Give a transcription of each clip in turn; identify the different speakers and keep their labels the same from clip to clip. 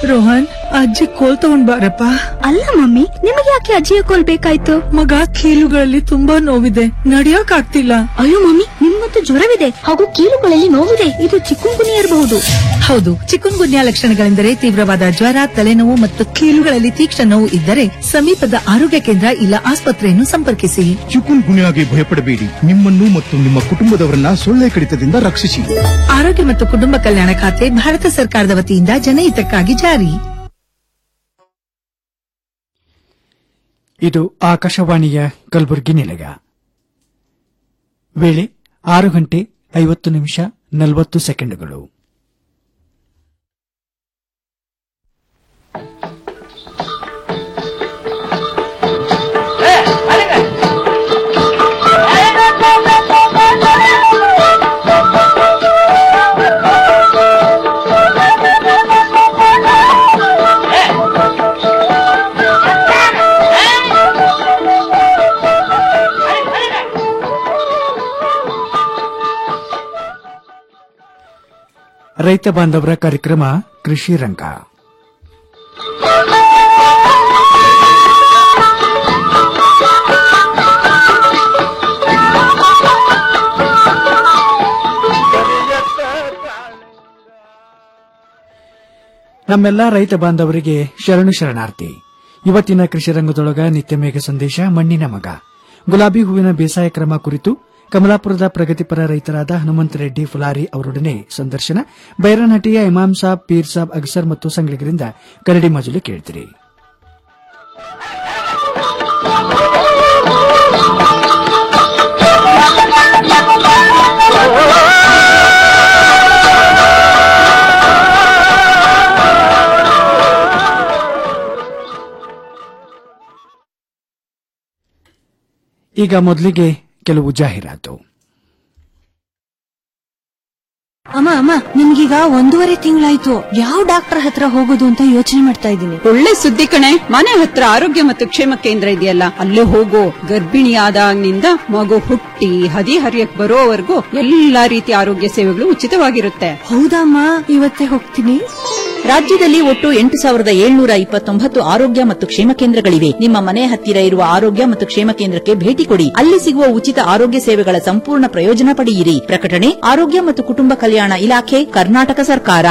Speaker 1: ರೋಹನ್ ಅಜ್ಜಿ ಕೋಲ್ ತಗೊಂಡ್ ಬಾರಪ್ಪ
Speaker 2: ಅಲ್ಲ ಮಮ್ಮಿ ನಿಮಗೆ ಯಾಕೆ ಅಜ್ಜಿಯ ಕೋಲ್ ಬೇಕಾಯ್ತು
Speaker 1: ಮಗ ಕೀಲುಗಳಲ್ಲಿ ತುಂಬಾ ನೋವಿದೆ ನಡಿಯಕ್ ಆಗ್ತಿಲ್ಲ
Speaker 2: ಅಯ್ಯೋ ಮಮ್ಮಿ ನಿಮ್ಗಂತೂ ಜ್ವರವಿದೆ ಹಾಗೂ ಕೀಲುಗಳಲ್ಲಿ ನೋವಿದೆ ಇದು ಚಿಕ್ಕುಂಗುನಿ ಇರಬಹುದು
Speaker 3: ಹೌದು ಚಿಕುನ್ ಗುನ್ಯಾ ಲಕ್ಷಣಗಳೆಂದರೆ ತೀವ್ರವಾದ ಜ್ವರ ತಲೆನೋವು ಮತ್ತು ಕೀಲುಗಳಲ್ಲಿ ತೀಕ್ಷ್ಣ ನೋವು ಇದ್ದರೆ ಸಮೀಪದ ಆರೋಗ್ಯ ಕೇಂದ್ರ ಇಲ್ಲ ಆಸ್ಪತ್ರೆಯನ್ನು ಸಂಪರ್ಕಿಸಿ
Speaker 4: ಚಿಕುನ್ ಗುನ್ಯಾಗೆ ಭಯಪಡಬೇಡಿ ನಿಮ್ಮನ್ನು ಮತ್ತು ನಿಮ್ಮ ಕುಟುಂಬದವರನ್ನ ಸೊಳ್ಳೆ ಕಡಿತದಿಂದ ರಕ್ಷಿಸಿ
Speaker 3: ಆರೋಗ್ಯ ಮತ್ತು ಕುಟುಂಬ ಕಲ್ಯಾಣ ಖಾತೆ ಭಾರತ ಸರ್ಕಾರದ ವತಿಯಿಂದ ಜನಹಿತಕ್ಕಾಗಿ ಜಾರಿ
Speaker 5: ಇದು ಆಕಾಶವಾಣಿಯ ಕಲಬುರಗಿ ನಿಲಯ ವೇಳೆ ಆರು ಗಂಟೆ ಐವತ್ತು ನಿಮಿಷ ನಲವತ್ತು ಸೆಕೆಂಡುಗಳು ರೈತ ಬಾಂಧವರ ಕಾರ್ಯಕ್ರಮ ಕೃಷಿ ರಂಗ ನಮ್ಮೆಲ್ಲ ರೈತ ಬಾಂಧವರಿಗೆ ಶರಣು ಶರಣಾರ್ಥಿ ಇವತ್ತಿನ ಕೃಷಿ ರಂಗದೊಳಗ ನಿತ್ಯ ಮೇಘ ಸಂದೇಶ ಮಣ್ಣಿನ ಮಗ ಗುಲಾಬಿ ಹೂವಿನ ಬೇಸಾಯ ಕ್ರಮ ಕುರಿತು ಕಮಲಾಪುರದ ಪ್ರಗತಿಪರ ರೈತರಾದ ಹನುಮಂತ ರೆಡ್ಡಿ ಫುಲಾರಿ ಅವರೊಡನೆ ಸಂದರ್ಶನ ಬೈರನಹಟ್ಟಿಯ ಇಮಾಮ್ ಸಾಬ್ ಪೀರ್ ಸಾಬ್ ಅಗಸರ್ ಮತ್ತು ಸಂಗಳಿಗರಿಂದ ಕರಡಿ ಮಜಲು ಕೇಳ್ತಿರಿ ಈಗ ಮೊದಲಿಗೆ ಕೆಲವು ಜಾಹೀರಾತು
Speaker 2: ಅಮ್ಮ ಅಮ್ಮ ನಿಮ್ಗೀಗ ಒಂದೂವರೆ ತಿಂಗಳಾಯ್ತು ಯಾವ ಡಾಕ್ಟರ್ ಹತ್ರ ಹೋಗೋದು ಅಂತ ಯೋಚನೆ ಮಾಡ್ತಾ ಇದ್ದೀನಿ
Speaker 6: ಒಳ್ಳೆ ಸುದ್ದಿ ಕಣೆ ಮನೆ ಹತ್ರ ಆರೋಗ್ಯ ಮತ್ತು ಕ್ಷೇಮ ಕೇಂದ್ರ ಇದೆಯಲ್ಲ ಅಲ್ಲೇ ಹೋಗು ಗರ್ಭಿಣಿಯಾದಾಗಿನಿಂದ ಮಗು ಹುಟ್ಟಿ ಹದಿ ಹರಿಯಕ್ ಬರೋವರೆಗೂ ಎಲ್ಲಾ ರೀತಿಯ ಆರೋಗ್ಯ ಸೇವೆಗಳು ಉಚಿತವಾಗಿರುತ್ತೆ
Speaker 2: ಹೌದಮ್ಮ ಇವತ್ತೇ ಹೋಗ್ತೀನಿ
Speaker 7: ರಾಜ್ಯದಲ್ಲಿ ಒಟ್ಟು ಎಂಟು ಸಾವಿರದ ಏಳ್ನೂರ ಇಪ್ಪತ್ತೊಂಬತ್ತು ಆರೋಗ್ಯ ಮತ್ತು ಕ್ಷೇಮ ಕೇಂದ್ರಗಳಿವೆ ನಿಮ್ಮ ಮನೆ ಹತ್ತಿರ ಇರುವ ಆರೋಗ್ಯ ಮತ್ತು ಕ್ಷೇಮ ಕೇಂದ್ರಕ್ಕೆ ಭೇಟಿ ಕೊಡಿ ಅಲ್ಲಿ ಸಿಗುವ ಉಚಿತ ಆರೋಗ್ಯ ಸೇವೆಗಳ ಸಂಪೂರ್ಣ ಪ್ರಯೋಜನ ಪಡೆಯಿರಿ ಪ್ರಕಟಣೆ ಆರೋಗ್ಯ ಮತ್ತು ಕುಟುಂಬ ಕಲ್ಯಾಣ ಇಲಾಖೆ ಕರ್ನಾಟಕ ಸರ್ಕಾರ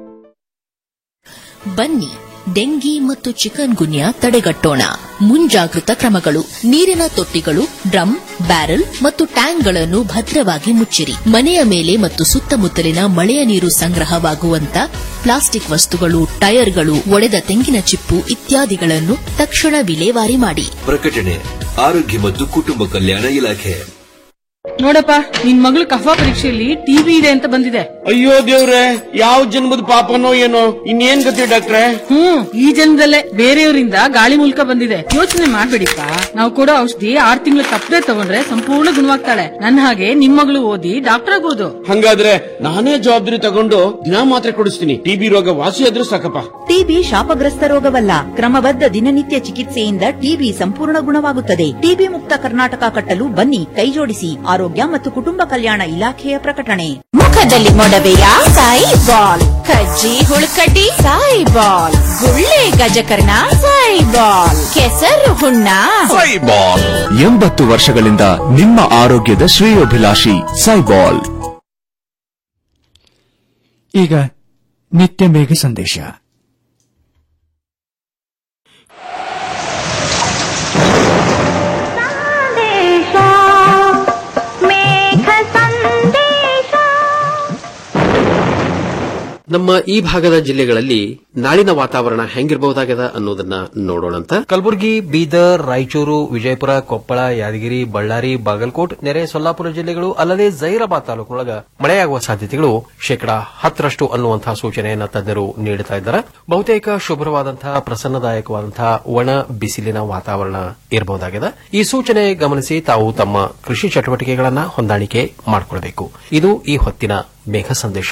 Speaker 8: ಬನ್ನಿ ಡೆಂಗಿ ಮತ್ತು ಚಿಕನ್ ಗುನ್ಯಾ ತಡೆಗಟ್ಟೋಣ ಮುಂಜಾಗೃತ ಕ್ರಮಗಳು ನೀರಿನ ತೊಟ್ಟಿಗಳು ಡ್ರಮ್ ಬ್ಯಾರೆಲ್ ಮತ್ತು ಟ್ಯಾಂಕ್ಗಳನ್ನು ಭದ್ರವಾಗಿ ಮುಚ್ಚಿರಿ ಮನೆಯ ಮೇಲೆ ಮತ್ತು ಸುತ್ತಮುತ್ತಲಿನ ಮಳೆಯ ನೀರು ಸಂಗ್ರಹವಾಗುವಂತ ಪ್ಲಾಸ್ಟಿಕ್ ವಸ್ತುಗಳು ಟೈರ್ಗಳು ಒಡೆದ ತೆಂಗಿನ ಚಿಪ್ಪು ಇತ್ಯಾದಿಗಳನ್ನು ತಕ್ಷಣ ವಿಲೇವಾರಿ ಮಾಡಿ
Speaker 9: ಪ್ರಕಟಣೆ ಆರೋಗ್ಯ ಮತ್ತು ಕುಟುಂಬ ಕಲ್ಯಾಣ ಇಲಾಖೆ
Speaker 10: ನೋಡಪ್ಪ ನಿನ್ ಮಗಳು ಕಫಾ ಪರೀಕ್ಷೆಯಲ್ಲಿ ಟಿವಿ ಇದೆ ಅಂತ ಬಂದಿದೆ
Speaker 11: ಅಯ್ಯೋ ದೇವ್ರೆ ಯಾವ ಜನ್ಮದ ಪಾಪನೋ ಏನೋ ಇನ್ನೇನ್ ಗತಿ ಡಾಕ್ಟ್ರೆ
Speaker 10: ಹ್ಮ್ ಈ ಜನ್ಮದಲ್ಲೇ ಬೇರೆಯವರಿಂದ ಗಾಳಿ ಮೂಲಕ ಬಂದಿದೆ ಯೋಚನೆ ಮಾಡ್ಬೇಡಿಪ್ಪ ನಾವು ಕೊಡೋ ಔಷಧಿ ಆರ್ ತಿಂಗಳು ತಪ್ಪದೆ ತಗೊಂಡ್ರೆ ಸಂಪೂರ್ಣ ಗುಣವಾಗ್ತಾಳೆ ನನ್ನ ಹಾಗೆ ನಿಮ್ ಮಗಳು ಓದಿ ಡಾಕ್ಟರ್ ಆಗ್ಬೋದು
Speaker 11: ಹಂಗಾದ್ರೆ ನಾನೇ ಜವಾಬ್ದಾರಿ ತಗೊಂಡು ದಿನಾ ಮಾತ್ರೆ ಕೊಡಿಸ್ತೀನಿ ಟಿಬಿ ರೋಗ ವಾಸಿ ಆದ್ರೂ ಸಾಕಪ್ಪ
Speaker 7: ಟಿಬಿ ಶಾಪಗ್ರಸ್ತ ರೋಗವಲ್ಲ ಕ್ರಮಬದ್ಧ ದಿನನಿತ್ಯ ಚಿಕಿತ್ಸೆಯಿಂದ ಟಿಬಿ ಸಂಪೂರ್ಣ ಗುಣವಾಗುತ್ತದೆ ಟಿಬಿ ಮುಕ್ತ ಕರ್ನಾಟಕ ಕಟ್ಟಲು ಬನ್ನಿ ಕೈಜೋಡಿಸಿ ಆರೋಗ್ಯ ಮತ್ತು ಕುಟುಂಬ ಕಲ್ಯಾಣ ಇಲಾಖೆಯ ಪ್ರಕಟಣೆ
Speaker 12: ಮುಖದಲ್ಲಿ ಮೊಡವೆಯ ಸಾಯಿ ಬಾಲ್ ಕಜ್ಜಿ ಹುಳುಕಡ್ಡಿ ಸಾಯಿ ಬಾಲ್ ಗುಳ್ಳೆ ಗಜಕರ್ಣ ಸಾಯಿ ಬಾಲ್ ಕೆಸರು ಹುಣ್ಣ
Speaker 13: ಸೈಬಾಲ್ ಎಂಬತ್ತು ವರ್ಷಗಳಿಂದ ನಿಮ್ಮ ಆರೋಗ್ಯದ ಶ್ರೇಯೋಭಿಲಾಷಿ ಸೈಬಾಲ್
Speaker 5: ಈಗ ನಿತ್ಯ ಮೇಘ ಸಂದೇಶ
Speaker 14: ನಮ್ಮ ಈ ಭಾಗದ ಜಿಲ್ಲೆಗಳಲ್ಲಿ ನಾಳಿನ ವಾತಾವರಣ ಹೆಂಗಿರಬಹುದಾಗದ ಅನ್ನೋದನ್ನ ನೋಡೋಣಂತ
Speaker 15: ಕಲಬುರಗಿ ಬೀದರ್ ರಾಯಚೂರು ವಿಜಯಪುರ ಕೊಪ್ಪಳ ಯಾದಗಿರಿ ಬಳ್ಳಾರಿ ಬಾಗಲಕೋಟ್ ನೆರೆ ಸೊಲ್ಲಾಪುರ ಜಿಲ್ಲೆಗಳು ಅಲ್ಲದೆ ಜೈರಾಬಾದ್ ತಾಲೂಕಿನೊಳಗ ಮಳೆಯಾಗುವ ಸಾಧ್ಯತೆಗಳು ಶೇಕಡಾ ಹತ್ತರಷ್ಟು ಅನ್ನುವಂತಹ ಸೂಚನೆಯನ್ನ ತಜ್ಞರು ನೀಡುತ್ತಾ ಇದ್ದಾರೆ ಬಹುತೇಕ ಶುಭ್ರವಾದಂತಹ ಪ್ರಸನ್ನದಾಯಕವಾದಂತಹ ಒಣ ಬಿಸಿಲಿನ ವಾತಾವರಣ ಇರಬಹುದಾಗಿದೆ ಈ ಸೂಚನೆ ಗಮನಿಸಿ ತಾವು ತಮ್ಮ ಕೃಷಿ ಚಟುವಟಿಕೆಗಳನ್ನ ಹೊಂದಾಣಿಕೆ ಮಾಡಿಕೊಳ್ಳಬೇಕು ಇದು ಈ ಹೊತ್ತಿನ ಮೇಘ ಸಂದೇಶ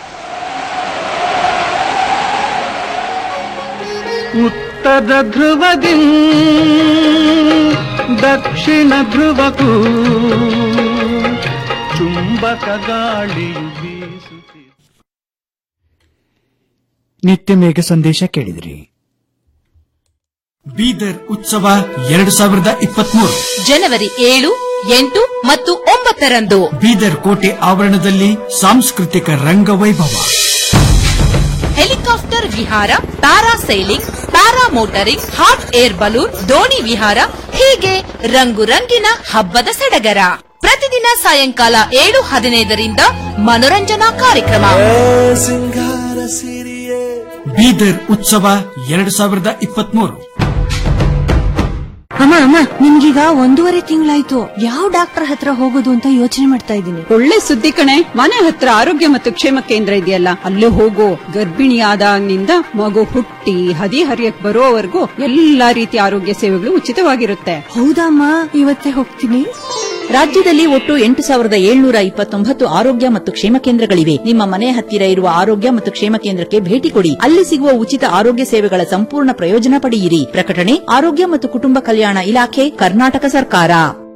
Speaker 16: ಉತ್ತರ ಧ್ರುವದಿ ದಕ್ಷಿಣ ಧ್ರುವಕ್ಕೂ ಚುಂಬಕ ಗಾಳಿಯು ಬೀಸುತ್ತಿದೆ
Speaker 5: ನಿತ್ಯ ಮೇಘ ಸಂದೇಶ ಕೇಳಿದಿರಿ ಬೀದರ್ ಉತ್ಸವ ಎರಡು ಸಾವಿರದ ಇಪ್ಪತ್ಮೂರು
Speaker 8: ಜನವರಿ ಏಳು ಎಂಟು ಮತ್ತು ಒಂಬತ್ತರಂದು
Speaker 5: ಬೀದರ್ ಕೋಟೆ ಆವರಣದಲ್ಲಿ ಸಾಂಸ್ಕೃತಿಕ ರಂಗವೈಭವ
Speaker 8: ಹೆಲಿಕಾಪ್ಟರ್ ವಿಹಾರ para sailing para motoring hot air balloon ದೋಣಿ ವಿಹಾರ ಹೀಗೆ ರಂಗು ರಂಗಿನ ಹಬ್ಬದ ಸಡಗರ ಪ್ರತಿದಿನ ಸಾಯಂಕಾಲ ಏಳು ಹದಿನೈದರಿಂದ ಮನೋರಂಜನಾ ಕಾರ್ಯಕ್ರಮ
Speaker 5: ಬೀದರ್ ಉತ್ಸವ ಎರಡು ಸಾವಿರದ ಇಪ್ಪತ್ಮೂರು
Speaker 2: ಅಮ್ಮ ಅಮ್ಮ ನಿಮ್ಗೀಗ ಒಂದೂವರೆ ತಿಂಗಳಾಯ್ತು ಯಾವ ಡಾಕ್ಟರ್ ಹತ್ರ ಹೋಗೋದು ಅಂತ ಯೋಚನೆ ಮಾಡ್ತಾ ಇದ್ದೀನಿ
Speaker 6: ಒಳ್ಳೆ ಸುದ್ದಿ ಕಣೆ ಮನೆ ಹತ್ರ ಆರೋಗ್ಯ ಮತ್ತು ಕ್ಷೇಮ ಕೇಂದ್ರ ಇದೆಯಲ್ಲ ಅಲ್ಲೇ ಹೋಗೋ ಗರ್ಭಿಣಿಯಾದಾಗಿನಿಂದ ಮಗು ಹುಟ್ಟಿ ಹದಿ ಹರಿಯಕ್ ಬರೋವರೆಗೂ ಎಲ್ಲಾ ರೀತಿಯ ಆರೋಗ್ಯ ಸೇವೆಗಳು ಉಚಿತವಾಗಿರುತ್ತೆ
Speaker 2: ಹೌದಮ್ಮ ಇವತ್ತೇ ಹೋಗ್ತೀನಿ
Speaker 7: ರಾಜ್ಯದಲ್ಲಿ ಒಟ್ಟು ಎಂಟು ಸಾವಿರದ ಏಳ್ನೂರ ಇಪ್ಪತ್ತೊಂಬತ್ತು ಆರೋಗ್ಯ ಮತ್ತು ಕ್ಷೇಮ ಕೇಂದ್ರಗಳಿವೆ ನಿಮ್ಮ ಮನೆ ಹತ್ತಿರ ಇರುವ ಆರೋಗ್ಯ ಮತ್ತು ಕ್ಷೇಮ ಕೇಂದ್ರಕ್ಕೆ ಭೇಟಿ ಕೊಡಿ ಅಲ್ಲಿ ಸಿಗುವ ಉಚಿತ ಆರೋಗ್ಯ ಸೇವೆಗಳ ಸಂಪೂರ್ಣ ಪ್ರಯೋಜನ ಪಡೆಯಿರಿ ಪ್ರಕಟಣೆ ಆರೋಗ್ಯ ಮತ್ತು ಕುಟುಂಬ ಕಲ್ಯಾಣ ಇಲಾಖೆ ಕರ್ನಾಟಕ ಸರ್ಕಾರ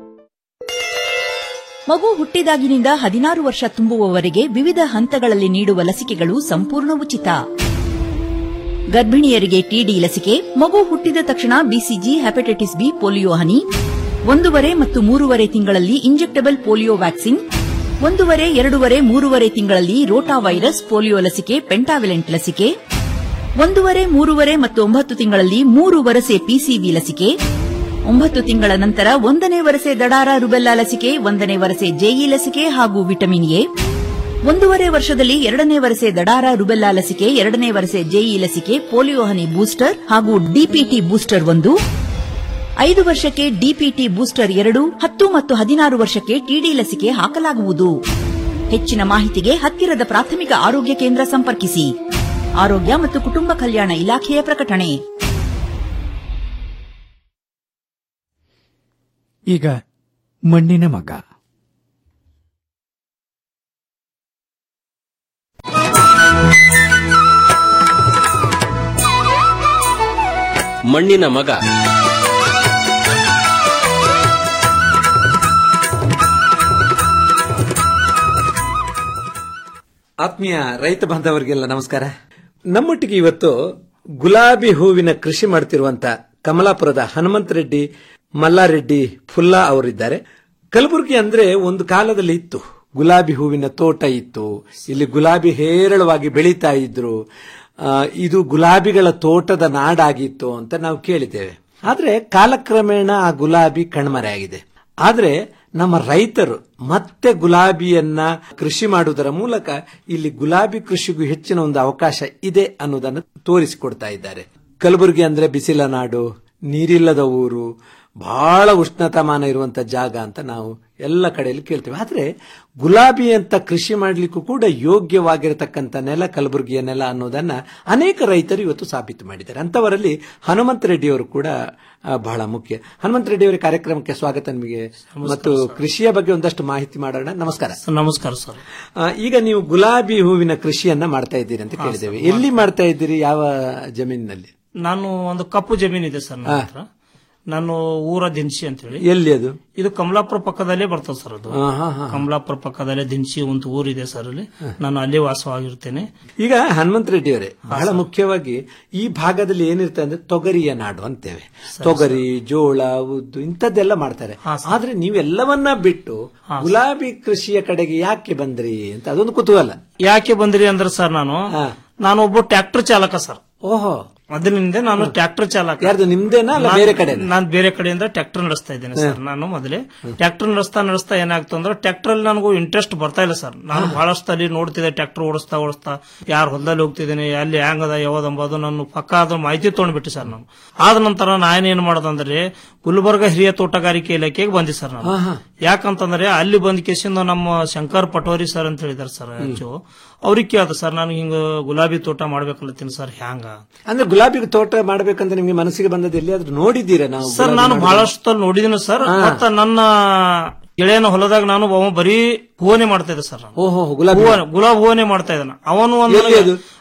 Speaker 7: ಮಗು ಹುಟ್ಟಿದಾಗಿನಿಂದ ಹದಿನಾರು ವರ್ಷ ತುಂಬುವವರೆಗೆ ವಿವಿಧ ಹಂತಗಳಲ್ಲಿ ನೀಡುವ ಲಸಿಕೆಗಳು ಸಂಪೂರ್ಣ ಉಚಿತ ಗರ್ಭಿಣಿಯರಿಗೆ ಟಿಡಿ ಲಸಿಕೆ ಮಗು ಹುಟ್ಟಿದ ತಕ್ಷಣ ಬಿಸಿಜಿ ಹೆಪಟೈಟಿಸ್ ಬಿ ಪೋಲಿಯೋ ಹನಿ ಒಂದೂವರೆ ಮತ್ತು ಮೂರುವರೆ ತಿಂಗಳಲ್ಲಿ ಇಂಜೆಕ್ಟಬಲ್ ಪೋಲಿಯೋ ವ್ಯಾಕ್ಸಿನ್ ಒಂದೂವರೆ ಎರಡೂವರೆ ಮೂರುವರೆ ತಿಂಗಳಲ್ಲಿ ರೋಟಾ ವೈರಸ್ ಪೋಲಿಯೋ ಲಸಿಕೆ ಪೆಂಟಾವಿಲೆಂಟ್ ಲಸಿಕೆ ಒಂದೂವರೆ ಮೂರುವರೆ ಮತ್ತು ಒಂಬತ್ತು ತಿಂಗಳಲ್ಲಿ ಮೂರು ವರಸೆ ಪಿಸಿವಿ ಲಸಿಕೆ ಒಂಬತ್ತು ತಿಂಗಳ ನಂತರ ಒಂದನೇ ವರಸೆ ದಡಾರ ರುಬೆಲ್ಲಾ ಲಸಿಕೆ ಒಂದನೇ ವರಸೆ ಜೆಇ ಲಸಿಕೆ ಹಾಗೂ ವಿಟಮಿನ್ ಎ ಒಂದೂವರೆ ವರ್ಷದಲ್ಲಿ ಎರಡನೇ ವರಸೆ ದಡಾರ ರುಬೆಲ್ಲಾ ಲಸಿಕೆ ಎರಡನೇ ವರಸೆ ಜೆಇ ಲಸಿಕೆ ಪೋಲಿಯೋ ಹನಿ ಬೂಸ್ಟರ್ ಹಾಗೂ ಡಿಪಿಟಿ ಬೂಸ್ಟರ್ ಒಂದು ಐದು ವರ್ಷಕ್ಕೆ ಡಿಪಿಟಿ ಬೂಸ್ಟರ್ ಎರಡು ಹತ್ತು ಮತ್ತು ಹದಿನಾರು ವರ್ಷಕ್ಕೆ ಟಿಡಿ ಲಸಿಕೆ ಹಾಕಲಾಗುವುದು ಹೆಚ್ಚಿನ ಮಾಹಿತಿಗೆ ಹತ್ತಿರದ ಪ್ರಾಥಮಿಕ ಆರೋಗ್ಯ ಕೇಂದ್ರ ಸಂಪರ್ಕಿಸಿ ಆರೋಗ್ಯ ಮತ್ತು ಕುಟುಂಬ ಕಲ್ಯಾಣ ಇಲಾಖೆಯ ಪ್ರಕಟಣೆ
Speaker 5: ಈಗ ಮಣ್ಣಿನ ಮಗ
Speaker 14: ಮಣ್ಣಿನ ಮಗ
Speaker 17: ಆತ್ಮೀಯ ರೈತ ಬಾಂಧವರಿಗೆಲ್ಲ ನಮಸ್ಕಾರ ನಮ್ಮೊಟ್ಟಿಗೆ ಇವತ್ತು ಗುಲಾಬಿ ಹೂವಿನ ಕೃಷಿ ಮಾಡ್ತಿರುವಂತ ಕಮಲಾಪುರದ ಹನುಮಂತ ರೆಡ್ಡಿ ಮಲ್ಲಾರೆಡ್ಡಿ ಫುಲ್ಲಾ ಅವರಿದ್ದಾರೆ ಕಲಬುರಗಿ ಅಂದ್ರೆ ಒಂದು ಕಾಲದಲ್ಲಿ ಇತ್ತು ಗುಲಾಬಿ ಹೂವಿನ ತೋಟ ಇತ್ತು ಇಲ್ಲಿ ಗುಲಾಬಿ ಹೇರಳವಾಗಿ ಬೆಳೀತಾ ಇದ್ರು ಆ, ಇದು ಗುಲಾಬಿಗಳ ತೋಟದ ನಾಡಾಗಿತ್ತು ಅಂತ ನಾವು ಕೇಳಿದ್ದೇವೆ ಆದ್ರೆ ಕಾಲಕ್ರಮೇಣ ಆ ಗುಲಾಬಿ ಕಣ್ಮರೆಯಾಗಿದೆ ಆದ್ರೆ ನಮ್ಮ ರೈತರು ಮತ್ತೆ ಗುಲಾಬಿಯನ್ನ ಕೃಷಿ ಮಾಡುವುದರ ಮೂಲಕ ಇಲ್ಲಿ ಗುಲಾಬಿ ಕೃಷಿಗೂ ಹೆಚ್ಚಿನ ಒಂದು ಅವಕಾಶ ಇದೆ ಅನ್ನೋದನ್ನು ತೋರಿಸಿಕೊಡ್ತಾ ಇದ್ದಾರೆ ಕಲಬುರಗಿ ಅಂದ್ರೆ ಬಿಸಿಲ ನಾಡು ನೀರಿಲ್ಲದ ಊರು ಬಹಳ ಉಷ್ಣತಾಮಾನ ಇರುವಂತ ಜಾಗ ಅಂತ ನಾವು ಎಲ್ಲ ಕಡೆಯಲ್ಲಿ ಕೇಳ್ತೇವೆ ಆದ್ರೆ ಗುಲಾಬಿ ಅಂತ ಕೃಷಿ ಮಾಡಲಿಕ್ಕೂ ಕೂಡ ಯೋಗ್ಯವಾಗಿರತಕ್ಕಂತ ನೆಲ ಕಲಬುರಗಿಯ ನೆಲ ಅನ್ನೋದನ್ನ ಅನೇಕ ರೈತರು ಇವತ್ತು ಸಾಬೀತು ಮಾಡಿದ್ದಾರೆ ಅಂತವರಲ್ಲಿ ಹನುಮಂತ ರೆಡ್ಡಿ ಅವರು ಕೂಡ ಆ, ಬಹಳ ಮುಖ್ಯ ಹನುಮಂತ ರೆಡ್ಡಿ ಅವರ ಕಾರ್ಯಕ್ರಮಕ್ಕೆ ಸ್ವಾಗತ ನಿಮಗೆ ಮತ್ತು ಕೃಷಿಯ ಬಗ್ಗೆ ಒಂದಷ್ಟು ಮಾಹಿತಿ ಮಾಡೋಣ ನಮಸ್ಕಾರ
Speaker 18: ನಮಸ್ಕಾರ ಸರ್
Speaker 17: ಆ, ಈಗ ನೀವು ಗುಲಾಬಿ ಹೂವಿನ ಕೃಷಿಯನ್ನ ಮಾಡ್ತಾ ಇದ್ದೀರಿ ಅಂತ
Speaker 18: ಹಾ,
Speaker 17: ಕೇಳಿದ್ದೇವೆ
Speaker 18: ಸರ್,
Speaker 17: ಎಲ್ಲಿ ಮಾಡ್ತಾ ಇದ್ದೀರಿ ಯಾವ ಜಮೀನಿನಲ್ಲಿ
Speaker 18: ನಾನು ಒಂದು ಕಪ್ಪು ಜಮೀನ್ ಇದೆ ಸರ್ ನನ್ನ ಹತ್ರ ನಾನು ಊರ ದಿನಸಿ ಅಂತ ಹೇಳಿ
Speaker 17: ಎಲ್ಲಿ ಅದು
Speaker 18: ಇದು ಕಮಲಾಪುರ ಪಕ್ಕದಲ್ಲೇ ಬರ್ತದೆ ಸರ್ ಅದು
Speaker 17: ಹಾ, ಹಾ, ಹಾ.
Speaker 18: ಕಮಲಾಪುರ ಪಕ್ಕದಲ್ಲೇ ದಿನಸಿ ಒಂದು ಊರಿದೆ ಸರ್ ಅಲ್ಲಿ ನಾನು ಅಲ್ಲೇ ವಾಸವಾಗಿರ್ತೇನೆ
Speaker 17: ಈಗ ಹನುಮಂತ ರೆಡ್ಡಿ ಅವರೇ ಬಹಳ ಮುಖ್ಯವಾಗಿ ಈ ಭಾಗದಲ್ಲಿ ಏನಿರುತ್ತೆ ಅಂದ್ರೆ ತೊಗರಿಯ ನಾಡು ಅಂತೇವೆ ತೊಗರಿ ಜೋಳ ಉದ್ದು ಇಂಥದ್ದೆಲ್ಲ ಮಾಡ್ತಾರೆ ಆದ್ರೆ ನೀವೆಲ್ಲವನ್ನ ಬಿಟ್ಟು ಗುಲಾಬಿ ಕೃಷಿಯ ಕಡೆಗೆ ಯಾಕೆ ಬಂದ್ರಿ ಅಂತ ಅದೊಂದು ಕುತೂಹಲ
Speaker 18: ಯಾಕೆ ಬಂದ್ರಿ ಅಂದ್ರೆ ಸರ್ ನಾನು ನಾನು ಒಬ್ಬ ಟ್ರ್ಯಾಕ್ಟರ್ ಚಾಲಕ ಸರ್
Speaker 17: ಓಹೋ
Speaker 18: ಅದರಿಂದ ನಾನು ಟ್ರ್ಯಾಕ್ಟರ್ ಚಾಲಕ
Speaker 17: ಯಾರ್ದು ನಿಮ್ದೇನಾ ಅಲ್ಲ
Speaker 18: ನಾನ್-
Speaker 17: ಬೇರೆ ಕಡೆ
Speaker 18: ನಾನ್ ಬೇರೆ ಕಡೆಯಿಂದ ಟ್ರ್ಯಾಕ್ಟರ್ ನಡೆಸ್ತಾ ಇದ್ದೇನೆ ಸರ್ ನಾನು ಮೊದಲೇ ಟ್ರ್ಯಾಕ್ಟರ್ ನಡೆಸ್ತಾ ನಡೆಸ್ತಾ ಏನಾಗ್ತು ಅಂದ್ರೆ ಟ್ರ್ಯಾಕ್ಟರ್ ಅಲ್ಲಿ ನನಗೂ ಇಂಟ್ರೆಸ್ಟ್ ಬರ್ತಾ ಇಲ್ಲ ಸರ್ ನಾನು ಬಹಳಷ್ಟು ಅಲ್ಲಿ ನೋಡ್ತಿದ್ದೆ ಟ್ರ್ಯಾಕ್ಟರ್ ಓಡಿಸ್ತಾ ಓಡಿಸ್ತಾ ಯಾರು ಹೊಲದಲ್ಲಿ ಹೋಗ್ತಿದ್ದೇನೆ ಅಲ್ಲಿ ಹ್ಯಾಂಗದ ಯಾವ್ದು ಅಂಬೋದು ನಾನು ಪಕ್ಕ ಅದ್ರ ಮಾಹಿತಿ ತೊಗೊಂಡ್ಬಿಟ್ಟು ಸರ್ ನಾನು ಆದ ನಂತರ ನಾನೇನ್ ಮಾಡೋದಂದ್ರೆ ಗುಲ್ಬರ್ಗ ಹಿರಿಯ ತೋಟಗಾರಿಕೆ ಇಲಾಖೆಗೆ ಬಂದಿ ಸರ್ ನಾನು ಯಾಕಂತಂದ್ರೆ ಅಲ್ಲಿ ಬಂದ ಕೇಸಿಂದ ನಮ್ಮ ಶಂಕರ್ ಪಟೋರಿ ಸರ್ ಅಂತ ಹೇಳಿದಾರೆ ಸರ್ ಹೆಚ್ಚು ಅವ್ರಿಗೆ ಕೇಳ್ದ ಸರ್ ನಾನು ಹಿಂಗ ಗುಲಾಬಿ ತೋಟ ಮಾಡ್ಬೇಕಲ್ಲತ್ತೀನಿ ಸರ್ ಹ್ಯಾಂಗ
Speaker 17: ಅಂದ್ರೆ ಗುಲಾಬಿ ತೋಟ ಮಾಡ್ಬೇಕಂತ ನಿಮ್ಗೆ ಮನಸ್ಸಿಗೆ ಬಂದದ್ದು ಎಲ್ಲಿಯಾದ್ರೂ ನೋಡಿದ್ದೀರಾ ನಾವು
Speaker 18: ಸರ್
Speaker 17: ಗುಲಾಬಿ
Speaker 18: ನಾನು
Speaker 17: ಮಾಡೋದು?
Speaker 18: ಬಹಳಷ್ಟು ನೋಡಿದ್ದೀನಿ ಸರ್
Speaker 17: ಹಾ.
Speaker 18: ಮತ್ತ ನನ್ನ ಗೆಳೆಯನ ಹೊಲದಾಗ ನಾನು ಅವ ಬರೀ ಹೂವನೆ ಮಾಡ್ತಾ ಇದ್ದೆ ಸರ್ ನಾನು.
Speaker 17: ಓಹೋ ಗುಲಾಬಿ
Speaker 18: ಹೂವ- ಗುಲಾಬ್ ಹೂವನೆ ಮಾಡ್ತಾ ಇದ್ದಾನೆ ಅವನು ಒಂದು
Speaker 17: ಎಲ್ಲಿ ಅದು?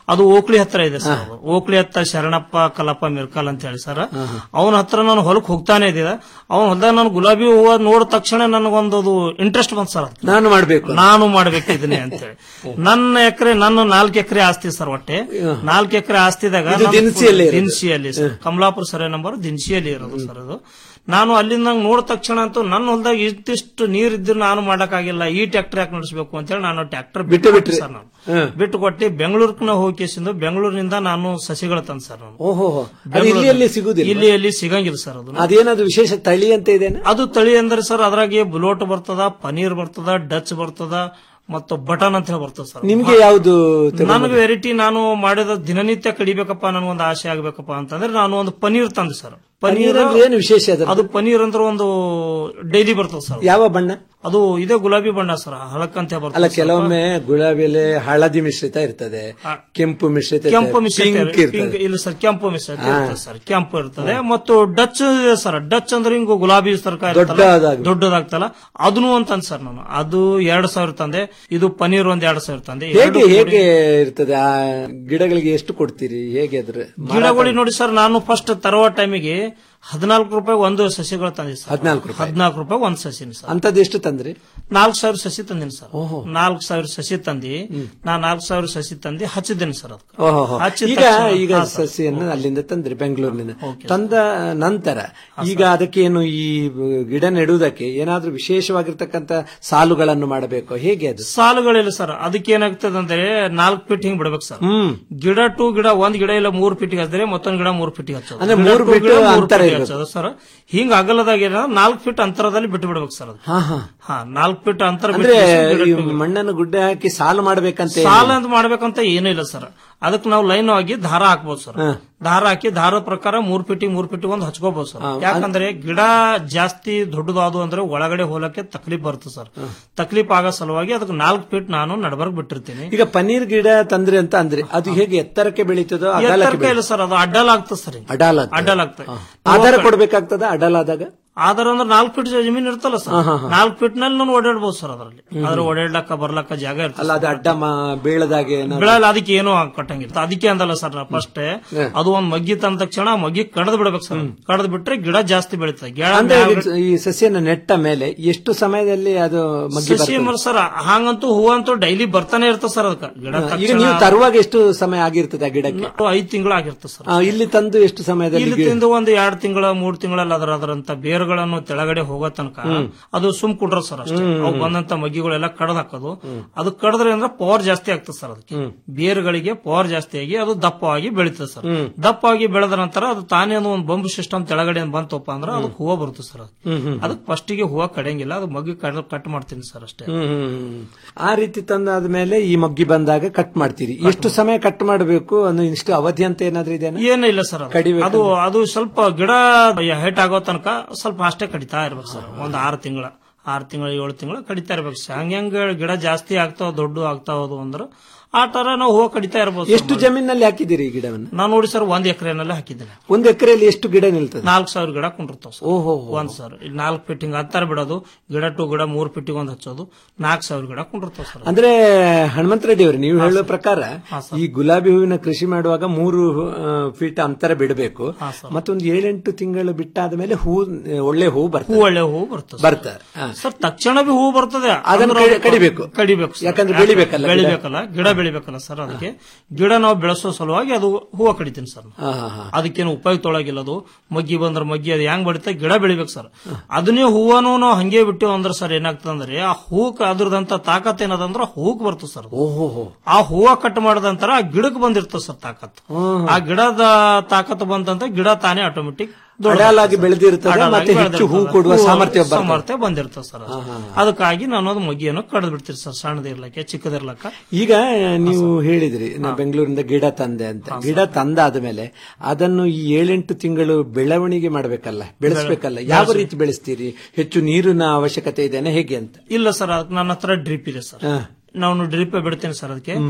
Speaker 18: ಅದು ಓಕ್ಲಿ ಹತ್ರ ಇದೆ ಸರ್ ಅದು. ಓಕ್ಲಿ ಹತ್ರ ಶರಣಪ್ಪ ಕಲಪ್ಪ ಮಿರ್ಕಲ್ ಅಂತ ಹೇಳಿ ಸರ್ ಅವನ ಹತ್ರ ನಾನು ಹೊಲಕ್ ಹೋಗ್ತಾನೆ ಇದ್ದಿದೆ ಅವನ ಹೊಲದಾಗ ನಾನು ಗುಲಾಬಿ ಹೂವ ನೋಡಿದ ತಕ್ಷಣ ನನಗೊಂದು ಅದು ಇಂಟ್ರೆಸ್ಟ್ ಬಂತು ಸರ್ ಅದಕ್ಕೆ.
Speaker 17: ನಾನು ಮಾಡ್ಬೇಕು
Speaker 18: ನಾನು ಮಾಡ್ಬೇಕಿದ್ದೀನಿ ಅಂತೇಳಿ ನನ್ನ ಎಕರೆ ನನ್ನ ನಾಲ್ಕು ಎಕರೆ ಆಸ್ತಿ ಸರ್ ಒಟ್ಟೆ ನಾಲ್ಕು ಎಕರೆ ಆಸ್ತಿದಾಗ
Speaker 17: ಇದು
Speaker 18: ನಾನು
Speaker 17: ದಿನಸಿಯಲ್ಲಿ ಇರೋದು?
Speaker 18: ದಿನಸಿಯಲ್ಲಿ ಸರ್ ಕಮಲಾಪುರ ಸರ್ವೆ ನಂಬರ್ ದಿನಸಿಯಲ್ಲಿ ಇರೋದು ಸರ್ ಅದು ನಾನು ಅಲ್ಲಿಂದ ನೋಡಿದ ತಕ್ಷಣ ಅಂತೂ ನನ್ನ ಹೊಲದಾಗ ಇಷ್ಟಿಷ್ಟು ನೀರಿದ್ದು ನಾನು ಮಾಡಕ್ಕಾಗಿಲ್ಲ ಈ ಟ್ರ್ಯಾಕ್ಟರ್ ಯಾಕೆ ನಡೆಸಬೇಕು ಅಂತ ಹೇಳಿ ನಾನು ಟ್ರ್ಯಾಕ್ಟರ್ ಬಿಟ್ಟು ಬಿಟ್ಟು ಸರ್ ನಾನು ಬಿಟ್ಟು ಕೊಟ್ಟು ಬೆಂಗಳೂರ್ನ ಹೋಗಿ ಕೇಸಿಂದ ಬೆಂಗಳೂರಿನಿಂದ ನಾನು ಸಸಿಗಳು ತಂದ್ ಸರ್ ನಾನು
Speaker 17: ಓಹೋ ಅದು ಇಲ್ಲಿ ಎಲ್ಲಿ ಸಿಗುದಿಲ್ಲ
Speaker 18: ಇಲ್ಲಿ ಎಲ್ಲಿ ಸಿಗಂಗಿಲ್ಲ ಸರ್ ಅದು
Speaker 17: ಅದೇನಾದ್ರು ವಿಶೇಷ ತಳಿ ಅಂತ ಇದೇನ
Speaker 18: ಅದು ತಳಿ ಅಂದ್ರೆ ಸರ್ ಅದ್ರಾಗೆ ಬುಲೋಟ್ ಬರ್ತದ ಪನೀರ್ ಬರ್ತದ ಡಚ್ ಬರ್ತದ ಮತ್ತು ಬಟನ್ ಅಂತ ಹೇಳಿ ಬರ್ತದ ಸರ್
Speaker 17: ನಿಮ್ಗೆ ಯಾವ್ದು ತಗೊಂಡ್ಬಂದ್ರಿ?
Speaker 18: ನನಗೆ ವೆರೈಟಿ ನಾನು ಮಾಡಿದ ದಿನನಿತ್ಯ ಕಡಿಬೇಕಪ್ಪ ನನಗೊಂದು ಆಸೆ ಆಗ್ಬೇಕಪ್ಪ ಅಂತಂದ್ರೆ ನಾನು ಒಂದು ಪನೀರ್ ತಂದೆ ಸರ್
Speaker 17: ಪನೀರ್ ಅಂದ್ರೆ ಏನು ವಿಶೇಷ ಅದ್ರದ್ದು?
Speaker 18: ಅದು ಪನೀರ್ ಅಂದ್ರೆ ಒಂದು ಡೈಲಿ ಬರ್ತದೆ ಸರ್
Speaker 17: ಯಾವ ಬಣ್ಣ
Speaker 18: ಅದು ಇದೇ ಗುಲಾಬಿ ಬಣ್ಣ ಸರ್ ಹಳಕ್ಕಂತ
Speaker 17: ಅಲ್ಲ
Speaker 18: ಬರ್ತದೆ ಸ್ವಲ್ಪ.
Speaker 17: ಕೆಲವೊಮ್ಮೆ ಗುಲಾಬಿಲೆ ಹಳದಿ ಮಿಶ್ರಿತ ಇರ್ತದೆ ಕೆಂಪು ಮಿಶ್ರಿತ
Speaker 18: ಕೆಂಪು ಮಿಶ್ರಿತ
Speaker 17: ಪಿಂಕ್
Speaker 18: ಪಿಂಕ್
Speaker 17: ಇರ್ತದೆ
Speaker 18: ಇಲ್ಲ ಸರ್ ಕೆಂಪು ಮಿಶ್ರಿತ
Speaker 17: ಹಾ.
Speaker 18: ಇರ್ತದೆ ಸರ್ ಕೆಂಪು ಇರ್ತದೆ ಮತ್ತು ಡಚ್ ಇದೆ ಸರ್ ಡಚ್ ಅಂದ್ರೆ ಹಿಂಗ ಗುಲಾಬಿ ತರಕಾರಿ
Speaker 17: ದೊಡ್ಡದಾಗಿ.
Speaker 18: ದೊಡ್ಡದಾಗ್ತಲ್ಲ ಅದನ್ನು ಅಂತಂದ್ ಸರ್ ನಾನು ಅದು ಎರಡ್ ಸಾವಿರ ತಂದೆ ಇದು ಪನೀರ್ ಒಂದ್ ಎರಡ್ ಸಾವಿರ ತಂದೆ
Speaker 17: ಹೇಗೆ
Speaker 18: ಎರಡು ಕೂಡಿ-
Speaker 17: ಹೇಗೆ ಇರ್ತದೆ ಆ ಗಿಡಗಳಿಗೆ ಎಷ್ಟು ಕೊಡ್ತೀರಿ ಹೇಗೆ ಅದ್ರ
Speaker 18: ಗಿಡಗಳು ನೋಡಿ ಸರ್ ನಾನು ಫಸ್ಟ್ ತರುವ ಟೈಮಿಗೆ ಹದಿನಾಲ್ಕು ರೂಪಾಯಿ ಒಂದು ಸಸಿಗಳು ತಂದಿ ಸರ್
Speaker 17: ಹದಿನಾಲ್ಕು ರೂಪಾಯಿ
Speaker 18: ಹದಿನಾಲ್ಕು ರೂಪಾಯಿ ಒಂದ್ ಸಸಿನಿ ಸರ್
Speaker 17: ಅಂತದ್ ಎಷ್ಟು ತಂದ್ರಿ
Speaker 18: ನಾಲ್ಕು ಸಾವಿರ ಸಸಿ ತಂದಿನಿ ಸರ್ ನಾಲ್ಕು ಸಾವಿರ ಸಸಿ ತಂದಿ ನಾ ನಾಲ್ಕು ಸಾವಿರ ಸಸಿ ತಂದಿ ಹಚ್ಚಿದ್ದೇನೆ ಸರ್ ಅದಕ್ಕೆ
Speaker 17: ಓಹೋ
Speaker 18: ಹಚ್ಚಿದ
Speaker 17: ಈಗ
Speaker 18: ತಕ್ಷಣ-
Speaker 17: ಈಗ
Speaker 18: ಹಾ, ಸರ್.
Speaker 17: ಸಸಿಯನ್ನು ಅಲ್ಲಿಂದ ತಂದ್ರಿ ಬೆಂಗಳೂರಿನಿಂದ ತಂದ ನಂತರ ಈಗ ಅದಕ್ಕೇನು ಈ ಗಿಡ ನೆಡುವುದಕ್ಕೆ ಏನಾದ್ರೂ ವಿಶೇಷವಾಗಿರ್ತಕ್ಕಂತ ಸಾಲುಗಳನ್ನು ಮಾಡಬೇಕು ಹೇಗೆ ಅದು
Speaker 18: ಸಾಲುಗಳಿಲ್ಲ ಸರ್ ಅದಕ್ಕೆ ಏನಾಗ್ತದೆ ಅಂದ್ರೆ ನಾಲ್ಕು ಫೀಟ್ ಹಿಂಗ್ ಬಿಡ್ಬೇಕು ಸರ್
Speaker 17: ಹ್ಮ್
Speaker 18: ಗಿಡ ಟು ಗಿಡ ಒಂದ್ ಗಿಡ ಇಲ್ಲ ಮೂರ್ ಫೀಟಿಗೆ ಹಚ್ಚಿದ್ರೆ ಮತ್ತೊಂದ್ ಗಿಡ ಮೂರ್ ಫೀಟಿಗೆ ಹಚ್ಚೋದು
Speaker 17: ಅಂದ್ರೆ
Speaker 18: ಗಿಡ
Speaker 17: ಮೂರು
Speaker 18: to
Speaker 17: ಬಿಟ್ಟು
Speaker 18: ಗಿಡ ಮೂರು
Speaker 17: ಅಂತರ
Speaker 18: ಫೀಟಿಗೆ
Speaker 17: ಇರ್ಬೇಕು.
Speaker 18: ಹಚ್ಚೋದು ಸರ್ ಹಿಂಗ್ ಅಗಲದಾಗ ಏನ ನಾಲ್ಕು ಫೀಟ್ ಅಂತರದಲ್ಲಿ ಬಿಟ್ಟು ಬಿಡ್ಬೇಕು ಸರ್ ಅದು
Speaker 17: ಹಾ ಹಾ
Speaker 18: ಹಾ ನಾಲ್ಕು ಫೀಟ್ ಅಂತರ
Speaker 17: ಅಂದ್ರೆ
Speaker 18: ಬಿಟ್ಟು
Speaker 17: ಈ
Speaker 18: ಗಿಡ to ಗಿಡ.
Speaker 17: ಮಣ್ಣನ್ನು ಗುಡ್ಡೆ ಹಾಕಿ ಸಾಲು ಮಾಡ್ಬೇಕಂತ ಏನು?
Speaker 18: ಸಾಲ ಅಂತ ಮಾಡ್ಬೇಕಂತ ಏನೂ ಇಲ್ಲ ಸರ್ ಅದಕ್ಕೆ ನಾವು ಲೈನ್ ಆಗಿ ದಾರ ಹಾಕ್ಬೋದು ಸರ್ ದಾರ ಹಾಕಿ ದಾರದ ಪ್ರಕಾರ ಮೂರ್ ಫೀಟಿ ಮೂರ್ ಫೀಟಿ ಒಂದು ಹಚ್ಕೋಬಹುದು ಸರ್ ಯಾಕಂದ್ರೆ ಗಿಡ ಜಾಸ್ತಿ ದೊಡ್ಡದಾದು ಅಂದ್ರೆ ಒಳಗಡೆ ಹೋಲಕ್ಕೆ ತಕ್ಲೀಫ್ ಬರುತ್ತೆ ಸರ್ ತಕ್ಲೀಫ್ ಆಗೋ ಸಲುವಾಗಿ ಅದಕ್ಕೆ ನಾಲ್ಕು ಫೀಟ್ ನಾನು ನಡಬರ್ಗ್ ಬಿಟ್ಟಿರ್ತೀನಿ
Speaker 17: ಈಗ ಪನ್ನೀರ್ ಗಿಡ ತಂದ್ರಿ ಅಂತ ಅಂದ್ರೆ ಅದು ಹೇಗೆ ಎತ್ತರಕ್ಕೆ ಬೆಳೀತದೋ ಅಗಲಕ್ಕೆ
Speaker 18: ಎತ್ತರಕ್ಕೆ ಇಲ್ಲ ಸರ್ ಅದು ಅಡ್ಡಲಾಗ್ತದೆ ಸರ್ ಹಿಂಗೆ.
Speaker 17: ಅಡಾಲ
Speaker 18: ಅಡ್ಡಲಾಗ್ತದೆ
Speaker 17: ಆಧಾರ ಕೊಡ್ಬೇಕಾಗ್ತದ ಅಡಲಾದಾಗ
Speaker 18: ಆಧಾರ ಅಂದ್ರೆ ನಾಲ್ಕು ಫೀಟ್ ಜಮೀನ್ ಇರ್ತಲ್ಲ ಸರ್ ನಾಲ್ಕು ಫೀಟ್ ನಲ್ಲಿ ನಾನು ಓಡಾಡ್ಬೋದು ಸರ್ ಅದರಲ್ಲಿ ಅದ್ರ ಓಡಾಡ್ಲಕ್ಕ ಬರ್ಲಕ್ಕ ಜಾಗ ಇರ್ತದೆ
Speaker 17: ಅಲ್ಲ ಅದು ಅಡ್ಡ ಮ- ಬೀಳದಾಗೆ ಏನಾದ್ರು-
Speaker 18: ಬೆಳಲ್ಲ ಅದಕ್ಕೆ ಏನೋ ಕಟ್ಟಂಗಿಲ್ಲ ಅದಕ್ಕೆ ಅಂದಲ್ಲ ಸರ್ ನಾ ಫಸ್ಟ್ ಅದು ಒಂದ್ ಮಗ್ಗಿ ತಂದ ತಕ್ಷಣ ಆ ಮಗ್ಗಿ ಕಡದ್ ಬಿಡ್ಬೇಕು ಸರ್ ಕಡದ್ ಬಿಟ್ರೆ ಗಿಡ ಜಾಸ್ತಿ ಬೆಳೀತದೆ ಗಿಡ
Speaker 17: ಅಂದ್ರೆ
Speaker 18: ಮ್ಯಾಲ್ಗಡೆ-
Speaker 17: ಈ ಸಸ್ಯನ ನೆಟ್ಟ ಮೇಲೆ ಎಷ್ಟು ಸಮಯದಲ್ಲಿ ಅದು ಮಗ್ಗಿ
Speaker 18: ಸಸಿ
Speaker 17: ಬರ್ತದೆ?
Speaker 18: ಮರ ಸರ್ ಹಾಗಂತೂ ಹೂ ಅಂತೂ ಡೈಲಿ ಬರ್ತಾನೆ ಇರ್ತದೆ ಸರ್ ಅದಕ್ಕೆ ಗಿಡ
Speaker 17: ಈಗ
Speaker 18: ತಕ್ಷಣ
Speaker 17: ನೀವು ತರುವಾಗ ಎಷ್ಟು ಸಮಯ ಆಗಿರ್ತದೆ ಆ ಗಿಡಕ್ಕೆ
Speaker 18: ಐದ್ ತಿಂಗಳು ಆಗಿರ್ತದೆ ಸರ್
Speaker 17: ಆ, ಇಲ್ಲಿ ತಂದು ಎಷ್ಟು ಸಮಯದಲ್ಲಿ
Speaker 18: ಇಲ್ಲಿ
Speaker 17: ಗಿ-
Speaker 18: ತಿಂದು ಒಂದು ಎರಡ್ ತಿಂಗಳ ಮೂರ್ ತಿಂಗಳಲ್ಲಿ ಅದರ ಅದರಂತ ಬೇರುಗಳನ್ನು ತೆಳಗಡೆ ಹೋಗೋ ತನಕ ಅದು ಸುಮ್ ಕುಡ್ರ ಸರ್ ಅಷ್ಟೇ ಅವು ಬಂದಂತ ಮಗ್ಗಿಗಳೆಲ್ಲ ಕಡದ್ ಹಾಕೋದು ಅದು ಕಡದ್ರೆ ಅಂದ್ರೆ ಪವರ್ ಜಾಸ್ತಿ ಆಗ್ತದೆ ಸರ್ ಅದಕ್ಕೆ ಬೇರುಗಳಿಗೆ ಪವರ್ ಜಾಸ್ತಿ ಆಗಿ ಅದು ದಪ್ಪವಾಗಿ ಬೆಳೀತದೆ ಸರ್ ದಪ್ಪವಾಗಿ ಬೆಳೆದ ನಂತರ ಅದು ತಾನೇ ಒಂದು ಒಂದು ಬಂಬು ಸಿಸ್ಟಮ್ ತೆಳಗಡೆ ಬಂತಪ್ಪ ಅಂದ್ರೆ ಅದಕ್ಕೆ ಹೂವ ಬರುತ್ತೆ ಸರ್ ಅದಕ್ಕೆ ಫಸ್ಟ್ ಗೆ ಹೂವ ಕಡಿಯಂಗಿಲ್ಲ ಅದು ಮಗ್ಗಿ ಕಡ್- ಕಟ್ ಮಾಡ್ತೀನಿ ಸರ್ ಅಷ್ಟೇ
Speaker 17: ಹ್ಮ್, ಹ್ಮ್, ಹ್ಮ್. ಆ ರೀತಿ ತಂದಾದ್ಮೇಲೆ ಈ ಮಗ್ಗಿ ಬಂದಾಗ ಕಟ್ ಮಾಡ್ತೀರಿ ಎಷ್ಟು ಸಮಯ ಕಟ್ ಮಾಡಬೇಕು ಅನ್ನೋ ಇಷ್ಟು ಅವಧಿ ಅಂತ ಏನಾದ್ರೂ ಇದೆ
Speaker 18: ಏನೂ ಇಲ್ಲ ಸರ್ ಅದು.
Speaker 17: ಕಡಿಬೇಕು
Speaker 18: ಅದು ಅದು ಸ್ವಲ್ಪ ಗಿಡ ಹೈಟ್ ಆಗೋ ತನಕ ಸ್ವಲ್ಪ ಅಷ್ಟೇ ಕಡಿತಾ ಇರ್ಬೇಕು ಸರ್ ಒಂದ್ ಆರು ತಿಂಗಳ ಆರು ತಿಂಗಳ ಏಳು ತಿಂಗಳ ಕಡಿತಾ ಇರ್ಬೇಕು ಸರ್ ಹಂಗ ಹೆಂಗ ಗಿಡ ಜಾಸ್ತಿ ಆಗ್ತಾವ ದೊಡ್ಡ ಆಗ್ತಾ ಹೋದು ಅಂದ್ರೆ ಆ ತರ ನಾವು ಹೂವು ಕಡಿತಾ ಇರ್ಬೋದು ಸರ್.
Speaker 17: ಎಷ್ಟು ಜಮೀನಲ್ಲಿ ಹಾಕಿದ್ದೀರಿ ಈ ಗಿಡವನ್ನು
Speaker 18: ನಾನು ನೋಡಿ ಸರ್ ಒಂದ್ ಎಕರೆನಲ್ಲಿ ಹಾಕಿದ್ದೇನೆ
Speaker 17: ಒಂದು ಎಕರೆಯಲ್ಲಿ ಎಷ್ಟು ಗಿಡ ನಿಲ್ತದೆ
Speaker 18: ನಾಲ್ಕು ಸಾವಿರ ಗಿಡ ಕುಂಡಿರ್ತಾವ ಸರ್
Speaker 17: ಓಹೋ
Speaker 18: ಒಂದ್ ಸರ್ ಇಲ್ಲಿ ನಾಲ್ಕು ಫಿಟ್ಟಿಂಗ್ ಅಂತರ ಬಿಡೋದು ಗಿಡ ಟು ಗಿಡ ಮೂರ್ ಫಿಟ್ಟಿಗೆ ಒಂದ್ ಹಚ್ಚೋದು ನಾಲ್ಕು ಸಾವಿರ ಗಿಡ ಕುಂಡಿರ್ತಾವ ಸರ್
Speaker 17: ಅಂದ್ರೆ ಹನುಮಂತ ರೆಡ್ಡಿ ಅವರು ನೀವು ಹೇಳುವ ಪ್ರಕಾರ ಈ ಗುಲಾಬಿ ಹೂವಿನ ಕೃಷಿ ಮಾಡುವಾಗ ಮೂರು ಫೀಟ್ ಅಂತರ ಬಿಡಬೇಕು ಮತ್ತೊಂದು ಏಳೆಂಟು ತಿಂಗಳು ಬಿಟ್ಟಾದ ಮೇಲೆ ಹೂ ಒಳ್ಳೆ ಹೂ
Speaker 18: ಹೂ
Speaker 17: ಬರ್ತದೆ
Speaker 18: ಒಳ್ಳೆ ಹೂ ಬರ್ತದೆ ಸರ್.
Speaker 17: ಬರ್ತಾರೆ ಹಾ.
Speaker 18: ಸರ್ ತಕ್ಷಣ ಬಿ ಹೂ ಬರ್ತದೆ
Speaker 17: ಅದನ್ನು
Speaker 18: ಅಂದ್ರೆ
Speaker 17: ಕಡಿ- ಕಡಿಬೇಕು.
Speaker 18: ಕಡಿಬೇಕು ಸರ್.
Speaker 17: ಯಾಕಂದ್ರೆ ಬೆಳಿಬೇಕಲ್ಲ ಗಿಡ.
Speaker 18: ಬೆಳಿಬೇಕಲ್ಲ ಗಿಡ ಬೆಳಿಬೇಕಲ್ಲ ಸರ್ ಅದಕ್ಕೆ ಗಿಡ ನಾವು ಬೆಳೆಸೋ ಸಲುವಾಗಿ ಅದು ಹೂವ ಕಡಿತೀನಿ ಸರ್ ನಾನು.
Speaker 17: ಹಾ, ಹಾ, ಹಾ.
Speaker 18: ಅದಕ್ಕೇನು ಉಪಯೋಗ ತೊಳಗಿಲ್ಲ ಅದು ಮಗ್ಗಿ ಬಂದ್ರೆ ಮಗ್ಗಿ ಅದು ಹೆಂಗ್ ಬೆಳಿತೆ ಗಿಡ ಬೆಳಿಬೇಕು ಸರ್ ಅದನ್ನೇ ಹೂವನು ನಾವು ಹಂಗೆ ಬಿಟ್ಟು ಅಂದ್ರೆ ಸರ್ ಏನಾಗ್ತದೆ ಅಂದ್ರೆ ಆ ಹೂಕ್ ಅದ್ರದಂತ ತಾಕತ್ ಏನದಂದ್ರೆ ಹೂಕ್ ಬರ್ತದೆ ಸರ್ ಅದು.
Speaker 17: ಓಹೋ
Speaker 18: ಆ ಹೂವ ಕಟ್ ಮಾಡಿದ ನಂತರ ಆ ಗಿಡಕ್ಕೆ ಬಂದಿರ್ತದೆ ಸರ್ ತಾಕತ್ ಆ ಗಿಡದ ತಾಕತ್ ಬಂತಂತ ಗಿಡ ತಾನೇ ಆಟೋಮೆಟಿಕ್
Speaker 17: ಅಡಾಲಾಗಿ ಬೆಳೆದಿರ್ತದೆ ಮತ್ತೆ ಹೆಚ್ಚು ಹೂ ಕೊಡುವ ಸಾಮರ್ಥ್ಯ ಬರ್ತದೆ.
Speaker 18: ಸಾಮರ್ಥ್ಯ ಬಂದಿರ್ತದೆ ಸರ್ ಅದು. ಅದಕ್ಕಾಗಿ ನಾನು ಅದು ಮಗ್ಗಿಯನ್ನು ಕಡ್ದು ಬಿಡ್ತೀರಿ ಸರ್ ಸಣ್ಣದಿರ್ಲಕ್ಕೆ ಚಿಕ್ಕದಿರ್ಲಕ್ಕ
Speaker 17: ಈಗ ನೀವು ಹೇಳಿದ್ರಿ ನಾ ಬೆಂಗಳೂರಿಂದ ಗಿಡ ತಂದೆ ಅಂತ ಗಿಡ ತಂದಾದ ಮೇಲೆ ಅದನ್ನು ಈ ಏಳೆಂಟು ತಿಂಗಳು ಬೆಳವಣಿಗೆ ಮಾಡಬೇಕಲ್ಲ ಬೆಳೆಸ್ಬೇಕಲ್ಲ ಯಾವ ರೀತಿ ಬೆಳೆಸ್ತೀರಿ ಹೆಚ್ಚು ನೀರಿನ ಅವಶ್ಯಕತೆ ಇದೆಯಾ ಹೇಗೆ ಅಂತ
Speaker 18: ಇಲ್ಲ ಸರ್ ಅದಕ್ಕೆ ನನ್ನ ಹತ್ರ ಡ್ರಿಪ್ ಇದೆ ಸರ್
Speaker 17: ಹಾ.
Speaker 18: ನಾನು ಡ್ರಿಪ್ ಬಿಡ್ತೇನೆ ಸರ್ ಅದಕ್ಕೆ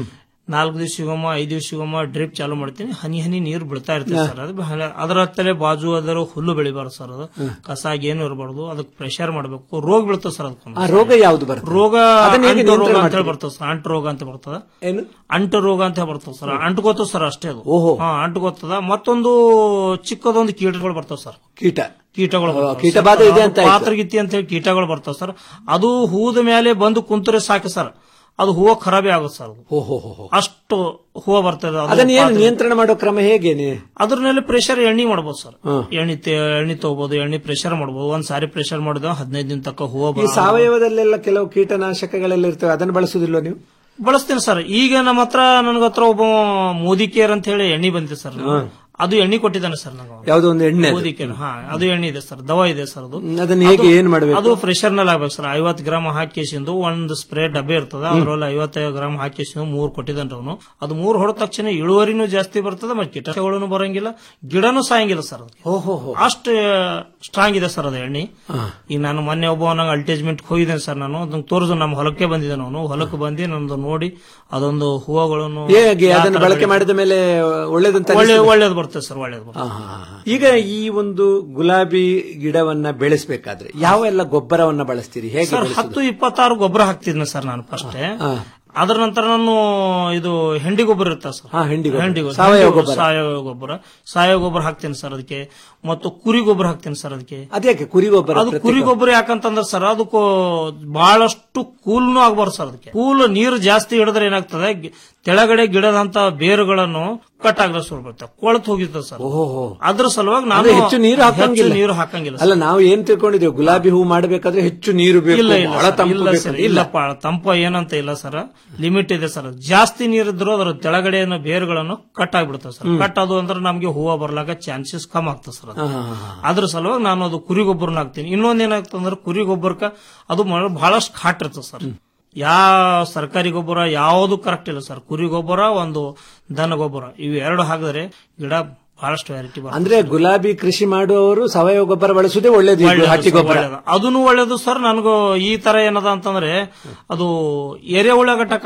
Speaker 18: ನಾಲ್ಕು ದಿವಸಗೊಮ್ಮ ಐದು ದಿವಸಗೊಮ್ಮ ಡ್ರಿಪ್ ಚಾಲು ಮಾಡ್ತೀನಿ ಹನಿ ಹನಿ ನೀರು ಬೀಳ್ತಾ ಇರ್ತದೆ ಸರ್ ಅದು ಬಹಳ- ಅದರ ಹತ್ತಲೇ ಬಾಜು ಅದರ ಹುಲ್ಲು ಬೆಳಿಬಾರ್ದು ಸರ್ ಅದು ಕಸ ಏನು ಇರಬಾರ್ದು ಅದಕ್ಕೆ ಪ್ರೆಷರ್ ಮಾಡಬೇಕು ರೋಗ ಬೀಳ್ತದೆ ಸರ್ ಅದಕ್ಕೊಂದು
Speaker 17: ಆ ರೋಗ ಯಾವ್ದು ಬರ್ತದೆ
Speaker 18: ರೋಗ
Speaker 17: ಅದನ್ನ ಹೇಗೆ
Speaker 18: ಅಂಟು ರೋಗ
Speaker 17: ನಿಯಂತ್ರಣ
Speaker 18: ಅಂತ ಹೇಳಿ
Speaker 17: ಮಾಡ್ತೀರಿ?
Speaker 18: ಬರ್ತದೆ ಸರ್ ಅಂಟು ರೋಗ ಅಂತ ಬರ್ತದ
Speaker 17: ಏನು
Speaker 18: ಅಂಟು ರೋಗ ಅಂತ ಬರ್ತದೆ ಸರ್ ಅಂಟುಗೋತದ ಸರ್ ಅಷ್ಟೇ ಅದು
Speaker 17: ಓಹೋ.
Speaker 18: ಹಾ ಅಂಟುಗೋತದ ಮತ್ತೊಂದು ಚಿಕ್ಕದೊಂದು ಕೀಟಗಳು ಬರ್ತಾವ ಸರ್
Speaker 17: ಕೀಟ
Speaker 18: ಕೀಟಗಳು
Speaker 17: ಓ,
Speaker 18: ಬರ್ತಾವ.
Speaker 17: ಕೀಟಬಾಧೆ ಇದೆ ಅಂತ ಆಯ್ತು.
Speaker 18: ಪಾತ್ರಗಿತ್ತಿ ಅಂತ ಹೇಳಿ ಕೀಟಗಳು ಬರ್ತಾವ ಸರ್ ಅದು ಹೂದ ಮೇಲೆ ಬಂದು ಕುಂತರೆ ಸಾಕು ಸರ್ ಅದು ಹೂವ ಖರಾಬಿ ಆಗುತ್ತೆ ಸರ್ ಅದು.
Speaker 17: ಓಹೋ ಹೋ ಹೋ.
Speaker 18: ಅಷ್ಟು ಹೂವ ಬರ್ತದೆ ಅದು
Speaker 17: ಅದನ್ನ ಏನು
Speaker 18: ಪಾತ್ರೆ-
Speaker 17: ನಿಯಂತ್ರಣ ಮಾಡೋ ಕ್ರಮ ಹೇಗೆ ನೀ-
Speaker 18: ಅದ್ರ ಮೇಲೆ ಪ್ರೆಷರ್ ಎಣ್ಣೆ ಮಾಡ್ಬೋದು ಸರ್
Speaker 17: ಹ್ಮ್.
Speaker 18: ಎಣ್ಣೆ ತೆ- ಎಣ್ಣೆ ತಗೋಬಹುದು ಎಣ್ಣೆ ಪ್ರೆಷರ್ ಮಾಡ್ಬೋದು ಒಂದ್ ಸಾರಿ ಪ್ರೆಷರ್ ಮಾಡಿದ ಹದಿನೈದು ದಿನ ತಕ್ಕ ಹೂವ
Speaker 17: ಈ
Speaker 18: ಬರ-
Speaker 17: ಸಾವಯವದಲ್ಲೆಲ್ಲ ಕೆಲವು ಕೀಟನಾಶಕಗಳೆಲ್ಲ ಇರ್ತವೆ ಅದನ್ನ ಬಳಸುದಿಲ್ವ ನೀವು
Speaker 18: ಬಳಸ್ತೀನಿ ಸರ್ ಈಗ ನಮ್ಮ ಹತ್ರ ನನಗ ಹತ್ರ ಒಬ್ಬ ಮೋದಿ ಕೇರ್ ಅಂತ ಹೇಳಿ ಎಣ್ಣೆ ಬಂದಿದೆ ಸರ್
Speaker 17: ಹ್ಮ್.
Speaker 18: ಅದು ಎಣ್ಣೆ ಕೊಟ್ಟಿದ್ದಾನೆ ಸರ್ ನಂಗೆ ಅವ್ನು.
Speaker 17: ಯಾವ್ದೋ ಒಂದು ಎಣ್ಣೆ ಅದು.
Speaker 18: ಮೋದಿ ಕೇರ್ ಹಾ ಅದು ಎಣ್ಣೆ ಇದೆ ಸರ್ ದವಾ ಇದೆ ಸರ್ ಅದು
Speaker 17: ಹ್ಮ್, ಅದನ್ನ ಹೇಗೆ
Speaker 18: ಅದು-
Speaker 17: ಏನ್ ಮಾಡ್ಬೇಕು?
Speaker 18: ಅದು ಪ್ರೆಷರ್ ನಲ್ಲಿ ಆಗ್ಬೇಕು ಸರ್ ಐವತ್ತು ಗ್ರಾಮ್ ಹಾಕಿಸಿಂದು ಒಂದು ಸ್ಪ್ರೇ ಡಬ್ಬೆ ಇರ್ತದ ಅದ್ರಲ್ಲಿ ಐವತ್ತೈದು ಗ್ರಾಮ್ ಹಾಕಿಸಿಂದು ಮೂರ್ ಕೊಟ್ಟಿದ್ದಾನೆ ಅವನು ಅದು ಮೂರ್ ಹೊಡೆದ ತಕ್ಷಣ ಇಳುವರಿನೂ ಜಾಸ್ತಿ ಬರ್ತದೆ ಮತ್ತೆ ಕೀಟಗಳು ಬರಂಗಿಲ್ಲ ಗಿಡನೂ ಸಾಯಂಗಿಲ್ಲ ಸರ್ ಅದಕ್ಕೆ
Speaker 17: ಓಹೋ
Speaker 18: ಅಷ್ಟು ಸ್ಟ್ರಾಂಗ್ ಇದೆ ಸರ್ ಅದು ಎಣ್ಣೆ ಈಗ ನಾನು ಮೊನ್ನೆ ಒಬ್ಬ ನಂಗೆ ಅಲ್ಟೇಜ್ಮೆಂಟ್ ಹೋಗಿದ್ದೇನೆ ಸರ್ ನಾನು ಅದನ್ನ ತೋರಿಸು ನಮ್ಮ ಹೊಲಕ್ಕೆ ಬಂದಿದ್ದಾನೆ ಅವನು ಹೊಲಕ್ಕೆ ಬಂದು ನಂದು ನೋಡಿ ಅದೊಂದು ಹೂವಗಳನ್ನು
Speaker 17: ಹೇಗೆ
Speaker 18: ಯಾವ
Speaker 17: ಅದನ್ನು
Speaker 18: ತರ
Speaker 17: ಬಳಕೆ
Speaker 18: ಬೆಳೆ-
Speaker 17: ಮಾಡಿದ ಮೇಲೆ ಒಳ್ಳೇದಂತ
Speaker 18: ಒಳ್ಳೆ
Speaker 17: ಅನಿಸ್ತದೆ?
Speaker 18: ಒಳ್ಳೇದು ಬರ್ತದೆ ಸರ್ ಒಳ್ಳೇದು ಬರ್ತದೆ.
Speaker 17: ಹಾ, ಹಾ, ಹಾ. ಈಗ ಈ ಒಂದು ಗುಲಾಬಿ ಗಿಡವನ್ನ ಬೆಳೆಸಬೇಕಾದ್ರೆ ಯಾವ ಎಲ್ಲ ಗೊಬ್ಬರವನ್ನ ಬಳಸ್ತೀರಿ ಹೇಗೆ
Speaker 18: ಸರ್
Speaker 17: ಬೆಳೆಸೋದು?
Speaker 18: ಹತ್ತು ಇಪ್ಪತ್ತಾರು ಗೊಬ್ಬರ ಹಾಕ್ತಿದ್ನ ಸರ್ ನಾನು ಫಸ್ಟ್ ಅದರ ನಂತರ ನಾನು ಇದು ಹೆಂಡಿ ಗೊಬ್ಬರ ಇರ್ತಾ ಸರ್
Speaker 17: ಹಾ, ಹೆಂಡಿ ಗೊಬ್ಬರ.
Speaker 18: ಹೆಂಡಿ ಗೊಬ್ಬರ.
Speaker 17: ಸಾವಯವ
Speaker 18: ಹೆಂಡಿ
Speaker 17: ಗೊಬ್ಬರ.
Speaker 18: ಸಾವಯವ ಗೊಬ್ಬರ ಸಾವಯವ ಗೊಬ್ಬರ ಹಾಕ್ತೀನಿ ಸರ್ ಅದಕ್ಕೆ ಮತ್ತು ಕುರಿ ಗೊಬ್ಬರ ಹಾಕ್ತೀನಿ ಸರ್ ಅದಕ್ಕೆ
Speaker 17: ಅದ್ಯಾಕೆ ಕುರಿ ಗೊಬ್ಬರ
Speaker 18: ಅದು
Speaker 17: ಪ್ರತ್ಯೇಕ?
Speaker 18: ಕುರಿ ಗೊಬ್ಬರ ಯಾಕಂತಂದ್ರೆ ಸರ್ ಅದಕ್ಕೂ ಬಹಳಷ್ಟು ಕೂಲ್ನು ಆಗ್ಬಾರ್ದು ಸರ್ ಅದಕ್ಕೆ ಕೂಲ್ ನೀರು ಜಾಸ್ತಿ ಹಿಡಿದ್ರೆ ಏನಾಗ್ತದೆ ಗಿ- ಕೆಳಗಡೆ ಗಿಡದಂತ ಬೇರುಗಳನ್ನು ಕಟ್ ಆಗದ ಶುರು ಬರ್ತವೆ ಕೊಳತು ಹೋಗಿರ್ತದೆ ಸರ್
Speaker 17: ಓಹೋ
Speaker 18: ಅದ್ರ ಸಲುವಾಗಿ ನಾನು
Speaker 17: ಅಂದ್ರೆ ಹೆಚ್ಚು ನೀರು ಹಾಕಂಗಿಲ್ಲ
Speaker 18: ಹೆಚ್ಚು ನೀರು ಹಾಕಂಗಿಲ್ಲ ಸರ್.
Speaker 17: ಅಲ್ಲ ನಾವು ಏನ್ ತಿಳ್ಕೊಂಡಿದ್ದೇವೆ ಗುಲಾಬಿ ಹೂ ಮಾಡಬೇಕಾದ್ರೆ ಹೆಚ್ಚು ನೀರು ಬೇಕು
Speaker 18: ಇಲ್ಲ ಇಲ್ಲ
Speaker 17: ಬಹಳ
Speaker 18: ಸರ್,
Speaker 17: ತಂಪು
Speaker 18: ಇಲ್ಲ
Speaker 17: ಬೇಕು
Speaker 18: ಸರ್,
Speaker 17: ಅಂತ. ಇಲ್ಲ
Speaker 18: ಇಲ್ಲಪ್ಪ ತಂಪ ಏನಂತ ಇಲ್ಲ ಸರ್ ಲಿಮಿಟ್ ಇದೆ ಸರ್ ಜಾಸ್ತಿ ನೀರಿದ್ರು ಅದರ ತೆಳಗಡೆ ಬೇರುಗಳನ್ನು ಕಟ್ ಆಗ್ಬಿಡ್ತದೆ ಸರ್
Speaker 17: ಹ್ಮ್.
Speaker 18: ಕಟ್ ಅದು ಅಂದ್ರೆ ನಮ್ಗೆ ಹೂವು ಬರ್ಲಾಕ ಚಾನ್ಸಸ್ ಕಮ್ಮಿ ಆಗ್ತದೆ ಸರ್ ಅದು.
Speaker 17: ಹಾ, ಹಾ, ಹಾ.
Speaker 18: ಅದ್ರ ಸಲುವಾಗಿ ನಾನು ಅದು ಕುರಿ ಗೊಬ್ಬರನ ಹಾಕ್ತೀನಿ ಇನ್ನೊಂದ್ ಏನಾಗ್ತದೆ ಅಂದ್ರೆ ಕುರಿ ಗೊಬ್ಬರಕ್ಕ ಅದು ಮ- ಬಹಳಷ್ಟು ಖಾಟ್ ಇರ್ತದೆ ಸರ್ ಯಾವ ಸರ್ಕಾರಿ ಗೊಬ್ಬರ ಯಾವುದು ಕರೆಕ್ಟ್ ಇಲ್ಲ ಸರ್ ಕುರಿ ಗೊಬ್ಬರ ಒಂದು ದನ ಗೊಬ್ಬರ ಇವು ಎರಡು ಹಾಕಿದ್ರೆ ಗಿಡ ಬಹಳಷ್ಟು ವೆರೈಟಿ
Speaker 17: ಅಂದ್ರೆ ಗುಲಾಬಿ ಕೃಷಿ ಮಾಡುವವರು ಸಾವಯವ ಗೊಬ್ಬರ ಬಳಸುವುದೇ ಒಳ್ಳೇದು ಈ ಹಟ್ಟಿ ಗೊಬ್ಬರ
Speaker 18: ಅದನ್ನು ಒಳ್ಳೇದು ಸರ್ ನನಗೂ ಈ ತರ ಏನದ ಅಂತಂದ್ರೆ ಅದು ಎರೆಹುಳ ಘಟಕ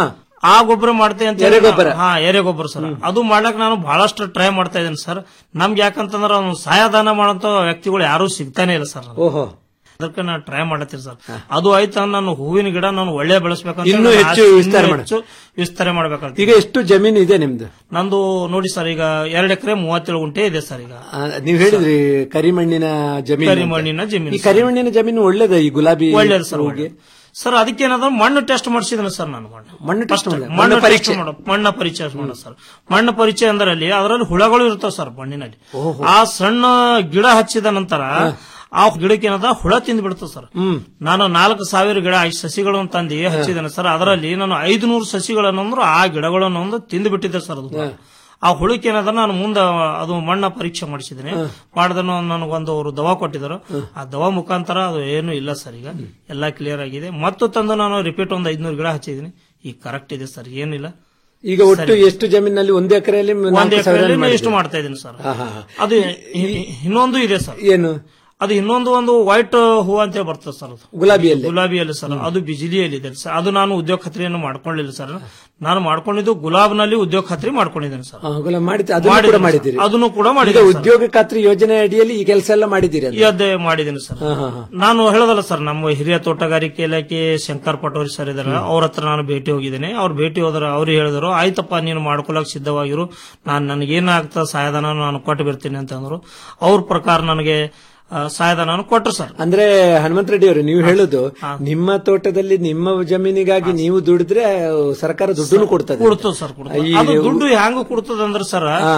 Speaker 18: ಆ ಗೊಬ್ಬರ ಮಾಡ್ತೇನೆ ಅಂತ ಹೇಳಿ
Speaker 17: ಎರೆಗೊಬ್ಬರ.
Speaker 18: ನಾ- ಹಾ ಎರೆಗೊಬ್ಬರ ಸರ್ ಅದು ಮಾಡ್ಲಕ್ ನಾನು ಬಹಳಷ್ಟು ಟ್ರೈ ಮಾಡ್ತಾ ಇದ್ದೇನೆ ಸರ್ ನಮ್ಗೆ ಯಾಕಂತಂದ್ರೆ ಅವ್ನು ಸಹಾಯದಾನ ಮಾಡೋಂತ ವ್ಯಕ್ತಿಗಳು ಯಾರು ಸಿಗ್ತಾನೆ ಇಲ್ಲ ಸರ್ ನನಗೆ.
Speaker 17: ಓಹೋ
Speaker 18: ಅದಕ್ಕೆ ನಾನು ಟ್ರೈ ಮಾಡತ್ತೀನಿ ಸರ್ ಅದು ಆಯ್ತು ನಾನು ಹೂವಿನ ಗಿಡ ನಾನು ಒಳ್ಳೆ ಬೆಳೆಸ್ಬೇಕಂತ
Speaker 17: ಇನ್ನೂ
Speaker 18: ನಾನು
Speaker 17: ಹೆಚ್ಚು
Speaker 18: ಆಸೆ-
Speaker 17: ವಿಸ್ತಾರ
Speaker 18: ಇನ್ನೂ
Speaker 17: ಮಾಡು.
Speaker 18: ಹೆಚ್ಚು ವಿಸ್ತಾರ ಮಾಡ್ಬೇಕಂತ
Speaker 17: ಈಗ ಎಷ್ಟು ಜಮೀನು ಇದೆ ನಿಮ್ದು
Speaker 18: ನಂದು ನೋಡಿ ಸರ್ ಈಗ ಎರಡು ಎಕರೆ ಮೂವತ್ತೇಳು ಗುಂಟೆ ಇದೆ ಸರ್ ಈಗ
Speaker 17: ಆ, ನೀವ್ ಹೇಳಿದ್ರಿ ಕರಿಮಣ್ಣಿನ ಜಮೀನು ಅಂತ.
Speaker 18: ಕರಿಮಣ್ಣಿನ ಜಮೀನು
Speaker 17: ಈ ಕರಿಮಣ್ಣಿನ ಜಮೀನು ಒಳ್ಳೇದ ಈ ಗುಲಾಬಿ
Speaker 18: ಒಳ್ಳೇದು ಸರ್
Speaker 17: ಹೂವಿಗೆ?
Speaker 18: ಸರ್ ಅದಕ್ಕೇನಾದ್ರು ಮಣ್ಣು ಟೆಸ್ಟ್ ಮಾಡಿಸಿದ್ರೆ ಸರ್ ನಾನು ಮಣ್ಣು
Speaker 17: ಮಣ್ಣು ಟೆಸ್ಟ್
Speaker 18: First
Speaker 17: ಮಾಡಿದ?
Speaker 18: ಮಣ್ಣು
Speaker 17: ಮಣ್ಣು
Speaker 18: ಪರೀಕ್ಷೆ
Speaker 17: ಪರೀಕ್ಷೆ?
Speaker 18: ಮಾಡೋ ಮಣ್ಣ ಪರಿಚಯ ಮಾಡೋ ಸರ್ ಮಣ್ಣು ಪರಿಚಯ ಅಂದ್ರಲ್ಲಿ ಅದರಲ್ಲಿ ಹುಳಗಳು ಇರ್ತಾವ ಸರ್ ಮಣ್ಣಿನಲ್ಲಿ ಆ ಸಣ್ಣ ಗಿಡ ಹಚ್ಚಿದ ನಂತರ ಆ ಗಿಡಕ್ಕೆ ಏನದ ಹುಳ ತಿಂದು ಬಿಡ್ತದೆ ಸರ್ ನಾನು ನಾಲ್ಕು ಸಾವಿರ ಗಿಡ ಐದು ಸಸಿಗಳನ್ನು ತಂದು ಹಚ್ಚಿದ್ದೇನೆ ಸರ್ ಅದರಲ್ಲಿ ನಾನು ಐದು ನೂರು ಸಸಿಗಳನ್ನು ಅಂದ್ರೆ ಆ ಗಿಡಗಳನ್ನು ಒಂದು ತಿಂದು ಬಿಟ್ಟಿದ್ದೆ ಸರ್ ಅದು ಹುಳ. ಆ ಹುಳಕ್ಕೆ ಏನದ ನಾನು ಮುಂದೆ ಅದು ಮಣ್ಣ ಪರೀಕ್ಷೆ ಮಾಡಿಸಿದ್ದೀನಿ ಮಾಡಿದನು ನನಗೊಂದು ಅವರು ದವಾ ಕೊಟ್ಟಿದ್ರು ಆ ದವಾ ಮುಖಾಂತರ ಅದು ಏನು ಇಲ್ಲ ಸರ್ ಈಗ ಎಲ್ಲಾ ಕ್ಲಿಯರ್ ಆಗಿದೆ ಮತ್ತು ತಂದು ನಾನು ರಿಪೀಟ್ ಒಂದು ಐದ್ನೂರು ಗಿಡ ಹಚ್ಚಿದ್ದೀನಿ ಈಗ ಕರೆಕ್ಟ್ ಇದೆ ಸರ್ ಏನಿಲ್ಲ
Speaker 17: ಈಗ ಒಟ್ಟು ಎಷ್ಟು ಜಮೀನಲ್ಲಿ ಒಂದು ಎಕರೆಯಲ್ಲಿ
Speaker 18: ಒಂದ್
Speaker 17: ನಾಲ್ಕು ಸಾವಿರ
Speaker 18: ಎಕರೆಯಲ್ಲಿ
Speaker 17: ಮಾಡಿದ್ದೀರಿ?
Speaker 18: ಎಷ್ಟು ಮಾಡ್ತಾ ಇದ್ದೀನಿ ಸರ್
Speaker 17: ಹಾ, ಹಾ, ಹಾ.
Speaker 18: ಅದು ಇ- ಇನ್ನೊಂದು ಇದೆ ಸರ್
Speaker 17: ಏನು
Speaker 18: ಅದು ಇನ್ನೊಂದು ಒಂದು ವೈಟ್ ಹೂ ಅಂತ ಹೇಳಿ ಬರ್ತದೆ ಸರ್ ಅದು
Speaker 17: ಗುಲಾಬಿಯಲ್ಲಿ
Speaker 18: ಗುಲಾಬಿಯಲ್ಲಿ ಸರ್ ಅದು ಬಿಜಿಲಿಯಲ್ಲಿ ಇದೆ ಸರ್ ಅದು ನಾನು ಉದ್ಯೋಗ ಖಾತ್ರಿಯನ್ನು ಮಾಡ್ಕೊಳ್ಳಿಲ್ಲ ಸರ್ ನಾನು ಮಾಡ್ಕೊಂಡಿದ್ದು ಗುಲಾಬ್ನಲ್ಲಿ ಉದ್ಯೋಗ ಖಾತ್ರಿ ಮಾಡ್ಕೊಂಡಿದ್ದೇನೆ ಸರ್
Speaker 17: ಆ, ಗುಲಾಬಿ ಮಾಡಿ ಅದನ್ನು ಕೂಡ
Speaker 18: ಮಾಡಿದ್ದೀನಿ
Speaker 17: ಮಾಡಿದ್ದೀರಿ
Speaker 18: ಸರ್. ಅದನ್ನು ಕೂಡ
Speaker 17: ಈಗ
Speaker 18: ಮಾಡಿದ್ದೀನಿ ಸರ್.
Speaker 17: ಉದ್ಯೋಗ ಖಾತ್ರಿ ಯೋಜನೆ ಅಡಿಯಲ್ಲಿ ಈ ಕೆಲಸ ಎಲ್ಲ ಮಾಡಿದ್ದೀರಿ ಅಂತ?
Speaker 18: ಅದೇ ಮಾಡಿದ್ದೀನಿ ಸರ್
Speaker 17: ಹಾ, ಹಾ, ಹಾ.
Speaker 18: ನಾನು ಹೇಳೋದಲ್ಲ ಸರ್ ನಮ್ಮ ಹಿರಿಯ ತೋಟಗಾರಿಕೆ ಇಲಾಖೆ ಶಂಕರ್ ಪಟೋರಿ ಸರ್ ಇದಾರೆ ಅವ್ರ ಹತ್ರ ನಾನು ಭೇಟಿ ಹೋಗಿದ್ದೇನೆ ಅವ್ರು ಭೇಟಿ ಹೋದ್ರ ಅವ್ರು ಹೇಳಿದ್ರು ಆಯ್ತಪ್ಪ ನೀನು ಮಾಡ್ಕೊಳಕ್ ಸಿದ್ಧವಾಗಿರು ನಾನು ನನಗೇನಾಗ್ತದ ಸಹಾಯಧನ ನಾನು ಕೊಟ್ಟು ಬಿಡ್ತೀನಿ ಅಂತ ಅಂದ್ರು ಅವ್ರ ಪ್ರಕಾರ ನನಗೆ ಆ, ಸಹಾಯಧನ ಕೊಟ್ಟರು ಸರ್
Speaker 17: ಅಂದ್ರೆ ಹನುಮಂತ ರೆಡ್ಡಿ ಅವರು ನೀವು ಹೇಳುದು ನಿಮ್ಮ ತೋಟದಲ್ಲಿ ನಿಮ್ಮ ಜಮೀನಿಗಾಗಿ ನೀವು ದುಡಿದ್ರೆ ಆ, ಸರ್ಕಾರ ದುಡ್ಡನ್ನು ಕೊಡ್ತದೆ
Speaker 18: ಕೊಡ್ತದ ಸರ್ ಕೊಡ್ತದ
Speaker 17: ಈ-
Speaker 18: ಅದು ದುಡ್ಡು ಹೆಂಗ ಕೊಡ್ತದ ಅಂದ್ರೆ ಸರ್
Speaker 17: ಹಾ.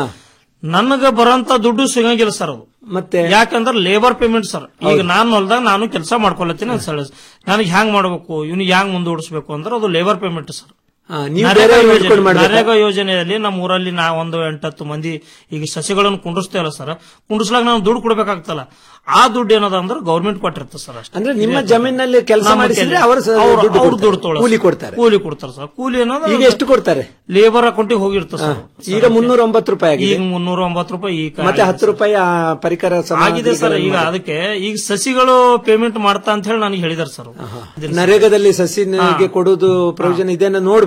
Speaker 18: ನನಗ ಬರಂತ ದುಡ್ಡು ಸಿಗಂಗಿಲ್ಲ ಸರ್ ಅದು
Speaker 17: ಮತ್ತೆ
Speaker 18: ಯಾಕಂದ್ರೆ ಲೇಬರ್ ಪೇಮೆಂಟ್ ಸರ್ ಈಗ ನಾನು ಹೊಲ್ದಾಗ ನಾನು ಕೆಲಸ ಮಾಡ್ಕೊಳತ್ತೀನಿ ಅಂತ ಹೇಳಿ ನನಗೆ ಹ್ಯಾಂಗ್ ಮಾಡ್ಬೇಕು ಇವ್ನಿಗೆ ಹ್ಯಾಂಗ್ ಮುಂದೂಡಿಸ್ಬೇಕು ಅಂದ್ರೆ ಅದು ಲೇಬರ್ ಪೇಮೆಂಟ್ ಸರ್
Speaker 17: ಆ, ನೀವು
Speaker 18: ನರೇಗಾ
Speaker 17: ಬೇರೆ
Speaker 18: ಯೋಜನೆ-
Speaker 17: ಹಿಡ್ಕೊಂಡು ಮಾಡ್ಬೇಕಾ?
Speaker 18: ನರೇಗಾ ಯೋಜನೆಯಲ್ಲಿ ನಮ್ಮ ಊರಲ್ಲಿ ನಾ ಒಂದು ಎಂಟತ್ತು ಮಂದಿ ಈಗ ಸಸಿಗಳನ್ನು ಕುಂಡಿಸ್ತೇವಲ್ಲ ಸರ್ ಕುಂಡಿಸ್ಲಾಗ ನಾವು ದುಡ್ಡು ಕೊಡ್ಬೇಕಾಗ್ತಲ್ಲ ಆ ದುಡ್ಡು ಏನದ ಅಂದ್ರೆ ಗೌರ್ಮೆಂಟ್ ಕೊಟ್ಟಿರ್ತದೆ ಸರ್ ಅಷ್ಟೇ
Speaker 17: ಅಂದ್ರೆ ನಿಮ್ಮ ಜಮೀನಲ್ಲಿ ಕೆಲಸ
Speaker 18: ನಮ್ಮ
Speaker 17: ಮಾಡಿಸಿದ್ರೆ
Speaker 18: ಕೆಲ-
Speaker 17: ಅವರು ಸ-
Speaker 18: ಅವ್ರು-
Speaker 17: ದುಡ್ಡು
Speaker 18: ಅವ್ರು
Speaker 17: ಕೊಡ್ತಾರೆ.
Speaker 18: ದುಡ್ಡು ತೊಗೊಳಲ್ಲ
Speaker 17: ಕೂಲಿ
Speaker 18: ಸರ್.
Speaker 17: ಕೊಡ್ತಾರೆ
Speaker 18: ಕೂಲಿ ಕೊಡ್ತಾರೆ ಸರ್ ಕೂಲಿ ಅನ್ನೋದು
Speaker 17: ಈಗ ಎಷ್ಟು ಕೊಡ್ತಾರೆ
Speaker 18: ಲೇಬರ್ ಅಕೌಂಟಿಗೆ ಹೋಗಿರ್ತದೆ ಸರ್
Speaker 17: ಈಗ ಮುನ್ನೂರ ಒಂಬತ್ತು ರೂಪಾಯಿ ಆಗಿದೆ
Speaker 18: ಈಗ ಮುನ್ನೂರ ಒಂಬತ್ತು ರೂಪಾಯಿ ಈಗ
Speaker 17: ಮತ್ತೆ ಹತ್ತು ರೂಪಾಯಿ ಆ ಪರಿಕರ
Speaker 18: ಆಗಿದೆ ಸರ್ ಈಗ
Speaker 17: ಸಾಮಗ್ರಿಗಳನ್ನು
Speaker 18: ಅದಕ್ಕೆ ಈಗ ಸಸಿಗಳು ಪೇಮೆಂಟ್ ಮಾಡ್ತಾ ಅಂತ ಹೇಳಿ ನನಗೆ ಹೇಳಿದಾರೆ ಸರ್
Speaker 17: ನರೇಗಾದಲ್ಲಿ ಸಸಿನಿಗೆ ಕೊಡುವುದು ಪ್ರಯೋಜನ ಇದನ್ನ ನೋಡ್ಬೇಕು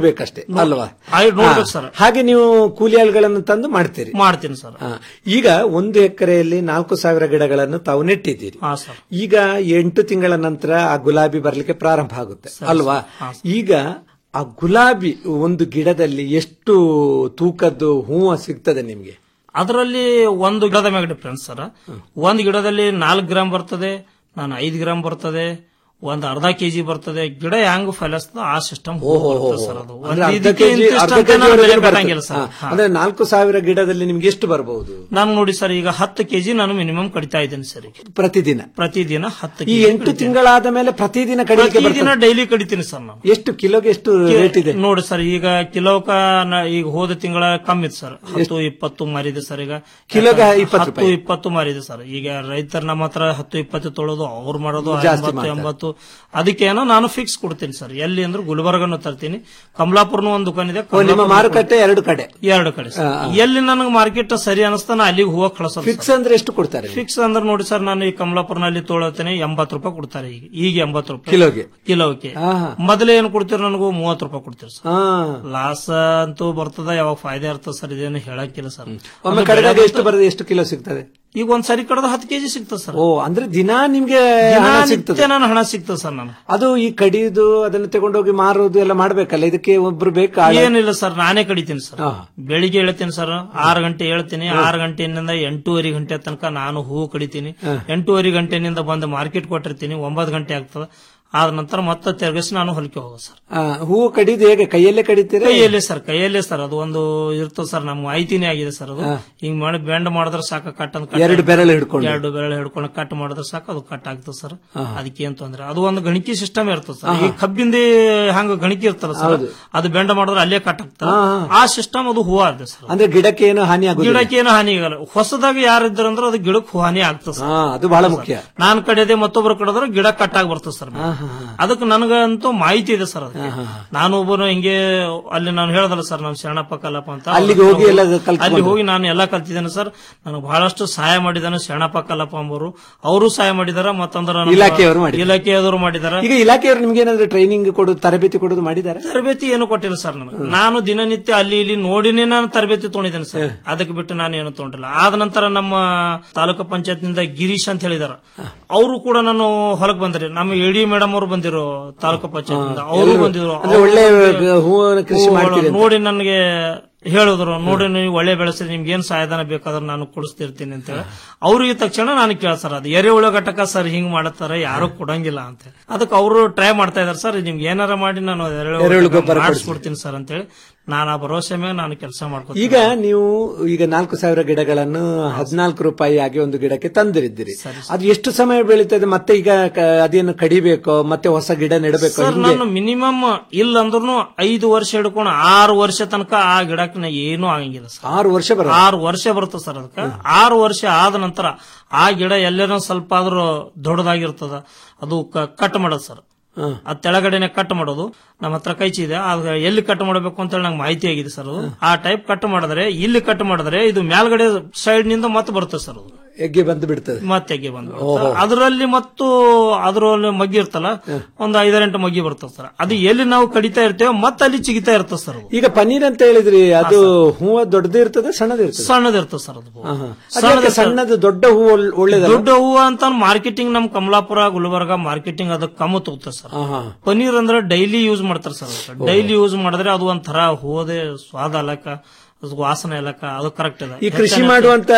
Speaker 17: ನೋಡ್ಬೇಕಷ್ಟೇ ಅಲ್ವಾ
Speaker 18: ಆಯ್ ನೋಡ್ಬೇಕು
Speaker 17: ಹಾ.
Speaker 18: ಸರ್.
Speaker 17: ಹಾಗೆ ನೀವು ಕೂಲಿ ಆಳುಗಳನ್ನು ತಂದು ಮಾಡ್ತೀರಿ
Speaker 18: ಮಾಡ್ತೀನಿ ಸರ್
Speaker 17: ಹಾ. ಈಗ ಒಂದು ಎಕರೆಯಲ್ಲಿ ನಾಲ್ಕು ಸಾವಿರ ಗಿಡಗಳನ್ನು ತಾವು ನೆಟ್ಟಿದ್ದೀರಿ
Speaker 18: ಹಾ ಸರ್
Speaker 17: ಈಗ ಎಂಟು ತಿಂಗಳ ನಂತರ ಆ ಗುಲಾಬಿ ಬರ್ಲಿಕ್ಕೆ ಪ್ರಾರಂಭ ಆಗುತ್ತೆ ಅಲ್ವಾ ಈಗ ಆ ಗುಲಾಬಿ ಒಂದು ಗಿಡದಲ್ಲಿ ಎಷ್ಟು ತೂಕದ್ದು ಹೂವು ಸಿಗ್ತದೆ ನಿಮ್ಗೆ
Speaker 18: ಅದರಲ್ಲಿ ಒಂದು ಗಿಡದ ಮ್ಯಾಗ ಡಿಫ್ರೆನ್ಸ್ ಸರ್ ಒಂದು ಗಿಡದಲ್ಲಿ ನಾಲ್ಕು ಗ್ರಾಮ್ ಬರ್ತದೆ ನಾನು ಐದು ಗ್ರಾಮ್ ಬರ್ತದೆ ಒಂದ್ ಅರ್ಧ ಕೆಜಿ ಬರ್ತದೆ ಗಿಡ ಹೆಂಗ್ ಫಲಿಸ್ತದ ಆ ಸಿಸ್ಟಮ್
Speaker 17: ಓಹೋ
Speaker 18: ಸರ್ ಅದು
Speaker 17: ಅಂದ್ರೆ
Speaker 18: ಒಂದ್
Speaker 17: ಅರ್ಧ
Speaker 18: ಇದಕ್ಕೆ
Speaker 17: ಕೆಜಿ
Speaker 18: ಇಂತಿಷ್ಟು
Speaker 17: ಅರ್ಧ
Speaker 18: ಅಂತ
Speaker 17: ಕೆಜಿ
Speaker 18: ನಾನು ಬೆಲೆ
Speaker 17: ವರೆಗೂ ಬರ್ತದೆ.
Speaker 18: ಕಟ್ಟಂಗಿಲ್ಲ ಸರ್
Speaker 17: ಹಾ. ಅಂದ್ರೆ ನಾಲ್ಕು ಸಾವಿರ ಗಿಡದಲ್ಲಿ ನಿಮ್ಗೆ ಎಷ್ಟು ಬರಬಹುದು
Speaker 18: ನಾನು ನೋಡಿ ಸರ್ ಈಗ ಹತ್ತು ಕೆಜಿ ನಾನು ಮಿನಿಮಮ್ ಕಡಿತಾ ಇದ್ದೀನಿ ಸರ್ ಈಗ
Speaker 17: ಪ್ರತಿದಿನ
Speaker 18: ಪ್ರತಿದಿನ ಹತ್ತು
Speaker 17: ಈ
Speaker 18: kg
Speaker 17: ಎಂಟು
Speaker 18: ಕಡಿತೀನಿ.
Speaker 17: ತಿಂಗಳಾದ ಮೇಲೆ ಪ್ರತಿದಿನ ಕಡಿಲಿಕ್ಕೆ
Speaker 18: ಪ್ರತಿದಿನ
Speaker 17: ಬರ್ತದೆ
Speaker 18: ಡೈಲಿ ಕಡಿತೀನಿ ಸರ್ ನಾನು
Speaker 17: ಎಷ್ಟು ಕಿಲೋಗೆ ಎಷ್ಟು ರೇಟ್ ಇದೆ
Speaker 18: ನೋಡಿ ಸರ್ ಈಗ ಕಿಲೋಕ ನ- ಈಗ ಹೋದ ತಿಂಗಳ ಕಮ್ಮಿ ಇತ್ತು ಸರ್ ಹತ್ತು ಇಪ್ಪತ್ತು ಮಾರಿದೆ ಸರ್ ಈಗ
Speaker 17: ಕಿಲೋಗೆ
Speaker 18: ಯಾಕಂದ್ರೆ
Speaker 17: ಇಪ್ಪತ್ತು
Speaker 18: ಹತ್ತು
Speaker 17: ರೂಪಾಯಿ.
Speaker 18: ಇಪ್ಪತ್ತು ಮಾರಿದೆ ಸರ್ ಈಗ ರೈತರ ನಮ್ಮ ಹತ್ರ ಹತ್ತು ಇಪ್ಪತ್ತು ತೊಳೋದು ಅವ್ರು ಮಾಡೋದು
Speaker 17: ಜಾಸ್ತಿ
Speaker 18: ಎಂಬತ್ತು
Speaker 17: ಮಾಡ್ತಾರೆ.
Speaker 18: ಎಂಬತ್ತು ಅದಕ್ಕೇನೋ ನಾನು ಫಿಕ್ಸ್ ಕೊಡ್ತೀನಿ ಸರ್ ಎಲ್ಲಿ ಅಂದ್ರೆ ಗುಲ್ಬರ್ಗನು ತರ್ತೀನಿ ಕಮಲಾಪುರ್ನು ಒಂದು ದುಕಾನ್ ಇದೆ
Speaker 17: ಓ, ನಿಮ್ಮ
Speaker 18: ಕಮಲಾಪುರ್ನು
Speaker 17: ಮಾರುಕಟ್ಟೆ ಎರಡು ಕಡೆ
Speaker 18: ಎರಡು ಕಡೆ ಸರ್.
Speaker 17: ಆ, ಆ.
Speaker 18: ಎಲ್ಲಿ ನನಗೆ ಮಾರ್ಕೆಟ್ ಸರಿ ಅನಿಸ್ತಾನ ಅಲ್ಲಿಗೆ ಹೂವ ಕಳಿಸೋದು
Speaker 17: ಫಿಕ್ಸ್ ಅಂದ್ರೆ ಎಷ್ಟು ಕೊಡ್ತಾರೆ
Speaker 18: ಫಿಕ್ಸ್ ಅಂದ್ರೆ ನೋಡಿ ಸರ್ ನಾನು ಈ ಕಮಲಾಪುರ್ನಲ್ಲಿ ತೊಳತೇನೆ ಎಂಬತ್ತು ರೂಪಾಯಿ ಕೊಡ್ತಾರೆ ಈಗ ಈಗ ಎಂಬತ್ತು ರೂಪಾಯಿ
Speaker 17: ಕಿಲೋಗೆ?
Speaker 18: ಕಿಲೋಗೆ
Speaker 17: ಆಹಾ.
Speaker 18: ಮೊದಲೇ ಏನು ಕೊಡ್ತೀರಿ ನನಗೂ ಮೂವತ್ತು ರೂಪಾಯಿ ಕೊಡ್ತೀರಿ ಸರ್
Speaker 17: ಹಾ
Speaker 18: ಲಾಸ್ ಅಂತೂ ಬರ್ತದ ಯಾವಾಗ ಫಾಯ್ದೆ ಇರ್ತದ ಸರ್ ಇದೇನು ಹೇಳಕ್ಕಿಲ್ಲ ಸರ್
Speaker 17: ಒಮ್ಮೆ
Speaker 18: ಅದು
Speaker 17: ಕಡೆದಾಗ
Speaker 18: ಬೆಳೆ
Speaker 17: ಎಷ್ಟು ಬರ್ತದೆ ಎಷ್ಟು ಕಿಲೋ ಸಿಗ್ತದೆ
Speaker 18: ಈಗ ಒಂದ್ ಸರಿ ಕಡದ ಹತ್ತು ಕೆಜಿ ಸಿಗ್ತದೆ ಸರ್
Speaker 17: ಓ ಅಂದ್ರೆ ದಿನಾ ನಿಮ್ಗೆ
Speaker 18: ದಿನ
Speaker 17: ಹಣ
Speaker 18: ನಿತ್ಯ
Speaker 17: ಸಿಗ್ತದೆ
Speaker 18: ನಾನು ಹಣ ಸಿಗ್ತದೆ ಸರ್ ನಾನು
Speaker 17: ಅದು ಈ ಕಡಿಯುದು ಅದನ್ನು ತಗೊಂಡೋಗಿ ಮಾರೋದು ಎಲ್ಲ ಮಾಡ್ಬೇಕಲ್ಲ ಇದಕ್ಕೆ ಒಬ್ರು ಬೇಕಾ ಆಳು?
Speaker 18: ಏನಿಲ್ಲ ಸರ್ ನಾನೇ ಕಡಿತೀನಿ ಸರ್
Speaker 17: ಹಾ.
Speaker 18: ಬೆಳಿಗ್ಗೆ ಹೇಳ್ತೀನಿ ಸರ್ ಆರು ಗಂಟೆ ಹೇಳ್ತೀನಿ ಆರು ಗಂಟೆಯಿಂದ ಎಂಟೂವರೆ ಗಂಟೆ ತನಕ ನಾನು ಹೂವು ಕಡಿತೀನಿ
Speaker 17: ಹಾ.
Speaker 18: ಎಂಟೂವರೆ ಗಂಟೆನಿಂದ ಬಂದು ಮಾರ್ಕೆಟ್ ಕೊಟ್ಟಿರ್ತೀನಿ ಒಂಬತ್ತು ಗಂಟೆ ಆಗ್ತದೆ ಆದ ನಂತರ ಮತ್ತೆ ತಿರ್ಗಿಸಿ ನಾನು ಹೊಲಿಕೆ ಹೋಗೋದು ಸರ್
Speaker 17: ಆ, ಹೂವು ಕಡಿದು ಹೇಗೆ ಕೈಯಲ್ಲೇ ಕಡಿತೀರಾ
Speaker 18: ಕೈಯಲ್ಲೇ ಸರ್ ಕೈಯಲ್ಲೇ ಸರ್ ಅದು ಒಂದು ಇರ್ತದೆ ಸರ್ ನಮ್ಮ ಮಾಹಿತಿನೇ ಆಗಿದೆ ಸರ್ ಅದು
Speaker 17: ಹಾ.
Speaker 18: ಹಿಂಗ್ ಮಾಡಿ ಬೆಂಡ್ ಮಾಡಿದ್ರೆ ಸಾಕು ಕಟ್ ಅಂತ cut
Speaker 17: ಎರಡು ಬೆರಳು ಹಿಡ್ಕೊಂಡು.
Speaker 18: ಎರಡು ಬೆರಳು ಹಿಡ್ಕೊಂಡು ಕಟ್ ಮಾಡಿದ್ರೆ ಸಾಕು ಅದು ಕಟ್ ಆಗ್ತದೆ ಸರ್
Speaker 17: ಹಾ.
Speaker 18: ಅದಕ್ಕೆ ಏನ್ ತೊಂದ್ರೆ ಅದು ಒಂದು ಗಣಿಕೆ ಸಿಸ್ಟಮ್ ಇರ್ತದೆ ಸರ್
Speaker 17: ಹಾ.
Speaker 18: ಈ ಕಬ್ಬಿಂದ ಹಂಗ ಗಣಿಕೆ ಇರ್ತಲ್ಲ ಸರ್
Speaker 17: ಹೌದು.
Speaker 18: ಅದು ಬೆಂಡ್ ಮಾಡಿದ್ರೆ ಅಲ್ಲೇ ಕಟ್ ಆಗ್ತದೆ
Speaker 17: ಹಾ, ಹಾ.
Speaker 18: ಆ ಸಿಸ್ಟಮ್ ಅದು ಹೂವ ಇದೆ ಸರ್
Speaker 17: ಅಂದ್ರೆ ಗಿಡಕ್ಕೆ ಏನು ಹಾನಿ ಆಗುದಿಲ್ಲ
Speaker 18: ಗಿಡಕ್ಕೆ ಏನು ಹಾನಿ ಆಗಲ್ಲ ಹೊಸದಾಗಿ ಯಾರಿದ್ರಂದ್ರೆ ಅದು ಗಿಡಕ್ಕೆ ಹಾನಿ ಆಗ್ತದೆ ಸರ್
Speaker 17: ಹಾ ಅದು ಬಹಳ ಮುಖ್ಯ
Speaker 18: ನಾನ್ ಕಡೆದೆ ಮತ್ತೊಬ್ರು ಕಡಿದ್ರೆ ಗಿಡ ಕಟ್ ಆಗಿ ಬರ್ತದೆ ಸರ್
Speaker 17: ಹಾ, ಹಾ, ಹಾ.
Speaker 18: ಅದಕ್ಕೆ ನನಗಂತೂ ಮಾಹಿತಿ ಇದೆ ಸರ್ ಅದಕ್ಕೆ ನಾನು ಒಬ್ಬನು ಹಿಂಗೆ ಅಲ್ಲಿ ನಾನು ಹೇಳದಲ್ಲ ಸರ್ ನಾನು ಶರಣಪ್ಪ ಕಲ್ಲಪ್ಪ ಅಂತ
Speaker 17: ಅಲ್ಲಿಗೆ ಹೋಗಿ ಎಲ್ಲ ಕಲ್ತ್ಕೊಂಡು
Speaker 18: ಅಲ್ಲಿ ಹೋಗಿ ನಾನು ಎಲ್ಲ ಕಲ್ತಿದ್ದೇನೆ ಸರ್ ನನಗೆ ಬಹಳಷ್ಟು ಸಹಾಯ ಮಾಡಿದ್ದಾನೆ ಶರಣಪ್ಪ ಕಲ್ಲಪ್ಪ ಅಂಬರು ಅವರು ಸಹಾಯ ಮಾಡಿದಾರ ಮತ್ತಂದ್ರ ನಮ್ಮ
Speaker 17: ಇಲಾಖೆಯವರು ಮಾಡಿದ್ದಾರೆ.
Speaker 18: ಇಲಾಖೆಯವರು ಮಾಡಿದಾರ
Speaker 17: ಈಗ ಇಲಾಖೆಯವರು ನಿಮ್ಗೆ ಏನಾದ್ರು ಟ್ರೈನಿಂಗ್ ಕೊಡೋದು ತರಬೇತಿ ಕೊಡೋದು ಮಾಡಿದ್ದಾರೆ
Speaker 18: ತರಬೇತಿ ಏನು ಕೊಟ್ಟಿಲ್ಲ ಸರ್ ನನಗೆ ನಾನು ದಿನನಿತ್ಯ ಅಲ್ಲಿ ಇಲ್ಲಿ ನೋಡಿನೇ ನಾನು ತರಬೇತಿ ತೊಗೊಂಡಿದ್ದೇನೆ ಸರ್ ಅದಕ್ಕೆ ಬಿಟ್ಟು ನಾನು ಏನು ತಗೊಂಡಿಲ್ಲ ಆದ ನಂತರ ನಮ್ಮ ತಾಲೂಕು ಪಂಚಾಯತ್ ನಿಂದ ಗಿರೀಶ್ ಅಂತ ಹೇಳಿದಾರ ಅವರು ಕೂಡ ನಾನು ಹೊಲಕ್ ಬಂದ್ರಿ ನಮ್ಮ ಎಡಿ ಮೇಡಮ್ ಅವರು ಬಂದಿರು ತಾಲೂಕು ಪಂಚಾಯತ್ ನಿಂದ ಅವರು
Speaker 17: ಎಲ್ಲರೂ
Speaker 18: ಬಂದಿದ್ರು
Speaker 17: ಅಂದ್ರೆ ಒಳ್ಳೆ ಹೂವಿನ ಕೃಷಿ ಮಾಡ್ತೀರಿ ಅಂತ.
Speaker 18: ನೋಡಿ ನನಗೆ ಹೇಳಿದ್ರು ನೋಡಿ ನೀವು ಒಳ್ಳೆ ಬೆಳೆಸಿದ್ರೆ ನಿಮ್ಗೆ ಏನ್ ಸಹಾಯಧನ ಬೇಕಾದ್ರೆ ನಾನು ಕೊಡಿಸ್ತಿರ್ತೀನಿ ಅಂತ ಹೇಳಿ ಅವ್ರಿಗೆ ತಕ್ಷಣ ನಾನು ಕೇಳ ಸರ್ ಅದು ಎರೆಹುಳ ಘಟಕ ಸರ್ ಹಿಂಗ್ ಮಾಡತ್ತಾರ ಯಾರು ಕೊಡಂಗಿಲ್ಲ ಅಂತ ಹೇಳಿ. ಅದಕ್ಕೆ ಅವರು ಟ್ರೈ ಮಾಡ್ತಾ ಇದಾರೆ ಸರ್ ನಿಮ್ಗೆ ಏನಾರ ಮಾಡಿ ನಾನು
Speaker 17: ಎರೆಹುಳು
Speaker 18: ಎರೆಹುಳ
Speaker 17: ಗೊಬ್ಬರ
Speaker 18: ಮಾಡಿಸ್ಕೊಡ್ತೀನಿ ಸರ್ ಅಂತ ಹೇಳಿ ನಾನು ಆ ಭರವಸೆ ಮೇಲೆ ನಾನು ಕೆಲಸ ಮಾಡ್ಕೊತೀನಿ
Speaker 17: ಈಗ ನೀವು ಈಗ ನಾಲ್ಕು ಸಾವಿರ ಗಿಡಗಳನ್ನು ಹದಿನಾಲ್ಕು ರೂಪಾಯಿ ಆಗಿ ಒಂದು ಗಿಡಕ್ಕೆ ತಂದಿರಿದ್ದೀರಿ ಅದು ಎಷ್ಟು ಸಮಯ ಬೆಳೀತದೆ ಮತ್ತೆ ಈಗ ಕ- ಅದೇನು ಕಡಿಬೇಕೋ ಮತ್ತೆ ಹೊಸ ಗಿಡ ನೆಡಬೇಕೋ
Speaker 18: ಸರ್
Speaker 17: ಹಿಂಗೆ
Speaker 18: ನಾನು ಮಿನಿಮಮ್ ಇಲ್ಲ ಅಂದ್ರೂ ಐದು ವರ್ಷ ಹಿಡ್ಕೊಂಡು ಆರು ವರ್ಷ ತನಕ ಆ ಗಿಡಕ್ಕೆ ನಾ ಏನೂ ಆಗಂಗಿಲ್ಲ ಸರ್
Speaker 17: ಆರು ವರ್ಷ ಬರ
Speaker 18: ಆರು ವರ್ಷ ಬರುತ್ತೆ ಸರ್ ಅದಕ್ಕೆ ಆರು ವರ್ಷ ಆದ ನಂತರ ಆ ಗಿಡ ಎಲ್ಲೇನೋ ಸ್ವಲ್ಪ ಆದ್ರೂ ದೊಡ್ಡದಾಗಿರ್ತದ ಅದು ಕ- ಕಟ್ ಮಾಡೋದು ಸರ್ ಅದ್ ತೆಳಗಡೆನೆ ಕಟ್ ಮಾಡೋದು ನಮ್ಮ ಹತ್ರ ಕೈಚಿ ಇದೆ ಆಗ ಎಲ್ಲಿ ಕಟ್ ಮಾಡಬೇಕು ಅಂತ ಹೇಳಿ ನಂಗೆ ಮಾಹಿತಿ ಆಗಿದೆ ಸರ್ ಅದು ಆ ಟೈಪ್ ಕಟ್ ಮಾಡಿದ್ರೆ ಇಲ್ಲಿ ಕಟ್ ಮಾಡಿದ್ರೆ ಇದು ಮೇಲ್ಗಡೆ ಸೈಡ್ ನಿಂದ ಮತ್ತೆ ಬರುತ್ತೆ ಸರ್ ಅದು
Speaker 17: ಎಗ್ಗೆ ಬಂದು ಬಿಡ್ತದೆ
Speaker 18: ಮತ್ತೆ ಎಗ್ಗೆ ಬಂದು
Speaker 17: ಓಹೋ.
Speaker 18: ಅದರಲ್ಲಿ ಮತ್ತು ಅದರಲ್ಲಿ ಮಗ್ಗಿ ಇರ್ತಲ್ಲ ಒಂದು ಐದರೆಂಟು ಮಗ್ಗಿ ಬರ್ತದೆ ಸರ್ ಅದು ಎಲ್ಲಿ ನಾವು ಕಡಿತಾ ಇರ್ತೇವೆ ಮತ್ತೆ ಅಲ್ಲಿ ಚಿಗಿತಾ ಇರ್ತದೆ ಸರ್ ಅದು
Speaker 17: ಈಗ ಪನ್ನೀರ್ ಅಂತ ಹೇಳಿದ್ರಿ ಅದು ಹೂವು ದೊಡ್ಡದು ಇರ್ತದೆ ಸಣ್ಣದು ಇರ್ತದೆ
Speaker 18: ಸಣ್ಣದಿರ್ತದೆ ಸರ್ ಅದು
Speaker 17: ಆಹಾ. ಅದ್ಯಾಕೆ ಸಣ್ಣದು ದೊಡ್ಡ ಹೂವು ಒಳ್- ಒಳ್ಳೇದಲ್ಲ
Speaker 18: ದೊಡ್ಡ ಹೂವು ಅಂತ ಮಾರ್ಕೆಟಿಂಗ್ ನಮ್ ಕಮಲಾಪುರ ಗುಲ್ಬರ್ಗ ಮಾರ್ಕೆಟಿಂಗ್ ಅದಕ್ಕೆ ಕಮ್ಮಿ ತಗೋತಾರೆ ಸರ್ ಪನ್ನೀರ್ ಅಂದ್ರೆ ಡೈಲಿ ಯೂಸ್ ಮಾಡ್ತಾರೆ ಸರ್ ಡೈಲಿ ಯೂಸ್ ಮಾಡಿದ್ರೆ ಅದು ಒಂಥರ ಹೂವದೇ ಸ್ವಾದ ಅಲ್ಲಕ ಅದು ವಾಸನೆ ಅಲ್ಲಕ ಅದು ಕರೆಕ್ಟ್ ಇದೆ
Speaker 17: ಈ ಕೃಷಿ ಮಾಡುವಂತ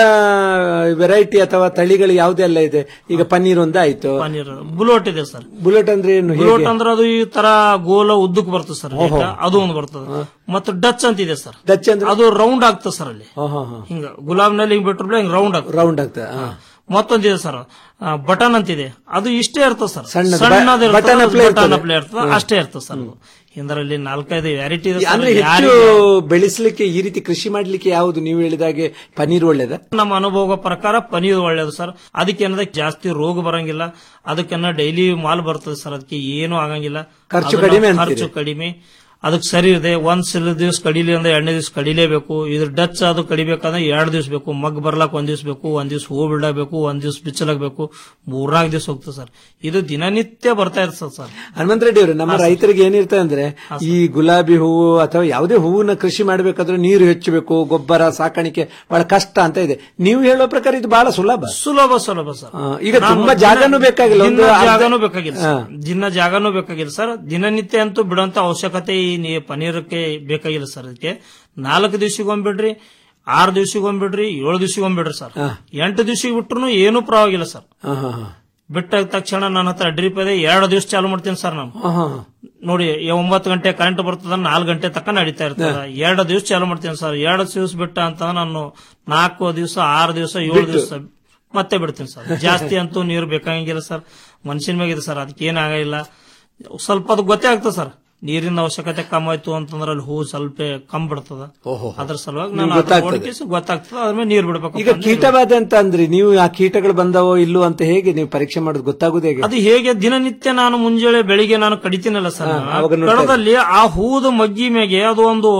Speaker 17: ವೆರೈಟಿ ಅಥವಾ ತಳಿಗಳು ಯಾವುದೆಲ್ಲ ಇದೆ ಈಗ ಪನ್ನೀರ್ ಒಂದು ಆಯ್ತು
Speaker 18: ಪನ್ನೀರ್ ಬುಲೋಟ್ ಇದೆ ಸರ್
Speaker 17: ಬುಲೆಟ್ ಅಂದ್ರೆ ಏನು
Speaker 18: ಬುಲೋಟ್
Speaker 17: ಹೇಗೆ?
Speaker 18: ಅಂದ್ರೆ ಅದು ಈ ತರ ಗೋಲ ಉದ್ದಕ್ಕೆ ಬರ್ತದೆ ಸರ್
Speaker 17: ಓಹೋ.
Speaker 18: ಅದು ಒಂದು ಬರ್ತದೆ ಮತ್ತು ಡಚ್ ಅಂತ ಇದೆ ಸರ್
Speaker 17: ಡಚ್ ಅಂದ್ರೆ
Speaker 18: ಅದು ರೌಂಡ್ ಆಗ್ತದೆ ಸರ್ ಅಲ್ಲಿ ಹಿಂಗ ಗುಲಾಬ್ನಲ್ಲಿ ಹಿಂಗ್ ಬಿಟ್ರು ಹಿಂಗ್ ರೌಂಡ್ ಆಗ್ತದೆ
Speaker 17: ರೌಂಡ್ ಆಗ್ತದೆ ಹಾ.
Speaker 18: ಮತ್ತೊಂದಿದೆ ಸರ್ ಬಟನ್ ಅಂತಿದೆ ಅದು ಇಷ್ಟೇ ಇರ್ತದೆ ಸರ್
Speaker 17: ಸಣ್ಣದು.
Speaker 18: ಸಣ್ಣದು ಇರ್ತದೆ,
Speaker 17: ಬಟನ್ ಅಪ್ಲೈ
Speaker 18: ಬಟನ್
Speaker 17: ಇರ್ತದೆ.
Speaker 18: ಅಪ್ಲೈ ಇರ್ತದೆ
Speaker 17: ಹ್ಮ್.
Speaker 18: ಅಷ್ಟೇ ಇರ್ತದೆ ಸರ್ ಅದು ಇದರಲ್ಲಿ ನಾಲ್ಕೈದು ವ್ಯಾರೈಟಿ ಇದೆ ಸರ್.
Speaker 17: ಅಂದ್ರೆ ಹೆಚ್ಚು
Speaker 18: ಯಾರಿಗೆ-
Speaker 17: ಬೆಳೆಸಲಿಕ್ಕೆ ಈ ರೀತಿ ಕೃಷಿ ಮಾಡ್ಲಿಕ್ಕೆ ಯಾವುದು ನೀವು ಹೇಳಿದಾಗೆ ಪನ್ನೀರ್ ಒಳ್ಳೇದ
Speaker 18: ನಮ್ಮ ಅನುಭವ ಪ್ರಕಾರ ಪನೀರ್ ಒಳ್ಳೇದು ಸರ್ ಅದಕ್ಕೆ ಏನದ ಜಾಸ್ತಿ ರೋಗ ಬರಂಗಿಲ್ಲ ಅದಕ್ಕೆ ಡೈಲಿ ಮಾಲ್ ಬರ್ತದೆ ಸರ್ ಅದಕ್ಕೆ ಏನು ಆಗಂಗಿಲ್ಲ
Speaker 17: ಖರ್ಚು
Speaker 18: ಅದನ್ನ
Speaker 17: ಕಡಿಮೆ ಅಂತೀರಿ?
Speaker 18: ಖರ್ಚು ಕಡಿಮೆ ಅದಕ್ಕೆ ಸರಿ ಇದೆ ಒಂದ್ ಸಿಲ ದಿವಸ ಕಡಿಲಿ ಅಂದ್ರೆ ಎರಡನೇ ದಿವಸ ಕಡಿಲೇಬೇಕು ಇದ್ರ ಡಚ್ ಅದು ಕಡಿಬೇಕಂದ್ರೆ ಎರಡು ದಿವಸ ಬೇಕು ಮಗ್ ಬರ್ಲಾಕ್ ಒಂದ್ ದಿವಸ ಬೇಕು ಒಂದ್ ದಿವಸ ಹೂ ಬಿಡಬೇಕು ಒಂದ್ ದಿವಸ ಬಿಚ್ಚಲಾಗಬೇಕು ಮೂರ್ನಾಲ್ಕು ದಿವಸ ಹೋಗ್ತದೆ ಸರ್ ಇದು ದಿನನಿತ್ಯ ಬರ್ತಾ ಇರ್ತದೆ ಸರ್
Speaker 17: ಹನುಮಂತ ರೆಡ್ಡಿ ಅವರು ನಮ್ಮ ರೈತರಿಗೆ ಏನಿರ್ತದೆ ಅಂದ್ರೆ ಈ ಗುಲಾಬಿ ಹೂವು ಅಥವಾ ಯಾವುದೇ ಹೂವಿನ ಕೃಷಿ ಮಾಡಬೇಕಾದ್ರೆ ನೀರು ಹೆಚ್ಚಬೇಕು ಗೊಬ್ಬರ ಸಾಕಾಣಿಕೆ ಬಹಳ ಕಷ್ಟ ಅಂತ ಇದೆ ನೀವು ಹೇಳೋ ಪ್ರಕಾರ ಇದು ಬಹಳ ಸುಲಭ
Speaker 18: ಸುಲಭ ಸುಲಭ ಸರ್
Speaker 17: ಆ, ಈಗ
Speaker 18: ನಾನು
Speaker 17: ತುಂಬಾ
Speaker 18: ದಿನ-
Speaker 17: ಜಾಗನೂ ಬೇಕಾಗಿಲ್ಲ ಒಂದು
Speaker 18: ದಿನ
Speaker 17: ಅರ್ಧ-
Speaker 18: ಜಾಗನೂ ಬೇಕಾಗಿಲ್ಲ
Speaker 17: ಹಾ.
Speaker 18: ಸರ್. ದಿನ ಜಾಗನೂ ಬೇಕಾಗಿಲ್ಲ ಸರ್ ದಿನನಿತ್ಯ ಅಂತೂ ಬಿಡುವಂತ ಅವಶ್ಯಕತೆ ಈ ನೀ- ಪನೀರಕ್ಕೆ ಬೇಕಾಗಿಲ್ಲ ಸರ್ ಅದಕ್ಕೆ ನಾಲ್ಕು ದಿವಸಗೊಮ್ಬಿಡ್ರಿ ಆರು ದಿವಸಗೊಮ್ಬಿಡ್ರಿ ಏಳು ದಿವಸಗೊಮ್ಬಿಡ್ರಿ ಸರ್ ಎಂಟು ದಿವಸಿಗೆ ಬಿಟ್ರು ಏನೂ ಪರವಾಗಿಲ್ಲ ಸರ್
Speaker 17: ಹಾ, ಹಾ, ಹಾ.
Speaker 18: ಬಿಟ್ಟ ತಕ್ಷಣ ನನ್ನ ಹತ್ರ ಡ್ರಿಪ್ ಇದೆ ಎರಡು ದಿವಸ ಚಾಲು ಮಾಡ್ತೀನಿ ಸರ್ ನಾನು
Speaker 17: ಹಾ, ಹಾ, ಹಾ.
Speaker 18: ನೋಡಿ ಈ ಒಂಬತ್ತು ಗಂಟೆ ಕರೆಂಟ್ ಬರ್ತದ ನಾಲ್ಕು ಗಂಟೆ ತಕ್ಕ ನಡೀತಾ ಇರ್ತದ ಎರಡು ದಿವಸ ಚಾಲು ಮಾಡ್ತೀನಿ ಸರ್ ಎರಡು ದಿವಸ ಬಿಟ್ಟ ಅಂತ ನಾನು ನಾಲ್ಕು ದಿವಸ ಆರು ದಿವಸ ಏಳು
Speaker 17: ಬಿಟ್ಟು.
Speaker 18: ದಿವಸ ಮತ್ತೆ ಬಿಡ್ತೀನಿ ಸರ್ ಜಾಸ್ತಿ ಅಂತೂ ನೀರು ಬೇಕಾಗಿಲ್ಲ ಸರ್ ಮನುಷ್ಯನ ಮ್ಯಾಗಿದೆ ಸರ್ ಅದಕ್ಕೆ ಏನಾಗಿಲ್ಲ ಸ್ವಲ್ಪ ಅದು ಗೊತ್ತೇ ಆಗ್ತದೆ ಸರ್ ನೀರಿನ ಅವಶ್ಯಕತೆ ಕಮ್ಮಿ ಆಯ್ತು ಅಂತಂದ್ರೆ ಅಲ್ಲಿ ಹೂ ಸ್ವಲ್ಪ ಕಮ್ಮಿ ಬಿಡ್ತದ
Speaker 17: ಓಹೋ.
Speaker 18: ಅದ್ರ ಸಲುವಾಗಿ
Speaker 17: ನಿಮ್ಗೆ
Speaker 18: ನಾನು
Speaker 17: ಗೊತ್ತಾಗ್ತದೆ.
Speaker 18: ಗೊತ್ತಾಗ್ತದೆ ಗೊತ್ತಾಗ್ತದೆ ಅದ್ರ ಮೇಲೆ ನೀರು ಬಿಡ್ಬೇಕು
Speaker 17: ಈಗ ಕೀಟಬಾಧೆ ಅಂತ ಅಂದ್ರಿ ನೀವು ಆ ಕೀಟಗಳು ಬಂದವೋ ಇಲ್ಲೋ ಅಂತ ಹೇಗೆ ನೀವು ಪರೀಕ್ಷೆ ಮಾಡೋದು ಗೊತ್ತಾಗುದು ಹೇಗೆ
Speaker 18: ಅದು ಹೇಗೆ ದಿನನಿತ್ಯ ನಾನು ಮುಂಜಾನೆ ಬೆಳಿಗ್ಗೆ ನಾನು ಕಡಿತೀನಲ್ಲ ಸರ್
Speaker 17: ಹಾ, ಅವಾಗ ನೋಡ್ತಾ
Speaker 18: ಕಡದಲ್ಲಿ ಆ ಹೂದ ಮಗ್ಗಿ ಮೇಲೆ ಅದು ಒಂದು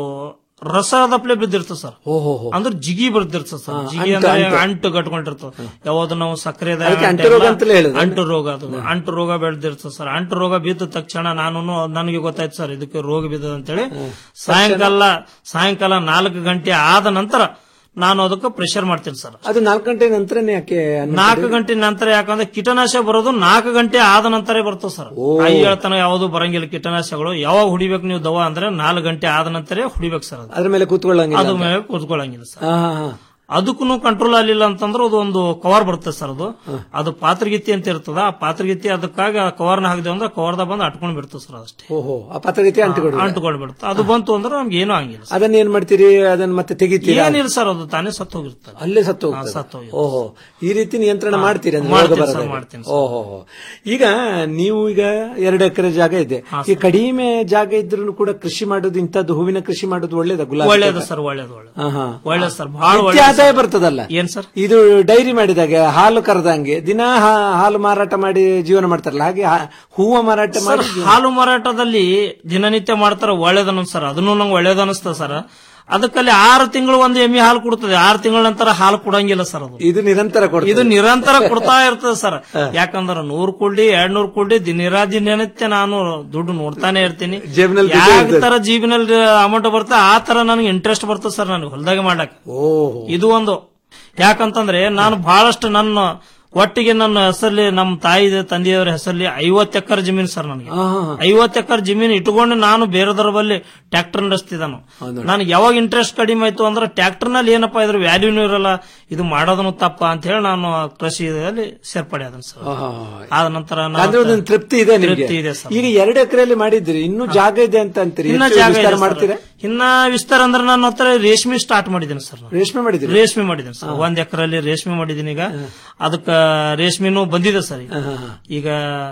Speaker 18: ರಸದಪ್ಲೆ ಬಿದ್ದಿರ್ತದೆ ಸರ್
Speaker 17: ಓಹೋ
Speaker 18: ಅಂದ್ರೆ ಜಿಗಿ ಬರ್ದಿರ್ತದೆ ಸರ್
Speaker 17: ಹಾ,
Speaker 18: ಜಿಗಿ
Speaker 17: ಅಂಟು,
Speaker 18: ಅಂದ್ರೆ
Speaker 17: ಅಂಟು.
Speaker 18: ಅಂಟು ಕಟ್ಕೊಂಡಿರ್ತದೆ ಯಾವ್ದು ನಾವು ಸಕ್ಕರೆ
Speaker 17: ಅದಕ್ಕೆ ಅಂಟು ರೋಗ ಅಂತಲೇ ಹೇಳುದು.
Speaker 18: ಅಂಟು ರೋಗ ಅದು ಅಂಟು ರೋಗ ಬೆಳೆದಿರ್ತದೆ ಸರ್ ಅಂಟು ರೋಗ ಬಿದ್ದ ತಕ್ಷಣ ನಾನು ನನಗೆ ಗೊತ್ತಾಯ್ತು ಸರ್ ಇದಕ್ಕೆ ರೋಗ ಬಿದ್ದದ ಅಂತೇಳಿ ಸಾಯಂಕಾಲ ಸಾಯಂಕಾಲ ನಾಲ್ಕು ಗಂಟೆ ಆದ ನಂತರ ನಾನು ಅದಕ್ಕೆ ಪ್ರೆಷರ್ ಮಾಡ್ತೀನಿ ಸರ್
Speaker 17: ಅದು ನಾಲ್ಕು ಗಂಟೆ ನಂತರನೇ ಯಾಕೆ ಹನುಮಂತ
Speaker 18: ನಾಲ್ಕು
Speaker 17: ರೆಡ್ಡಿ?
Speaker 18: ಗಂಟೆ ನಂತರ ಯಾಕಂದ್ರೆ ಕೀಟನಾಶಕ ಬರೋದು ನಾಲ್ಕು ಗಂಟೆ ಆದ ನಂತರ ಬರ್ತದೆ ಸರ್ ಐ ಹೇಳ್ತಾನೆ ಯಾವುದು ಬರಂಗಿಲ್ಲ ಕೀಟನಾಶಕಗಳು ಯಾವಾಗ ಹುಡಿಬೇಕು ನೀವು ದವಾ ಅಂದ್ರೆ ನಾಲ್ಕು ಗಂಟೆ ಆದ ನಂತರ ಹುಡಿಬೇಕು ಸರ್ ಅದು
Speaker 17: ಅದ್ರ ಮೇಲೆ ಕೂತ್ಕೊಳ್ಳಂಗಿಲ್ಲ
Speaker 18: ಅದು
Speaker 17: ಅಂತ.
Speaker 18: ಮೇಲೆ ಕೂತ್ಕೊಳ್ಳಂಗಿಲ್ಲ ಸರ್
Speaker 17: ಹಾ, ಹಾ, ಹಾ.
Speaker 18: ಅದಕ್ಕೂ ಕಂಟ್ರೋಲ್ ಆಗಲಿಲ್ಲ ಅಂತಂದ್ರೆ ಅದು ಒಂದು ಕವರ್ ಬರುತ್ತೆ ಸರ್ ಅದು ಅದು ಪಾತ್ರಗಿತ್ತಿ ಅಂತ ಇರ್ತದ ಆ ಪಾತ್ರಗಿತ್ತಿ ಅದಕ್ಕಾಗಿ ಆ ಕವರ್ನ ಹಾಕಿದೆ ಅಂದ್ರೆ ಕವರ್ದ ಬಂದು ಅಟ್ಕೊಂಡ್ ಬಿಡ್ತದೆ ಸರ್ ಅಷ್ಟೇ
Speaker 17: ಓಹೋ ಆ ಪತ್ರಗತಿ ಅಂಟಿಕೊಡು
Speaker 18: ಅಂಟ್ಕೊಂಡ್ ಬಿಡುತ್ತೆ ಅದು ಬಂತು ಅಂದ್ರೆ ನಮ್ಗೆ ಏನೂ ಆಗಿಲ್ಲ
Speaker 17: ಅದನ್ನ ಏನ್ ಮಾಡ್ತೀರಿ ಅದನ್ನ ಮತ್ತೆ ತೆಗಿತೀರಾ
Speaker 18: ಏನಿಲ್ಲ ಸರ್ ಅದು ತಾನೇ ಸತ್ತು ಹೋಗಿರ್ತದೆ
Speaker 17: ಅಲ್ಲೇ ಸತ್ತು
Speaker 18: ಹಾ,
Speaker 17: ಹೋಗ್ತದೆ.
Speaker 18: ಸತ್ತು ಹೋಗಿ
Speaker 17: ಓಹೋ ಈ ರೀತಿ ನಿಯಂತ್ರಣ
Speaker 18: ಹಾ,
Speaker 17: ಮಾಡ್ತೀರಿ ಅಂದ್ರೆ
Speaker 18: ಮಾಡ್ತೀನಿ
Speaker 17: ರೋಗ
Speaker 18: ಸರ್,
Speaker 17: ಬರದಾಗೆ.
Speaker 18: ಮಾಡ್ತೀನಿ
Speaker 17: ಓಹೋ ಈಗ ನೀವು ಈಗ ಎರಡು ಎಕರೆ ಜಾಗ ಇದೆ ಈ ಕಡಿಮೆ ಜಾಗ ಇದ್ರೂ ಕೂಡ ಕೃಷಿ ಮಾಡೋದು ಇಂಥದ್ದು ಹೂವಿನ ಕೃಷಿ ಮಾಡೋದು ಒಳ್ಳೇದ ಗುಲಾಬಿ
Speaker 18: ಒಳ್ಳೇದು
Speaker 17: ತೋಟ?
Speaker 18: ಸರ್ ಒಳ್ಳೇದು ಒಳ್ಳೇದು
Speaker 17: ಹಾ, ಹಾ.
Speaker 18: ಒಳ್ಳೇದು ಸರ್ ಬಹಳ
Speaker 17: ನಿತ್ಯ
Speaker 18: ಒಳ್ಳೇದು
Speaker 17: ಆದಾಯ
Speaker 18: ಸರ್.
Speaker 17: ಬರ್ತದಲ್ಲ
Speaker 18: ಏನ್ ಸರ್
Speaker 17: ಇದು ಡೈರಿ ಮಾಡಿದಾಗ ಹಾಲು ಕರೆದಂಗೆ ದಿನ ಹಾ- ಹಾಲು ಮಾರಾಟ ಮಾಡಿ ಜೀವನ ಮಾಡ್ತಾರಲ್ಲ ಹಾಗೆ ಹಾ- ಹೂವ ಮಾರಾಟ
Speaker 18: ಸರ್
Speaker 17: ಮಾಡಿ ಜೀವನ-
Speaker 18: ಹಾಲು ಮಾರಾಟದಲ್ಲಿ ದಿನನಿತ್ಯ ಮಾಡ್ತಾರ ಒಳ್ಳೇದನ್ನ ಸರ್ ಅದನ್ನು ನಂಗೆ ಒಳ್ಳೇದು ಅನಿಸ್ತದೆ ಸರ್ ಅದಕ್ಕಲ್ಲಿ ಆರು ತಿಂಗಳು ಒಂದು ಎಮ್ಮೆ ಹಾಲು ಕೊಡ್ತದೆ ಆರು ತಿಂಗಳ ನಂತರ ಹಾಲು ಕೊಡಂಗಿಲ್ಲ ಸರ್ ಅದು
Speaker 17: ಇದು ನಿರಂತರ ಕೊಡ್ತದೆ.
Speaker 18: ಇದು ನಿರಂತರ ಕೊಡ್ತಾ ಇರ್ತದೆ ಸರ್ ಯಾಕಂದ್ರೆ ನೂರು ಕುಳ್ಳಿ ಎರಡ್ ನೂರು ಕುಳ್ಳಿ ದಿನ ದಿನನಿತ್ಯ ನಾನು ದುಡ್ಡು ನೋಡ್ತಾನೆ ಇರ್ತೀನಿ
Speaker 17: ಜೇಬಿನಲ್ಲಿ ದುಡ್ಡು
Speaker 18: ಯಾವ
Speaker 17: ಇರ್ತದೆ.
Speaker 18: ತರ ಜೀಬಿನಲ್ಲಿ ಅಮೌಂಟ್ ಬರುತ್ತೆ ಆ ತರ ನನಗೆ ಇಂಟ್ರೆಸ್ಟ್ ಬರ್ತದೆ ಸರ್ ನನಗೆ ಹೊಲದಾಗ ಮಾಡಕ್
Speaker 17: ಓಹೋ
Speaker 18: ಇದು ಒಂದು ಯಾಕಂತಂದ್ರೆ ನಾನು ಬಹಳಷ್ಟು ನನ್ನ ಒಟ್ಟಿಗೆ ನನ್ನ ಹೆಸರಲ್ಲಿ ನಮ್ಮ ತಾಯಿ ತಂದೆಯವರ ಹೆಸರಲ್ಲಿ ಐವತ್ತು ಎಕರೆ ಜಮೀನು ಸರ್ ನನಗೆ ಐವತ್ತು ಎಕರೆ ಜಮೀನು ಇಟ್ಕೊಂಡು ನಾನು ಬೇರೆದರ ಬಲ್ಲಿ ಟ್ರ್ಯಾಕ್ಟರ್ ನಡೆಸ್ತಿದ್ದಾನು ನನಗೆ ಯಾವಾಗ ಇಂಟ್ರೆಸ್ಟ್ ಕಡಿಮೆ ಆಯ್ತು ಅಂದ್ರೆ ಟ್ರ್ಯಾಕ್ಟರ್ ನಲ್ಲಿ ಏನಪ್ಪಾ ಇದ್ರ ವ್ಯಾಲ್ಯೂನು ಇರಲ್ಲ ಇದು ಮಾಡೋದನ್ನು ತಪ್ಪ ಅಂತ ಹೇಳಿ ನಾನು ಕೃಷಿಯಲ್ಲಿ ಸೇರ್ಪಡೆ ಆದನು ಸರ್ ಆದ ನಂತರ ನಾನು-
Speaker 17: ಅಂದ್ರೆ ಒಂದು ತೃಪ್ತಿ ಇದೆ ನಿಮ್ಗೆ
Speaker 18: ತೃಪ್ತಿ ಇದೆ ಸರ್
Speaker 17: ಈಗ ಎರಡು ಎಕರೆಯಲ್ಲಿ ಮಾಡಿದ್ರಿ ಇನ್ನೂ ಜಾಗ ಇದೆ ಅಂತ ಅಂತೀರಿ
Speaker 18: ಇನ್ನ
Speaker 17: ಹೆಚ್ಚು
Speaker 18: ಜಾಗ
Speaker 17: ವಿಸ್ತಾರ
Speaker 18: ಇದೆ ಸರ್.
Speaker 17: ಮಾಡ್ತೀರಾ
Speaker 18: ಇನ್ನ ವಿಸ್ತಾರ ಅಂದ್ರೆ ನನ್ನ ಹತ್ರ ರೇಷ್ಮೆ ಸ್ಟಾರ್ಟ್ ಮಾಡಿದ್ದೀನಿ ಸರ್ ನಾನು.
Speaker 17: ರೇಷ್ಮೆ ಮಾಡಿದ್ರಿ
Speaker 18: ರೇಷ್ಮೆ ಮಾಡಿದ್ದೀನಿ ಸರ್ ಒಂದ್ ಎಕರೆಲ್ಲಿ ರೇಷ್ಮೆ ಮಾಡಿದ್ದೀನಿ ಈಗ ಅದಕ್ಕ ರೇಷ್ಮೆನೂ ಬಂದಿದೆ ಸರ್ ಈಗ. ಈಗ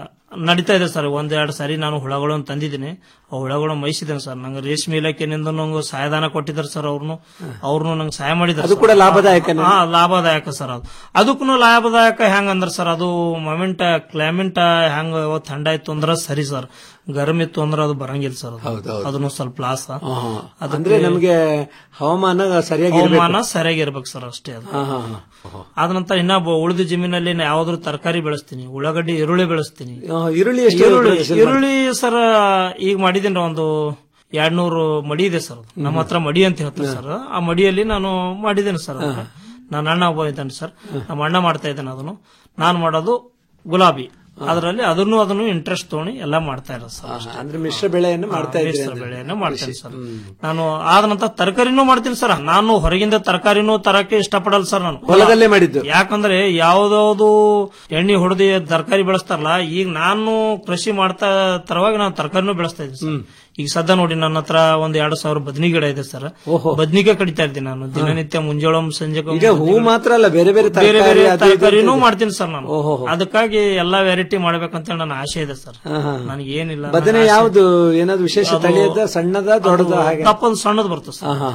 Speaker 18: ನಡೀತಾ ಇದೆ ಸರ್ ಒಂದ್ ಎರಡು ಸಾರಿ ನಾನು ಹುಳಗಳನ್ನು ತಂದಿದ್ದೀನಿ ಆ ಹುಳಗಳು ಮೈಸಿದ್ದೇನೆ ಸರ್ ನಂಗೆ ರೇಷ್ಮೆ ಇಲಾಖೆನಿಂದ ನಂಗೆ ಸಹಾಯದಾನ ಕೊಟ್ಟಿದ್ದಾರೆ ಸರ್ ಅವ್ರನ್ನು ಅವ್ರನ್ನು ನಂಗೆ ಸಹಾಯ ಮಾಡಿದ್ದಾರೆ
Speaker 17: ಅದು
Speaker 18: ಸರ್.
Speaker 17: ಕೂಡ ಲಾಭದಾಯಕನೇ?
Speaker 18: ಹಾ ಲಾಭದಾಯಕ ಸರ್ ಅದು ಅದಕ್ಕೂ ಲಾಭದಾಯಕ ಹೆಂಗ್ ಅಂದ್ರೆ ಸರ್ ಅದು ಮೊಮೆಂಟ್ ಕ್ಲೈಮೇಟ್ ಹೆಂಗ್ ಥಂಡ ಇತ್ತು ಅಂದ್ರೆ ಸರಿ ಸರ್ ಗರಂ ಇತ್ತು ಅಂದ್ರೆ ಅದು ಬರಂಗಿಲ್ಲ ಸರ್ ಅದು. ಅದನ್ನು ಸ್ವಲ್ಪ ಲಾಸ್
Speaker 17: ಅಂದ್ರೆ ನಮ್ಗೆ ಹವಾಮಾನ ಸರಿಯಾಗಿ ಇರ್ಬೇಕು.
Speaker 18: ಹವಾಮಾನ ಸರಿಯಾಗಿ ಇರ್ಬೇಕು ಸರ್ ಅಷ್ಟೇ ಅದು
Speaker 17: ಹಾ, ಹಾ, ಹಾ.
Speaker 18: ಆದ ನಂತರ ಇನ್ನ ಬ- ಉಳಿದ ಜಮೀನಲ್ಲಿ ನಾ ಯಾವ್ದಾದ್ರು ತರಕಾರಿ ಬೆಳೆಸ್ತೀನಿ ಉಳ್ಳಾಗಡ್ಡಿ ಈರುಳ್ಳಿ ಬೆಳೆಸ್ತೀನಿ
Speaker 17: ಆ, ಈರುಳ್ಳಿ ಎಷ್ಟು
Speaker 18: ಈರುಳ್ಳಿ
Speaker 17: ಪ್ರದೇಶದಲ್ಲಿ
Speaker 18: ಈರುಳ್ಳಿ ಸರ್ ಈಗ ಮಾಡಿದ್ದೀನಿ ಒಂದು ಎರಡ್ನೂರು ಮಡಿ ಇದೆ ಸರ್ ಅದು. ನಮ್ಮ ಹತ್ರ ಮಡಿ ಅಂತ ಹೇಳ್ತಾರೆ ಸರ್ ಆ ಮಡಿಯಲ್ಲಿ ನಾನು ಮಾಡಿದ್ದೇನೆ ಸರ್ ಅದನ್ನ. ನನ್ನ ಅಣ್ಣ ಒಬ್ಬ ಇದ್ದಾನೆ ಸರ್ ನಮ್ಮ ಅಣ್ಣ ಮಾಡ್ತಾ ಇದ್ದಾನೆ ಅದನ್ನು ನಾನು ಮಾಡೋದು ಗುಲಾಬಿ ಅದರಲ್ಲಿ ಅದನ್ನು ಅದನ್ನು ಇಂಟ್ರೆಸ್ಟ್ ತಗೊಂಡು ಎಲ್ಲ ಮಾಡ್ತಾ ಇರೋದು ಸರ್ ಅಷ್ಟೇ.
Speaker 17: ಅಂದ್ರೆ ಮಿಶ್ರ ಬೆಳೆಯನ್ನು ಮಾಡ್ತಾ
Speaker 18: ಹಾ,
Speaker 17: ಇದ್ದೀರಿ
Speaker 18: ಮಿಶ್ರ
Speaker 17: ಅಂದ್ರೆ.
Speaker 18: ಬೆಳೆಯನ್ನು ಮಾಡ್ತೇನೆ ಸರ್ ನಾನು ಆದ ನಂತರ ತರಕಾರಿನೂ ಮಾಡ್ತೀನಿ ಸರ್ ನಾನು ಹೊರಗಿಂದ ತರಕಾರಿನೂ ತರಕ್ಕೆ ಇಷ್ಟಪಡಲ್ಲ ಸರ್ ನಾನು
Speaker 17: ಹೊಲದಲ್ಲೇ ಮಾಡಿದ್ದು
Speaker 18: ಯಾಕಂದ್ರೆ ಯಾವ್ದಾವ್ದು ಎಣ್ಣೆ ಹೊಡೆದಿ ತರಕಾರಿ ಬೆಳೆಸ್ತಾರಲ್ಲ ಈಗ ನಾನು ಕೃಷಿ ಮಾಡ್ತಾ ತರವಾಗಿ ನಾನು ತರಕಾರಿನೂ ಬೆಳೆಸ್ತಾ ಇದ್ದೀನಿ ಸರ್ ಈಗ ಸದ್ಯ ನೋಡಿ ನನ್ನ ಹತ್ರ ಒಂದ್ ಎರಡು ಸಾವಿರ ಬದನಿ ಗಿಡ ಇದೆ ಸರ್ ಬದ್ನಿಕಾಯಿ ಕಡಿತಾ ಇದ್ದೀನಿ ನಾನು ದಿನನಿತ್ಯ ಮುಂಜಾಳಂ ಸಂಜೆ
Speaker 17: ಈಗ ಹೂ ಮಾತ್ರ ಅಲ್ಲ ಬೇರೆ ಬೇರೆ
Speaker 18: ಬೇರೆ ಬೇರೆ
Speaker 17: ತರಕಾರಿ ಅದು ಇದು
Speaker 18: ತರಕಾರಿನೂ
Speaker 17: ಇದೆ.
Speaker 18: ಮಾಡ್ತೀನಿ ಸರ್ ನಾನು ಅದಕ್ಕಾಗಿ ಎಲ್ಲಾ ವೆರೈಟಿ ಮಾಡ್ಬೇಕಂತ ಹೇಳಿ ನನ್ನ ಆಸೆ ಇದೆ ಸರ್
Speaker 17: ಹಾ, ಹಾ.
Speaker 18: ನನಗೆ ಏನಿಲ್ಲ
Speaker 17: ಬದನೆ
Speaker 18: ನನ್ನ ಆಸೆ-
Speaker 17: ಯಾವ್ದು ಏನಾದ್ರು ವಿಶೇಷ
Speaker 18: ಅದು-
Speaker 17: ತಳಿಯದ ಸಣ್ಣದ ದೊಡ್ಡದ
Speaker 18: ಅದು
Speaker 17: ಹಾಗೆ
Speaker 18: ದಪ್ಪದು ಸಣ್ಣದು ಬರ್ತದೆ ಸರ್
Speaker 17: ಹಾ, ಹಾ, ಹಾ.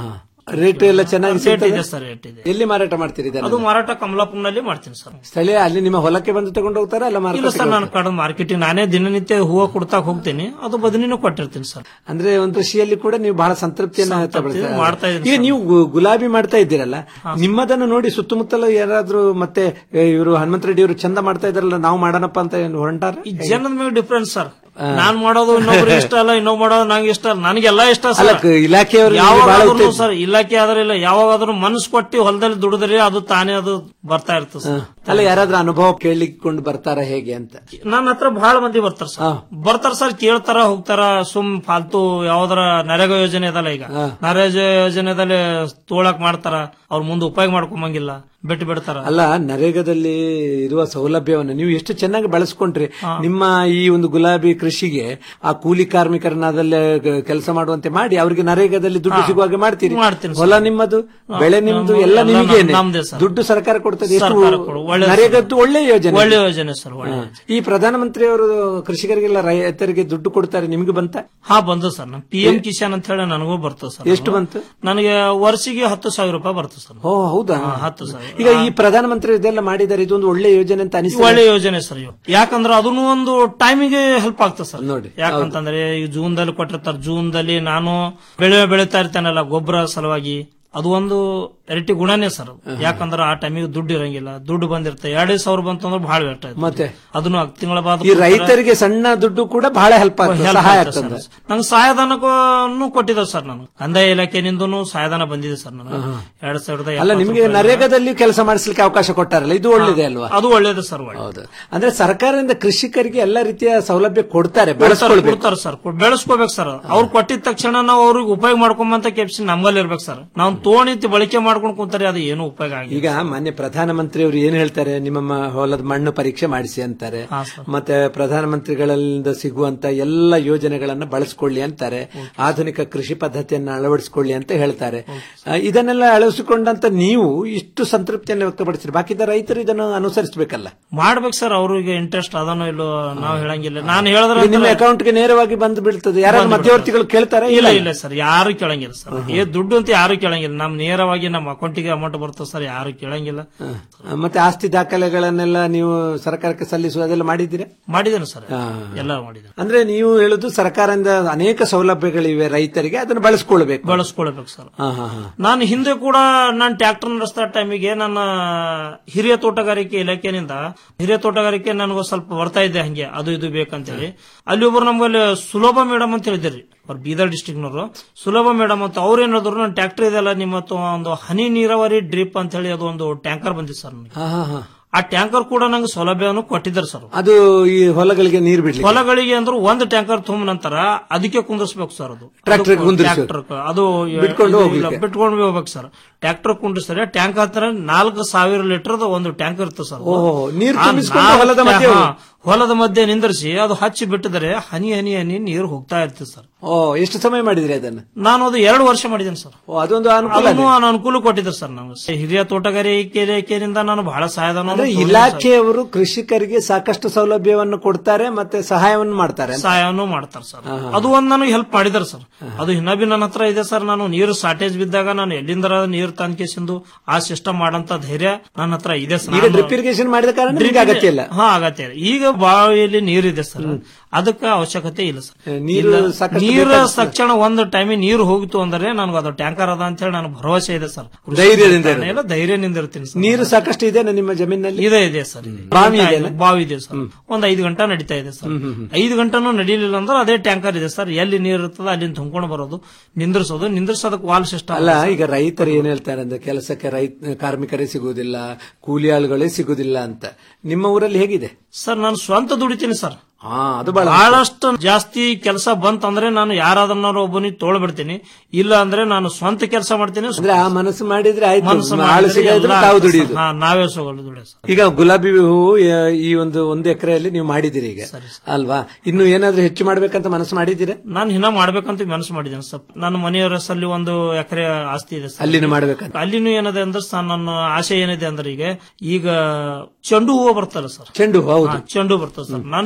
Speaker 17: ರೇಟ್ ಎಲ್ಲ ಚೆನ್ನಾಗಿ
Speaker 18: ರೇಟ್
Speaker 17: ಸಿಗ್ತದೆ?
Speaker 18: ಇದೆ ಸರ್ ರೇಟ್ ಇದೆ
Speaker 17: ಎಲ್ಲಿ ಮಾರಾಟ ಮಾಡ್ತೀರಿ ಇದನ್ನ?
Speaker 18: ಅದು ಮಾರಾಟ ಕಮಲಾಪುರ್ನಲ್ಲಿ ಮಾಡ್ತೀನಿ ಸರ್
Speaker 17: ಸ್ಥಳೀಯ ಅಲ್ಲಿ ನಿಮ್ಮ ಹೊಲಕ್ಕೆ ಬಂದು ತಗೊಂಡು ಹೋಗ್ತಾರ ಅಲ್ಲ
Speaker 18: ಇಲ್ಲ
Speaker 17: ಮಾರಾಟ
Speaker 18: ಸರ್ ನಾನು ಕಡೆ ಮಾರ್ಕೆಟಿಂಗ್ ನಾನೇ ದಿನನಿತ್ಯ ಹೂವು ಕೊಡ್ತಾಕ್ ಹೋಗ್ತೀನಿ ಅದು ಬದನಿನೂ ಕೊಟ್ಟಿರ್ತೀನಿ ಸರ್
Speaker 17: ಅಂದ್ರೆ ಒಂದು ಕೃಷಿಯಲ್ಲಿ ಕೂಡ ನೀವು ಬಹಳ ಸಂತೃಪ್ತಿಯನ್ನ ವ್ಯಕ್ತಪಡಿಸ್ತೀರಾ?
Speaker 18: ಮಾಡ್ತಾ ಇದ್ದೀನಿ
Speaker 17: ಈಗ ನೀವು ಗು- ಗುಲಾಬಿ ಮಾಡ್ತಾ ಇದ್ದೀರಲ್ಲ ನಿಮ್ಮದನ್ನು ನೋಡಿ ಸುತ್ತಮುತ್ತಲ ಯಾರಾದ್ರೂ ಮತ್ತೆ ಇವರು ಹನುಮಂತ ರೆಡ್ಡಿ ಅವರು ಚಂದ ಮಾಡ್ತಾ ಇದಾರಲ್ಲ ನಾವು ಮಾಡೋಣಪ್ಪ ಅಂತ ಏನು ಹೊರಟಾರ
Speaker 18: ಈ ಜನದ ಮೇಲೆ ಡಿಫ್ರೆನ್ಸ್ ಸರ್ ನಾನ್ ಮಾಡೋದು ಇನ್ನೊಬ್ರಿಗೆ ಇಷ್ಟ ಅಲ್ಲ ಇನ್ನೊಬ್ ಮಾಡೋದು ನಂಗೆ ಇಷ್ಟ ಅಲ್ಲ ನನಗೆಲ್ಲ ಇಷ್ಟ
Speaker 17: ಅಲ್ಲ,
Speaker 18: ಸರ್
Speaker 17: ಕ- ಇಲಾಖೆಯವ್ರು ನಿಮ್ಗೆ ಬಹಳ
Speaker 18: ಯಾವಾಗಾದ್ರೂ
Speaker 17: ಉತ್ತೇಜ-
Speaker 18: ಸರ್ ಇಲಾಖೆ ಆದ್ರೆ ಇಲ್ಲ ಯಾವಾಗಾದ್ರೂ ಮನಸ್ಸು ಕೊಟ್ಟು ಹೊಲದಲ್ಲಿ ದುಡಿದ್ರೆ ಅದು ತಾನೇ ಅದು ಬರ್ತಾ ಇರ್ತದೆ ಸರ್
Speaker 17: ಅಲ್ಲ ಯಾರಾದ್ರೂ ಅನುಭವ ಕೇಳಿಕೊಂಡು ಬರ್ತಾರ ಹೇಗೆ ಅಂತ
Speaker 18: ನನ್ನ ಹತ್ರ ಬಹಳ ಮಂದಿ ಬರ್ತಾರ ಸರ್ ಬರ್ತಾರ ಸರ್ ಕೇಳ್ತಾರ ಹೋಗ್ತಾರ ಸುಮ್ ಫಾಲ್ತು ಯಾವ್ದಾರ ನರೇಗಾ ಯೋಜನೆ ಅದಲ್ಲ ಈಗ ನರೇಗಾ ಯೋಜನೆದಲ್ಲಿ ತೋಳಕ್ ಮಾಡ್ತಾರ ಅವ್ರ ಮುಂದೆ ಉಪಯೋಗ ಮಾಡ್ಕೊಂಬಂಗಿಲ್ಲ ಬಿಟ್ಟು ಬಿಡ್ತಾರ
Speaker 17: ಅಲ್ಲ ನರೇಗಾದಲ್ಲಿ ಇರುವ ಸೌಲಭ್ಯವನ್ನು ನೀವು ಎಷ್ಟು ಚೆನ್ನಾಗಿ ಬಳಸ್ಕೊಂಡ್ರಿ ನಿಮ್ಮ ಈ ಒಂದು ಗುಲಾಬಿ ಕೃಷಿಗೆ ಆ ಕೂಲಿ ಕಾರ್ಮಿಕರನ್ನಾದಲ್ಲೇ ಕೆಲಸ ಮಾಡುವಂತೆ ಮಾಡಿ ಅವರಿಗೆ ನರೇಗಾದಲ್ಲಿ ದುಡ್ಡು
Speaker 18: ಹಾ.
Speaker 17: ಸಿಗುವಾಗೆ ಮಾಡ್ತೀರಿ
Speaker 18: ಮಾಡ್ತೀನಿ ಸರ್.
Speaker 17: ಹೊಲ ನಿಮ್ಮದು
Speaker 18: ಹಾ,
Speaker 17: ಬೆಳೆ ನಿಮ್ದು
Speaker 18: ನಮ್ಮ-
Speaker 17: ಎಲ್ಲ
Speaker 18: ಎಲ್ಲ
Speaker 17: ನಿಮಗೇನೆ
Speaker 18: ನಮ್ದೇ ಸರ್.
Speaker 17: ದುಡ್ಡು ಸರ್ಕಾರ ಕೊಡ್ತದೆ ಎಷ್ಟು
Speaker 18: ಸರ್ಕಾರ ಕೊಡು. ಒಳ್ಳೆ
Speaker 17: ನರೇಗದ್ದು ಒಳ್ಳೆ ಯೋಜನೆ
Speaker 18: ಒಳ್ಳೆ ಯೋಜನೆ ಸರ್ ಒಳ್ಳೆ
Speaker 17: ಹಾ. ಈ ಪ್ರಧಾನಮಂತ್ರಿ ಅವರು ಕೃಷಿಕರಿಗೆಲ್ಲ ರೈತರಿಗೆ ದುಡ್ಡು ಕೊಡ್ತಾರೆ ನಿಮ್ಗೆ ಬಂತ
Speaker 18: ಹಾ ಬಂದು ಸರ್ ನಮ್ ಪಿ ಎಂ ಕಿಸಾನ್ ಅಂತ ಹೇಳಿ ನನಗೂ ಬರ್ತದೆ ಸರ್
Speaker 17: ಎಷ್ಟು ಬಂತು
Speaker 18: ನನಗೆ ವರ್ಷಿಗೆ ಹತ್ತು ಸಾವಿರ ರೂಪಾಯಿ ಬರ್ತದೆ ಸರ್
Speaker 17: ಓ ಹೌದಾ
Speaker 18: ಹಾ, ಹತ್ತು ಸಾವಿರ
Speaker 17: ಈಗ ಈ ಪ್ರಧಾನಮಂತ್ರಿ ಇದೆಲ್ಲ ಮಾಡಿದ್ದಾರೆ ಇದೊಂದು ಒಳ್ಳೆ ಯೋಜನೆ ಅಂತ ಅನಿಸ್ತದೆ
Speaker 18: ಒಳ್ಳೆ ಯೋಜನೆ ಸರ್ ಇವು ಯಾಕಂದ್ರೆ ಅದನ್ನು ಒಂದು ಟೈಮಿಗೆ ಹೆಲ್ಪ್ ಆಗ್ತದೆ ಸರ್
Speaker 17: ನೋಡಿ
Speaker 18: ಯಾಕಂತಂದ್ರೆ ಈ ಜೂನ್ ದಲ್ಲಿ ಕೊಟ್ಟಿರ್ತಾರೆ ಜೂನ್ ದಲ್ಲಿ ನಾನು ಬೆಳೆ ಬೆಳೀತಾ ಇರ್ತೇನಲ್ಲ ಗೊಬ್ಬರ ಸಲುವಾಗಿ ಅದು ಒಂದು ವೆರೈಟಿ ಗುಣನೇ ಸರ್ ಅದು. ಯಾಕಂದ್ರೆ ಆ ಟೈಮಿಗೆ ದುಡ್ಡು ಇರಂಗಿಲ್ಲ ದುಡ್ಡು ಬಂದಿರುತ್ತೆ ಎರಡೇ ಸಾವಿರ ಬಂತಂದ್ರೆ ಬಹಳ ವೇಟ್ ಆಯ್ತು
Speaker 17: ಮತ್ತೆ
Speaker 18: ಅದನ್ನು ತಿಂಗಳ ಬಾದ
Speaker 17: ಈ ರೈತರಿಗೆ ಸಣ್ಣ ದುಡ್ಡು ಕೂಡ ಬಹಳ ಹೆಲ್ಪ್ ಆಗ್ತದೆ
Speaker 18: Help
Speaker 17: ಸಹಾಯ
Speaker 18: ಆಗ್ತದೆ
Speaker 17: ಆಗ್ತದೆ
Speaker 18: ಸರ್. ನಂಗೆ ಸಹಾಯಧನಕ್ಕೂ ಕೊಟ್ಟಿದ್ದಾರೆ ಸರ್ ನಾನು ಕಂದಾಯ ಇಲಾಖೆನಿಂದನೂ ಸಹಾಯಧನ ಬಂದಿದೆ ಸರ್ ನನಗೆ ಎರಡ್ ಸಾವಿರದ
Speaker 17: ಅಲ್ಲ
Speaker 18: ಎಪ್ಪತ್ತು
Speaker 17: ನಿಮಗೆ
Speaker 18: ರೂಪಾಯಿ.
Speaker 17: ನರೇಗಾದಲ್ಲಿ ಕೆಲಸ ಮಾಡಿಸ್ಲಿಕ್ಕೆ ಅವಕಾಶ ಕೊಟ್ಟಾರಲ್ಲ ಇದು ಒಳ್ಳೇದೇ ಅಲ್ವಾ
Speaker 18: ಅದು ಒಳ್ಳೇದು ಸರ್ ಒಳ್ಳೆ
Speaker 17: ಹೌದು ಅಂದ್ರೆ ಸರ್ಕಾರದಿಂದ ಕೃಷಿಕರಿಗೆ ಎಲ್ಲ ರೀತಿಯ ಸೌಲಭ್ಯ ಕೊಡ್ತಾರೆ
Speaker 18: ಕೊಡ್ತಾರೆ
Speaker 17: ಬಳಸ್ಕೊಳ್ಬೇಕು
Speaker 18: ಕೊಡ್ತಾರೆ ಸರ್ ಕೊಡ್- ಬೆಳೆಸ್ಕೋಬೇಕು ಸರ್ ಅವ್ರು ಕೊಟ್ಟಿದ ತಕ್ಷಣ ನಾವು ಅವ್ರಿಗೆ ಉಪಯೋಗ ಮಾಡ್ಕೊಂಬಂತ ಕೆಪ್ಸಿ ನಮ್ಮಲ್ಲಿ ಇರ್ಬೇಕು ಸರ್ ನಾವು ತೋಣಿತಿ ಬಳಕೆ ಮಾಡ್ಕೊಂಡು ಕುಂತಾರೆ ಅದು ಏನು ಉಪಯೋಗ ಆಗಿಲ್ಲ
Speaker 17: ಈಗ ಮಾನ್ಯ ಪ್ರಧಾನಮಂತ್ರಿ ಅವರು ಏನ್ ಹೇಳ್ತಾರೆ ನಿಮ್ಮ ಮ- ಹೊಲದ ಮಣ್ಣು ಪರೀಕ್ಷೆ ಮಾಡಿಸಿ ಅಂತಾರೆ
Speaker 18: ಹಾ, ಸರ್.
Speaker 17: ಮತ್ತೆ ಪ್ರಧಾನಮಂತ್ರಿಗಳಿಂದ ಸಿಗುವಂತ ಎಲ್ಲ ಯೋಜನೆಗಳನ್ನ ಬಳಸ್ಕೊಳ್ಳಿ ಅಂತಾರೆ ಆಧುನಿಕ ಕೃಷಿ ಪದ್ಧತಿಯನ್ನ ಅಳವಡಿಸಿಕೊಳ್ಳಿ ಅಂತ ಹೇಳ್ತಾರೆ ಆ, ಇದನ್ನೆಲ್ಲ ಅಳವಡಿಸಿಕೊಂಡಂತ ನೀವು ಇಷ್ಟು ಸಂತೃಪ್ತಿಯನ್ನು ವ್ಯಕ್ತಪಡಿಸಿರಿ ಬಾಕಿದ ರೈತರು ಇದನ್ನು ಅನುಸರಿಸಬೇಕಲ್ಲ
Speaker 18: ಮಾಡ್ಬೇಕು ಸರ್ ಅವ್ರಿಗೆ ಇಂಟ್ರೆಸ್ಟ್ ಅದನ್ನೋ ಇಲ್ಲೋ ನಾವು ಹೇಳಂಗಿಲ್ಲ ನಾನು ಹೇಳಿದ್ರೆ
Speaker 17: ನಿಮ್ಮ ಅಕೌಂಟ್ಗೆ ನೇರವಾಗಿ ಬಂದು ಬೀಳ್ತದೆ ಯಾರಾದ್ರೂ
Speaker 18: ಬಂದು
Speaker 17: ಮಧ್ಯವರ್ತಿಗಳು ಕೇಳ್ತಾರೆ
Speaker 18: ಇಲ್ಲ ಇಲ್ಲ ಸರ್ ಯಾರು ಕೇಳಂಗಿಲ್ಲ ಸರ್ ಏ ದುಡ್ಡು ಅಂತ ಯಾರು ಕೇಳಂಗಿಲ್ಲ ನಮ್ ನೇರವಾಗಿ ನಮ್ಮ ಅಕೌಂಟಿಗೆ ಅಮೌಂಟ್ ಬರ್ತದೆ ಸರ್ ಯಾರು ಕೇಳಂಗಿಲ್ಲ
Speaker 17: ಮತ್ತೆ ಆಸ್ತಿ ದಾಖಲೆಗಳನ್ನೆಲ್ಲ ನೀವು ಸರ್ಕಾರಕ್ಕೆ ಸಲ್ಲಿಸುವುದೆಲ್ಲ ಮಾಡಿದ್ದೀರಾ
Speaker 18: ಮಾಡಿದ್ದೇನೆ ಸರ್
Speaker 17: ಹಾ.
Speaker 18: ಎಲ್ಲ ಮಾಡಿದ್ದೇನೆ
Speaker 17: ಅಂದ್ರೆ ನೀವು ಹೇಳುದು ಸರ್ಕಾರದಿಂದ ಅನೇಕ ಸೌಲಭ್ಯಗಳಿವೆ ರೈತರಿಗೆ ಅದನ್ನು ಬಳಸ್ಕೊಳ್ಬೇಕು
Speaker 18: ಬಳಸ್ಕೊಳ್ಬೇಕು ಸರ್
Speaker 17: ಹಾ, ಹಾ, ಹಾ.
Speaker 18: ನಾನು ಹಿಂದೆ ಕೂಡ ನಾನು ಟ್ರ್ಯಾಕ್ಟರ್ ನಡೆಸ್ತಾ ಟೈಮಿಗೆ ನನ್ನ ಹಿರಿಯ ತೋಟಗಾರಿಕೆ ಇಲಾಖೆನಿಂದ ಹಿರಿಯ ತೋಟಗಾರಿಕೆ ನನಗೂ ಸ್ವಲ್ಪ ಬರ್ತಾ ಇದ್ದೆ ಹಂಗೆ ಅದು ಇದು ಬೇಕಂತೇಳಿ ಅಲ್ಲಿ ಒಬ್ರು ನಮ್ಮಲ್ಲಿ ಸುಲಭ ಮೇಡಮ್ ಅಂತ ಹೇಳಿದ್ರಿ ಅವ್ರು ಬೀದರ್ ಡಿಸ್ಟಿಕ್ನವರು ಸುಲಭ ಮೇಡಮ್ ಅಂತ ಅವ್ರು ಏನ್ ಹೇಳಿದ್ರು ನನ್ನ ಟ್ರ್ಯಾಕ್ಟರ್ ಇದೆಲ್ಲ ನಿಮ್ಮ ಹತ್ರ ಒಂದು ಹನಿ ನೀರಾವರಿ ಡ್ರಿಪ್ ಅಂತ ಹೇಳಿ ಅದು ಒಂದು ಟ್ಯಾಂಕರ್ ಬಂದಿದೆ ಸರ್ ನನಗೆ.
Speaker 17: ಹಾ, ಹಾ, ಹಾ.
Speaker 18: ಆ ಟ್ಯಾಂಕರ್ ಕೂಡ ನಂಗೆ ಸೌಲಭ್ಯವನ್ನು ಕೊಟ್ಟಿದ್ದಾರೆ ಸರ್
Speaker 17: ಅದು ಈ ಹೊಲಗಳಿಗೆ ನೀರು ಬಿಡ್ಲಿ
Speaker 18: ಹೊಲಗಳಿಗೆ ಅಂದ್ರೆ ಒಂದು ಟ್ಯಾಂಕರ್ ತುಂಬ ನಂತರ ಅದಕ್ಕೆ ಕುಂದಿರ್ಸ್ಬೇಕು ಸರ್ ಅದು
Speaker 17: Tractor ಗೆ
Speaker 18: ಅದು
Speaker 17: ಕುಂದಿರ್ಸೋದು.
Speaker 18: tractor ಗೆ. ಅದು
Speaker 17: ಬಿಟ್ಕೊಂಡು
Speaker 18: ಇದು ಇಲ್ಲ,
Speaker 17: ಹೋಗ್ಲಿಕ್ಕೆ.
Speaker 18: ಬಿಟ್ಕೊಂಡು ಹೋಗ್ಬೇಕು ಸರ್ ಟ್ರ್ಯಾಕ್ಟರ್ ಕುಂಡಿಸ್ತಾರೆ ಟ್ಯಾಂಕ್ ಹತ್ರ ನಾಲ್ಕು ಸಾವಿರ ಲೀಟರ್ ಒಂದು ಟ್ಯಾಂಕ್ ಇರ್ತದೆ ಸರ್ ಅದು.
Speaker 17: ಓಹೋ, ನೀರು
Speaker 18: ಆ
Speaker 17: ತುಂಬಿಸ್ಕೊಂಡು
Speaker 18: ನಾಲ್ಕು
Speaker 17: ಹೊಲದ ಮಧ್ಯೆ
Speaker 18: ಹಾ, ಹೊಲದ ಮಧ್ಯೆ ನಿಂದಿರಿಸಿ ಅದು ಹಚ್ಚಿ ಬಿಟ್ಟಿದ್ರೆ ಹನಿ ಹನಿ ಹನಿ ನೀರು ಹೋಗ್ತಾ ಇರ್ತದೆ ಸರ್
Speaker 17: ಓ ಎಷ್ಟು ಸಮಯ ಮಾಡಿದ್ರಿ ಅದನ್ನು
Speaker 18: ನಾನು ಅದು ಎರಡು ವರ್ಷ ಮಾಡಿದ್ದೇನೆ ಸರ್
Speaker 17: ಓ ಅದೊಂದು ಅನುಕೂಲ
Speaker 18: ಅದನ್ನು
Speaker 17: ಇದೆ.
Speaker 18: ನಾನು ಅನುಕೂಲ ಕೊಟ್ಟಿದ್ದಾರೆ ಸರ್ ನಾವು ಹಿರಿಯ ತೋಟಗಾರಿಕೆ ಇಲಾಖೆಯಿಂದ ನಾನು ಬಹಳ ಸಹಾಯಧನ
Speaker 17: ಅಂದ್ರೆ ಇಲಾಖೆಯವರು ಕೃಷಿಕರಿಗೆ ಸಾಕಷ್ಟು ಸೌಲಭ್ಯವನ್ನು ಕೊಡ್ತಾರೆ ಮತ್ತೆ ಸಹಾಯವನ್ನು ಮಾಡ್ತಾರೆ ಅಂತ.
Speaker 18: ಸಹಾಯವನ್ನು ಮಾಡ್ತಾರೆ ಸರ್ ಅದು ಒಂದು ನನಗೆ ಹೆಲ್ಪ್ ಮಾಡಿದಾರೆ ಸರ್ ಅದು ಇನ್ನ ಬಿ ನನ್ನ ಹತ್ರ ಇದೆ ಸರ್ ನಾನು ನೀರು ಶಾರ್ಟೇಜ್ ಬಿದ್ದಾಗ ನಾನು ಎಲ್ಲಿಂದ ನೀರು ತಂದ್ಕೇಸಿಂದು ಆ ಸಿಸ್ಟಮ್ ಮಾಡಂತ ಧೈರ್ಯ ನನ್ನ ಹತ್ರ ಇದೆ ಸರ್
Speaker 17: ಈಗ
Speaker 18: ನಾನು-
Speaker 17: ಡ್ರಿಪ್ ಇರಿಗೇಷನ್ ಮಾಡಿದ ಕಾರಣ ನಿಮ್ಗೆ
Speaker 18: Drip
Speaker 17: ಅಗತ್ಯ ಇಲ್ಲ
Speaker 18: ಹಾ ಅಗತ್ಯ ಇಲ್ಲ ಈಗ ಬಾವಿಯಲ್ಲಿ ನೀರಿದೆ ಸರ್ ಅದಕ್ಕೆ ಅವಶ್ಯಕತೆ ಇಲ್ಲ ಸರ್
Speaker 17: ನೀರು
Speaker 18: ಇಲ್ಲ.
Speaker 17: ಸಾಕಷ್ಟು
Speaker 18: ನೀರು
Speaker 17: ಬೇಕಾಗ್ತದೆ.
Speaker 18: ತಕ್ಷಣ ಒಂದು ಟೈಮಿಗೆ ನೀರು ಹೋಗಿತ್ತು ಅಂದ್ರೆ ನನಗೆ ಅದು ಟ್ಯಾಂಕರ್ ಅದ ಅಂತ ಹೇಳಿ ನನಗೆ ಭರವಸೆ ಇದೆ ಸರ್ ಕೃಷಿ
Speaker 17: ಧೈರ್ಯದಿಂದ
Speaker 18: ವಿಜ್ಞಾನ ಎಲ್ಲ ಧೈರ್ಯದಿಂದ ಇರ್ತೀನಿ ಸರ್
Speaker 17: ನೀರು ಸಾಕಷ್ಟು ಇದೆ ನಿಮ್ಮ ಜಮೀನಲ್ಲಿ
Speaker 18: ಇದೆ ಇದೆ ಸರ್ ಇದೆ.
Speaker 17: ಬಾವಿ
Speaker 18: ಇದೆ,
Speaker 17: ಇದೆಯಲ್ಲ?
Speaker 18: ಬಾವಿ ಇದೆ ಸರ್ ಒಂದ್ ಐದು ಗಂಟೆ ನಡೀತಾ ಇದೆ ಸರ್ ಐದು ಗಂಟೆನೂ ನಡೀಲಿಲ್ಲ ಅಂದ್ರೆ ಅದೇ ಟ್ಯಾಂಕರ್ ಇದೆ ಸರ್ ಎಲ್ಲಿ ನೀರು ಇರ್ತದೆ ಅಲ್ಲಿಂದ ತುಂಬ್ಕೊಂಡು ಬರೋದು ನಿಂದ್ರಿಸೋದು ನಿಂದ್ರಿಸೋದಕ್ಕೆ ವಾಲ್ ಸಿಸ್ಟಮ್
Speaker 17: ಅಲ್ಲ ಈಗ ರೈತರು ಏನ್ ಹೇಳ್ತಾರೆ ಅಂದ್ರೆ ಕೆಲಸಕ್ಕೆ ರೈತ ಕಾರ್ಮಿಕರೇ ಸಿಗುವುದಿಲ್ಲ ಕೂಲಿ ಆಳುಗಳೇ ಸಿಗುವುದಿಲ್ಲ ಅಂತ ನಿಮ್ಮ ಊರಲ್ಲಿ ಹೇಗಿದೆ
Speaker 18: ಸರ್ ನಾನು ಸ್ವಂತ ದುಡಿತೀನಿ ಸರ್
Speaker 17: ಹಾ ಅದು ಬಹಳ
Speaker 18: ಬಹಳಷ್ಟು ಜಾಸ್ತಿ ಕೆಲಸ ಬಂತಂದ್ರೆ ನಾನು ಯಾರಾದ್ರೂ ಒಬ್ಬನಿಗೆ ತೋಳ್ಬಿಡ್ತೀನಿ ಇಲ್ಲ ಅಂದ್ರೆ ನಾನು ಸ್ವಂತ ಕೆಲಸ ಮಾಡ್ತೀನಿ
Speaker 17: ಅಂದ್ರೆ ಆ ಮನಸ್ಸು ಮಾಡಿದ್ರೆ ಆಯ್ತು
Speaker 18: ಮನಸ್ಸು
Speaker 17: ಆಳು
Speaker 18: ಮಾಡಿದ್ರೆ
Speaker 17: ಸಿಗದಿದ್ರೆ
Speaker 18: ಎಲ್ಲ
Speaker 17: ತಾವು
Speaker 18: ಆಗ್ತದೆ
Speaker 17: ದುಡಿಯುದು
Speaker 18: ಸರ್. ಹಾ, ನಾವೇ ಸೋಗಲು ದುಡಿಯೋದು ಸರ್
Speaker 17: ಈಗ ಗುಲಾಬಿ ಹೂವು ಆ, ಈ ಒಂದು ಒಂದು ಎಕರೆಯಲ್ಲಿ ನೀವು ಮಾಡಿದಿರಿ ಈಗ ಅಲ್ವಾ ಇನ್ನು ಏನಾದ್ರೂ ಹೆಚ್ಚು ಮಾಡ್ಬೇಕಂತ ಮನಸ್ಸು ಮಾಡಿದ್ದೀರಾ
Speaker 18: ನಾನು ಹಿನ ಮಾಡ್ಬೇಕಂತ ಮನಸ್ಸು ಮಾಡಿದ್ದೇನೆ ಸರ್ ನನ್ನ ಮನೆಯವರ ಸಲ್ಲಿ ಒಂದು ಎಕರೆ ಆಸ್ತಿ ಇದೆ ಸರ್
Speaker 17: ಅಲ್ಲಿನೂ ಮಾಡ್ಬೇಕಂತ
Speaker 18: ಅಲ್ಲಿನೂ ಏನಿದೆ ಅಂದ್ರೆ ಸರ್ ನನ್ನ ಆಸೆ ಏನಿದೆ ಅಂದ್ರೆ ಈಗ ಈಗ ಚೆಂಡು ಹೂವು ಬರ್ತಲ್ಲ ಸರ್
Speaker 17: ಚೆಂಡು ಹೌದು
Speaker 18: ಹಾ, ಚೆಂಡು ಬರ್ತದೆ ಸರ್ ನಾನು ಚೆಂಡು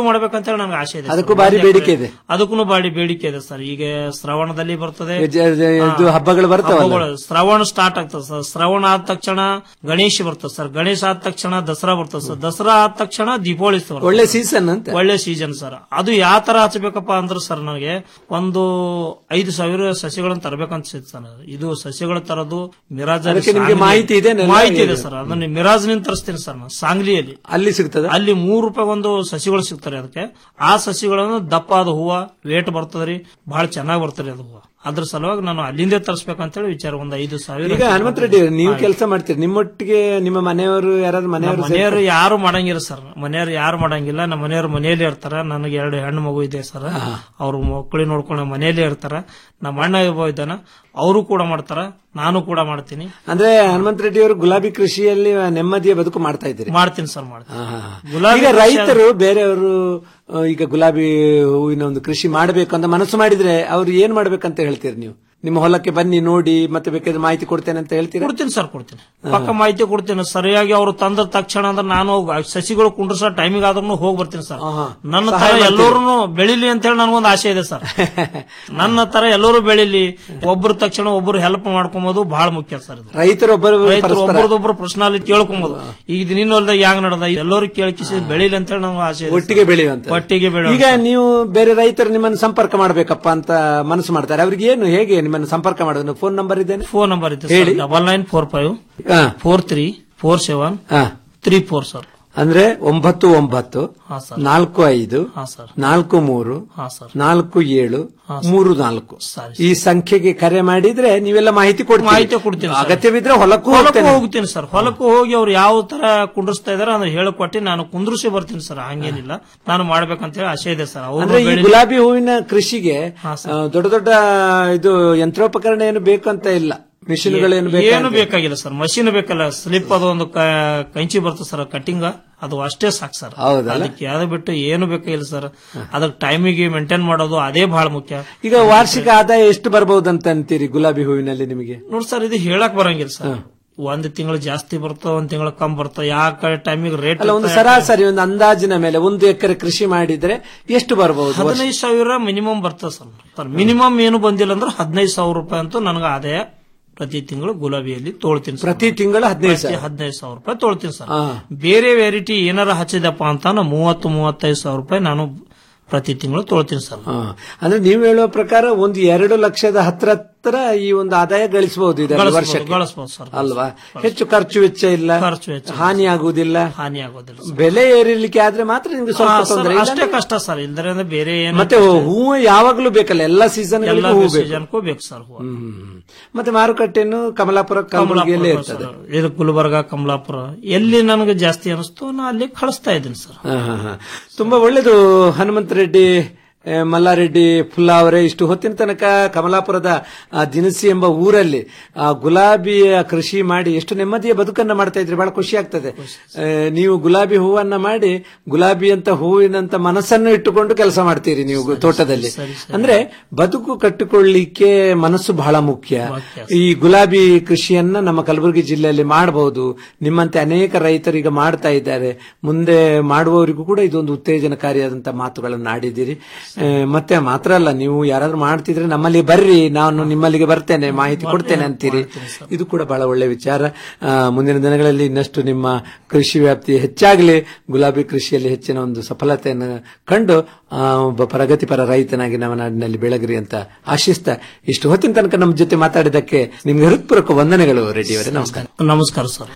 Speaker 18: ಮಾಡ್ಬೇಕಂತ ಹೇಳಿ ನನಗೆ ಆಸೆ ಇದೆ ಸರ್.
Speaker 17: ಅದಕ್ಕೂ ಭಾರಿ
Speaker 18: ಒಂದ್
Speaker 17: ಬೇಡಿಕೆ
Speaker 18: ಎಕರೆ-
Speaker 17: ಇದೆ.
Speaker 18: ಅದಕ್ಕೂ ಭಾರಿ ಬೇಡಿಕೆ ಇದೆ ಸರ್ ಈಗ ಶ್ರವಣದಲ್ಲಿ ಬರ್ತದೆ
Speaker 17: ಜ- ಜ- ಇದು
Speaker 18: ಹಾ,
Speaker 17: ಹಬ್ಬಗಳು ಬರ್ತಾವಲ್ಲ?
Speaker 18: ಹಬ್ಬಗಳು. ಶ್ರವಣ ಸ್ಟಾರ್ಟ್ ಆಗ್ತದೆ ಸರ್ ಶ್ರವಣ ಆದ ತಕ್ಷಣ ಗಣೇಶ ಬರ್ತದೆ ಸರ್ ಗಣೇಶ ಆದ ತಕ್ಷಣ ದಸರಾ ಬರ್ತದೆ ಸರ್ ದಸರಾ ಆದ ತಕ್ಷಣ ದೀಪಾವಳಿ ಬರ್ತದೆ.
Speaker 17: ಒಳ್ಳೆ ಸೀಸನ್ ಅಂತ
Speaker 18: ಒಳ್ಳೆ ಸೀಸನ್ ಸರ್ ಅದು ಯಾವ ತರ ಹಚ್ಚಬೇಕಪ್ಪ ಅಂದ್ರೆ ಸರ್ ನನಗೆ ಒಂದು ಐದು ಸಾವಿರ ಸಸಿಗಳನ್ನ ತರಬೇಕಂತ ಸರ್ ಇದು ಸಸಿಗಳ ತರದು ಮಿರಾಜ್
Speaker 17: ಅದಕ್ಕೆ ನಿಮ್ಗೆ ಮಾಹಿತಿ ಇದೆನಾ?
Speaker 18: ಮಾಹಿತಿ ಇದೆ ಸರ್ ಅದನ್ನ ಮಿರಾಜ್ ನಿಂದ ತರಿಸ್ತೀನಿ ಸರ್ ನಾನು ಸಾಂಗ್ಲಿಯಲ್ಲಿ
Speaker 17: ಅಲ್ಲಿ ಸಿಗ್ತದ
Speaker 18: ಅಲ್ಲಿ ಮೂರು ರೂಪಾಯಿ ಒಂದು ಸಸಿಗಳು ಸಿಗ್ತಾರೆ ಅದಕ್ಕೆ ಆ ಸಸಿಗಳನ್ನು ದಪ್ಪ ಆದ ಹೂವ ವೇಟ್ ಬರ್ತದ್ರಿ ಬಹಳ ಚೆನ್ನಾಗಿ ಬರ್ತದೆ ಅದು ಹೂವ ಅದ್ರ ಸಲುವಾಗಿ ನಾನು ಅಲ್ಲಿಂದ ತರಿಸ್ಬೇಕಂತೇಳಿ ವಿಚಾರ ಒಂದು ಐದು ಸಾವಿರ
Speaker 17: ಈಗ ಹನುಮಂತ ರೆಡ್ಡಿ ನೀವು ಕೆಲಸ ಮಾಡ್ತೀರಿ ನಿಮ್ಮೊಟ್ಟಿಗೆ ನಿಮ್ಮ ಮನೆಯವರು ಯಾರಾದ್ರೂ ಮನೆಯವರು
Speaker 18: ನಮ್ಮ ಮನೆಯವರು ಯಾರು ಮಾಡಂಗಿಲ್ಲ ಸರ್ ಮನೆಯವರು ಯಾರು ಮಾಡಂಗಿಲ್ಲ ನಮ್ಮ ಮನೆಯವರು ಮನೆಯಲ್ಲೇ ಇರ್ತಾರ ನನಗೆ ಎರಡು ಹೆಣ್ಣು ಮಗು ಇದೆ ಸರ್ ಅವ್ರ ಮಕ್ಕಳಿಗೆ ನೋಡ್ಕೊಂಡು ಮನೆಯಲ್ಲೇ ಇರ್ತಾರ ನಮ್ಮ ಅಣ್ಣ ಒಬ್ಬ ಇದ್ದಾನ ಅವರು ಕೂಡ ಮಾಡ್ತಾರ ನಾನು ಕೂಡ ಮಾಡ್ತೀನಿ
Speaker 17: ಅಂದ್ರೆ ಹನುಮಂತ ರೆಡ್ಡಿ ಅವರು ಗುಲಾಬಿ ಕೃಷಿಯಲ್ಲಿ ನೆಮ್ಮದಿಯ ಬದುಕು ಮಾಡ್ತಾ ಇದ್ದೀರಿ
Speaker 18: ಮಾಡ್ತೀನಿ ಸರ್ ಮಾಡ್ತೀನಿ
Speaker 17: ಹಾ.
Speaker 18: ಗುಲಾಬಿ
Speaker 17: ಈಗ
Speaker 18: ಕೃಷಿ-
Speaker 17: ರೈತರು ಬೇರೆಯವರು ಆ, ಈಗ ಗುಲಾಬಿ ಹೂವಿನ ಒಂದು ಕೃಷಿ ಮಾಡಬೇಕು ಅಂತ ಮನಸ್ಸು ಮಾಡಿದ್ರೆ ಅವ್ರು ಏನ್ ಮಾಡ್ಬೇಕಂತ ಹೇಳ್ತೀರಿ ನೀವು ನಿಮ್ಮ ಹೊಲಕ್ಕೆ ಬನ್ನಿ ನೋಡಿ ಮತ್ತೆ ಬೇಕಾದ್ರೆ ಮಾಹಿತಿ ಕೊಡ್ತೇನೆ ಅಂತ ಹೇಳ್ತೀರಾ
Speaker 18: ಕೊಡ್ತೀನಿ ಸರ್ ಕೊಡ್ತೀನಿ ಪಕ್ಕ ಮಾಹಿತಿ ಕೊಡ್ತೀನಿ ಸರಿಯಾಗಿ ಅವರು ತಂದ ತಕ್ಷಣ ಅಂದ್ರೆ ನಾನು ಹೋಗ್- ಸಸಿಗಳು ಕುಂಡ್ರಸ ಟೈಮಿಗೆ ಆದ್ರೂ ಹೋಗಿ ಬರ್ತೀನಿ ಸರ್ ನನ್ನ ತರ
Speaker 17: ಸಹಾಯ ಮಾಡ್ತೀರಿ.
Speaker 18: ಎಲ್ಲರೂ ಬೆಳಿಲಿ ಅಂತ ಹೇಳಿ ನನಗೊಂದು ಆಸೆ ಇದೆ ಸರ್ ನನ್ನ ತರ ಎಲ್ಲರೂ ಬೆಳಿಲಿ ಒಬ್ಬರು ತಕ್ಷಣ ಒಬ್ಬರು ಹೆಲ್ಪ್ ಮಾಡ್ಕೊಂಬೋದು ಬಹಳ ಮುಖ್ಯ ಸರ್ ಇದು
Speaker 17: ರೈತರೊಬ್ಬರು
Speaker 18: ರೈತರು
Speaker 17: ಪರಸ್ಪರ-
Speaker 18: ಒಬ್ಬರದೊಬ್ಬರು ಪ್ರಶ್ನಾಲಿ ಕೇಳ್ಕೊಂಬೋದು ಈಗ ಇದು ನಿನ್ನ ಹೊಲ್ದಾಗ ಹ್ಯಾಂಗ್ ನಡೆದ ಎಲ್ಲರೂ ಕೇಳ್ಕಿಸಿ ಬೆಳಿಲಿ ಅಂತ ಹೇಳಿ ನನಗೆ ಆಸೆ ಇದೆ
Speaker 17: ಒಟ್ಟಿಗೆ ಬೆಳೆಯುವಂತ
Speaker 18: ಒಟ್ಟಿಗೆ ಬೆಳೆಯುವಂತ.
Speaker 17: ಈಗ ನೀವು ಬೇರೆ ರೈತರು ನಿಮ್ಮನ್ನು ಸಂಪರ್ಕ ಮಾಡ್ಬೇಕಪ್ಪ ಅಂತ ಮನಸ್ಸು ಮಾಡ್ತಾರೆ ಅವ್ರಿಗೆ ಏನು ಹೇಗೆ ನಿಮ್ಮನ್ನು ಸಂಪರ್ಕ ಮಾಡೋದು ಫೋನ್ ನಂಬರ್ ಇದ್ದೇನೆ
Speaker 18: ಫೋನ್ ನಂಬರ್ ಇದೆ
Speaker 17: ಹೇಳಿ.
Speaker 18: ಡಬಲ್ ನೈನ್ ಫೋರ್ ಫೈವ್
Speaker 17: ಹಾ.
Speaker 18: ಫೋರ್ ತ್ರೀ ಫೋರ್ ಸೆವೆನ್
Speaker 17: ಹಾ.
Speaker 18: ತ್ರೀ ಫೋರ್ ಸರ್
Speaker 17: ಅಂದ್ರೆ ಒಂಬತ್ತು ಒಂಬತ್ತು
Speaker 18: ಹಾ ಸರ್
Speaker 17: ನಾಲ್ಕು ಐದು
Speaker 18: ಹಾ ಸರ್
Speaker 17: ನಾಲ್ಕು ಮೂರು
Speaker 18: ಹಾ ಸರ್
Speaker 17: ನಾಲ್ಕು ಏಳು
Speaker 18: ಹಾ,
Speaker 17: ಮೂರು ನಾಲ್ಕು
Speaker 18: ಸರಿ.
Speaker 17: ಈ ಸಂಖ್ಯೆಗೆ ಕರೆ ಮಾಡಿದ್ರೆ ನೀವೆಲ್ಲ ಮಾಹಿತಿ ಕೊಡ್ತೀರಿ
Speaker 18: ಮಾಹಿತಿ ಕೊಡ್ತೀನಿ ಸರ್.
Speaker 17: ಅಗತ್ಯವಿದ್ರೆ ಹೊಲಕ್ಕೂ
Speaker 18: ಹೊಲಕ್ಕೂ
Speaker 17: ಹೋಗ್ತೇನೆ
Speaker 18: ಹೋಗ್ತೀನಿ ಸರ್ ಹೊಲಕ್ಕೂ ಹೋಗಿ ಅವ್ರು ಯಾವ ತರ ಕುಂಡ್ರಿಸ್ತಾ ಇದಾರೆ ಅಂದ್ರೆ ಹೇಳಿಕೊಟ್ಟು ನಾನು ಕುಂದ್ರಿಸಿ ಬರ್ತೀನಿ ಸರ್ ಹಂಗೇನಿಲ್ಲ ನಾನು ಮಾಡ್ಬೇಕಂತ ಹೇಳಿ ಆಸೆ ಇದೆ ಸರ್ ಅವ್ರು
Speaker 17: ಅಂದ್ರೆ ಈ
Speaker 18: ಬೆಳಿ-
Speaker 17: ಗುಲಾಬಿ ಹೂವಿನ ಕೃಷಿಗೆ ಆ, ದೊಡ್ಡ ದೊಡ್ಡ ಇದು ಯಂತ್ರೋಪಕರಣ ಏನು ಬೇಕಂತ ಇಲ್ಲ ಮಿಷಿನ್ಗಳೇನು
Speaker 18: ಏನು
Speaker 17: ಬೇಕು
Speaker 18: ಬೇಕಾಗಿಲ್ಲ ಸರ್ ಮಷೀನ್ ಬೇಕಲ್ಲ ಸ್ಲಿಪ್ ಅದು ಒಂದು ಕ- ಕಂಚಿ ಬರ್ತದೆ ಸರ್ ಕಟಿಂಗ್ ಅದು ಅಷ್ಟೇ ಸಾಕು ಸರ್
Speaker 17: ಹೌದಲ್ಲ?
Speaker 18: ಅದಕ್ಕೆ ಯಾವ್ದು ಬಿಟ್ಟು ಏನು ಬೇಕಾಗಿಲ್ಲ ಸರ್ ಅದಕ್ಕೆ ಟೈಮಿಗೆ ಮೇಂಟೈನ್ ಮಾಡೋದು ಅದೇ ಬಹಳ ಮುಖ್ಯ
Speaker 17: ಈಗ ವಾರ್ಷಿಕ ಆದಾಯ ಎಷ್ಟು ಬರಬಹುದಂತ ಅಂತೀರಿ ಗುಲಾಬಿ ಹೂವಿನಲ್ಲಿ ನಿಮಗೆ
Speaker 18: ನೋಡಿ ಸರ್ ಇದು ಹೇಳಕ್ ಬರಂಗಿಲ್ಲ ಸರ್ ಒಂದ್ ತಿಂಗಳು ಜಾಸ್ತಿ ಬರ್ತೋ ಒಂದ್ ತಿಂಗಳು ಕಮ್ಮಿ ಬರ್ತೋ ಯಾವ ಟೈಮಿಗೆ ರೇಟ್
Speaker 17: ಅಲ್ಲ ಒಂದು ಸರಾಸರಿ ಒಂದು ಅಂದಾಜಿನ ಮೇಲೆ ಒಂದು ಎಕರೆ ಕೃಷಿ ಮಾಡಿದ್ರೆ ಎಷ್ಟು ಬರಬಹುದು
Speaker 18: ಹದಿನೈದು ಸಾವಿರ ಮಿನಿಮಮ್ ಬರ್ತದೆ ಸರ್ ಸರ್ ಮಿನಿಮಮ್ ಏನು ಬಂದಿಲ್ಲ ಅಂದ್ರೆ ಹದಿನೈದು ಸಾವಿರ ರೂಪಾಯಿ ಅಂತೂ ನನಗೆ ಆದಾಯ ಪ್ರತಿ ತಿಂಗಳು ಗುಲಾಬಿಯಲ್ಲಿ ತೋಳ್ತೀನಿ ಸರ್.
Speaker 17: ಪ್ರತಿ ತಿಂಗಳು ಹದಿನೈದು
Speaker 18: ಪ್ರತಿ
Speaker 17: ಸಾವಿರ
Speaker 18: ಹದಿನೈದು ಸಾವಿರ ರೂಪಾಯಿ ತೋಳ್ತೀನಿ ಸರ್
Speaker 17: ಹಾ.
Speaker 18: ಬೇರೆ ವೆರೈಟಿ ಏನಾರ ಹಚ್ಚಿದಪ್ಪ ಅಂತ ನಾನು ಮೂವತ್ತು ಮೂವತ್ತೈದು ಸಾವಿರ ರೂಪಾಯಿ ನಾನು ಪ್ರತಿ ತಿಂಗಳು ತೋಳ್ತೀನಿ ಸರ್
Speaker 17: ಹಾ. ಅಂದ್ರೆ ನೀವು ಹೇಳುವ ಪ್ರಕಾರ ಒಂದು ಎರಡು ಲಕ್ಷದ ಹತ್ರ ಹತ್ರ ಈ ಒಂದು ಆದಾಯ ಗಳಿಸಬಹುದು ಇದರಲ್ಲಿ
Speaker 18: ಗಳಿಸ್ಬೋದು,
Speaker 17: ವರ್ಷಕ್ಕೆ
Speaker 18: ಗಳಿಸ್ಬೋದು ಸರ್,
Speaker 17: ಅಲ್ವಾ ಹೆಚ್ಚು ಖರ್ಚು ವೆಚ್ಚ ಇಲ್ಲ
Speaker 18: ಖರ್ಚು ವೆಚ್ಚ
Speaker 17: ಹಾನಿ ಆಗುವುದಿಲ್ಲ
Speaker 18: ಹಾನಿ ಆಗೋದಿಲ್ಲ ಸರ್.
Speaker 17: ಬೆಲೆ ಏರಿಲಿಕ್ಕೆ ಆದ್ರೆ ಮಾತ್ರ ನಿಮ್ಗೆ ಸ್ವಲ್ಪ
Speaker 18: ಹಾ, ಸರ್,
Speaker 17: ತೊಂದರೆ ಇಲ್ಲ
Speaker 18: ಅಷ್ಟೇ ಕಷ್ಟ ಸರ್ ಇಲ್ದರೆ ಅಂದ್ರೆ ಬೇರೆ ಏನು
Speaker 17: ಮತ್ತೆ ಹೂವು ಯಾವಾಗ್ಲೂ ಬೇಕಲ್ಲ ಎಲ್ಲ ಸೀಸನ್
Speaker 18: ಎಲ್ಲ
Speaker 17: ಹೂ ಬೇಕು
Speaker 18: ಸೀಸನ್ಗೂ ಬೇಕು ಸರ್ ಹೂವು
Speaker 17: ಹ್ಮ್. ಮತ್ತೆ ಮಾರುಕಟ್ಟೆಯನ್ನು ಕಮಲಾಪುರ ಕಲಬುರಗಿಯಲ್ಲೇ ಇರ್ತದೆ
Speaker 18: ಸರ್, ಇದು ಗುಲ್ಬರ್ಗ ಕಮಲಾಪುರ ಎಲ್ಲಿ ನನಗೆ ಜಾಸ್ತಿ ಅನಿಸ್ತು ನಾ ಅಲ್ಲಿ ಕಳಿಸ್ತಾ ಇದ್ದೀನಿ ಸರ್
Speaker 17: ಹಾ, ಹಾ, ಹಾ. ತುಂಬಾ ಒಳ್ಳೇದು ಹನುಮಂತ ರೆಡ್ಡಿ ಆ, ಮಲ್ಲಾರೆಡ್ಡಿ ಫುಲ್ಲಾ ಅವರೇ ಇಷ್ಟು ಹೊತ್ತಿನ ತನಕ ಕಮಲಾಪುರದ ಆ, ದಿನಸಿ ಎಂಬ ಊರಲ್ಲಿ ಆ, ಗುಲಾಬಿಯ ಕೃಷಿ ಮಾಡಿ ಎಷ್ಟು ನೆಮ್ಮದಿಯ ಬದುಕನ್ನ ಮಾಡ್ತಾ ಇದ್ರಿ ಬಹಳ ಖುಷಿ ಆಗ್ತದೆ ಆ, ನೀವು ಗುಲಾಬಿ ಹೂವನ್ನ ಮಾಡಿ ಗುಲಾಬಿ ಅಂತ ಹೂವಿನಂತ ಮನಸ್ಸನ್ನು ಇಟ್ಟುಕೊಂಡು ಕೆಲಸ ಮಾಡ್ತೀರಿ ನೀವು ಗು- ತೋಟದಲ್ಲಿ ಅಂದ್ರೆ ಬದುಕು ಕಟ್ಟಿಕೊಳ್ಳಿಕ್ಕೆ ಮನಸ್ಸು ಬಹಳ ಮುಖ್ಯ ಈ ಗುಲಾಬಿ ಕೃಷಿಯನ್ನ ನಮ್ಮ ಕಲಬುರಗಿ ಜಿಲ್ಲೆಯಲ್ಲಿ ಮಾಡಬಹುದು ನಿಮ್ಮಂತೆ ಅನೇಕ ರೈತರು ಈಗ ಮಾಡ್ತಾ ಇದ್ದಾರೆ ಮುಂದೆ ಮಾಡುವವರಿಗೂ ಕೂಡ ಇದೊಂದು ಉತ್ತೇಜನಕಾರಿಯಾದಂತಹ ಮಾತುಗಳನ್ನು ಆಡಿದ್ದೀರಿ ಆ, ಮತ್ತೆ ಮಾತ್ರ ಅಲ್ಲ ನೀವು ಯಾರಾದ್ರೂ ಮಾಡ್ತಿದ್ರೆ ನಮ್ಮಲ್ಲಿ ಬರ್ರಿ ನಾನು ನಿಮ್ಮಲ್ಲಿಗೆ ಬರ್ತೇನೆ ಮಾಹಿತಿ ಕೊಡ್ತೇನೆ ಅಂತೀರಿ ಇದು ಕೂಡ ಬಹಳ ಒಳ್ಳೆ ವಿಚಾರ ಆ, ಮುಂದಿನ ದಿನಗಳಲ್ಲಿ ಇನ್ನಷ್ಟು ನಿಮ್ಮ ಕೃಷಿ ವ್ಯಾಪ್ತಿ ಹೆಚ್ಚಾಗಲಿ ಗುಲಾಬಿ ಕೃಷಿಯಲ್ಲಿ ಹೆಚ್ಚಿನ ಒಂದು ಸಫಲತೆಯನ್ನು ಕಂಡು ಆ, ಒಬ್ಬ ಪ್ರಗತಿಪರ ರೈತನಾಗಿ ನಮ್ಮ ನಾಡಿನಲ್ಲಿ ಬೆಳಗ್ರಿ ಅಂತ ಆಶಿಸ್ತಾ ಇಷ್ಟು ಹೊತ್ತಿನ ತನಕ ನಮ್ಮ ಜೊತೆ ಮಾತಾಡಿದ್ದಕ್ಕೆ ನಿಮ್ಗೆ ಹೃತ್ಪೂರ್ವಕ ವಂದನೆಗಳು ರೆಡ್ಡಿ ಅವರೇ ನಮಸ್ಕಾರ
Speaker 18: ನಮಸ್ಕಾರ ಸರ್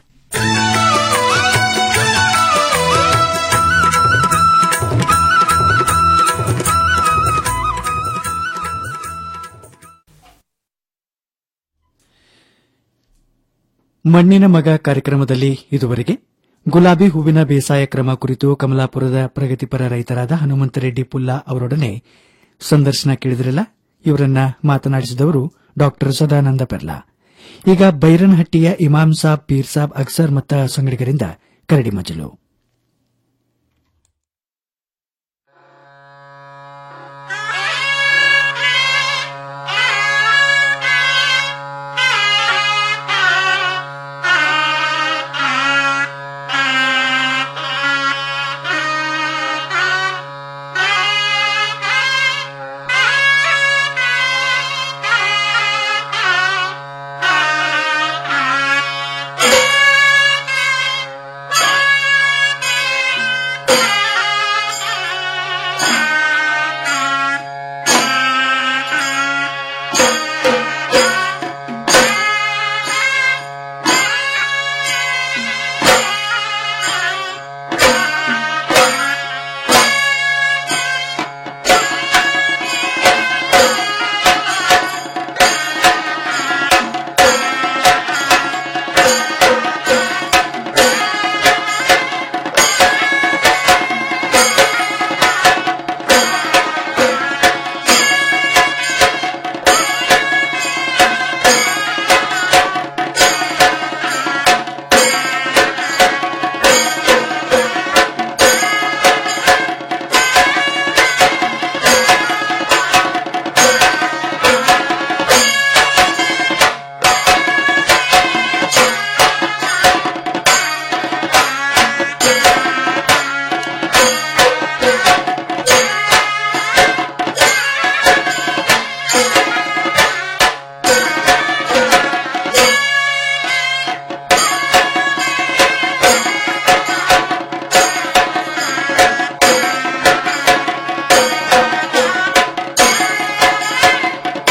Speaker 5: ಮಣ್ಣಿನ ಮಗ ಕಾರ್ಯಕ್ರಮದಲ್ಲಿ ಇದುವರೆಗೆ ಗುಲಾಬಿ ಹೂವಿನ ಬೇಸಾಯ ಕ್ರಮ ಕುರಿತು ಕಮಲಾಪುರದ ಪ್ರಗತಿಪರ ರೈತರಾದ ಹನುಮಂತ ರೆಡ್ಡಿ ಪುಲ್ಲಾ ಅವರೊಡನೆ ಸಂದರ್ಶನ ಕೇಳಿದ್ರಲ್ಲ ಇವರನ್ನ ಮಾತನಾಡಿಸಿದವರು ಡಾಕ್ಟರ್ ಸದಾನಂದ ಪೆರ್ಲಾ ಈಗ ಬೈರನಹಟ್ಟಿಯ ಇಮಾಮ್ ಸಾಬ್ ಪೀರ್ ಸಾಬ್ ಅಕ್ಸರ್ ಮತ್ತ ಸಂಗಡಿಗರಿಂದ ಕರಡಿ ಮಜಲು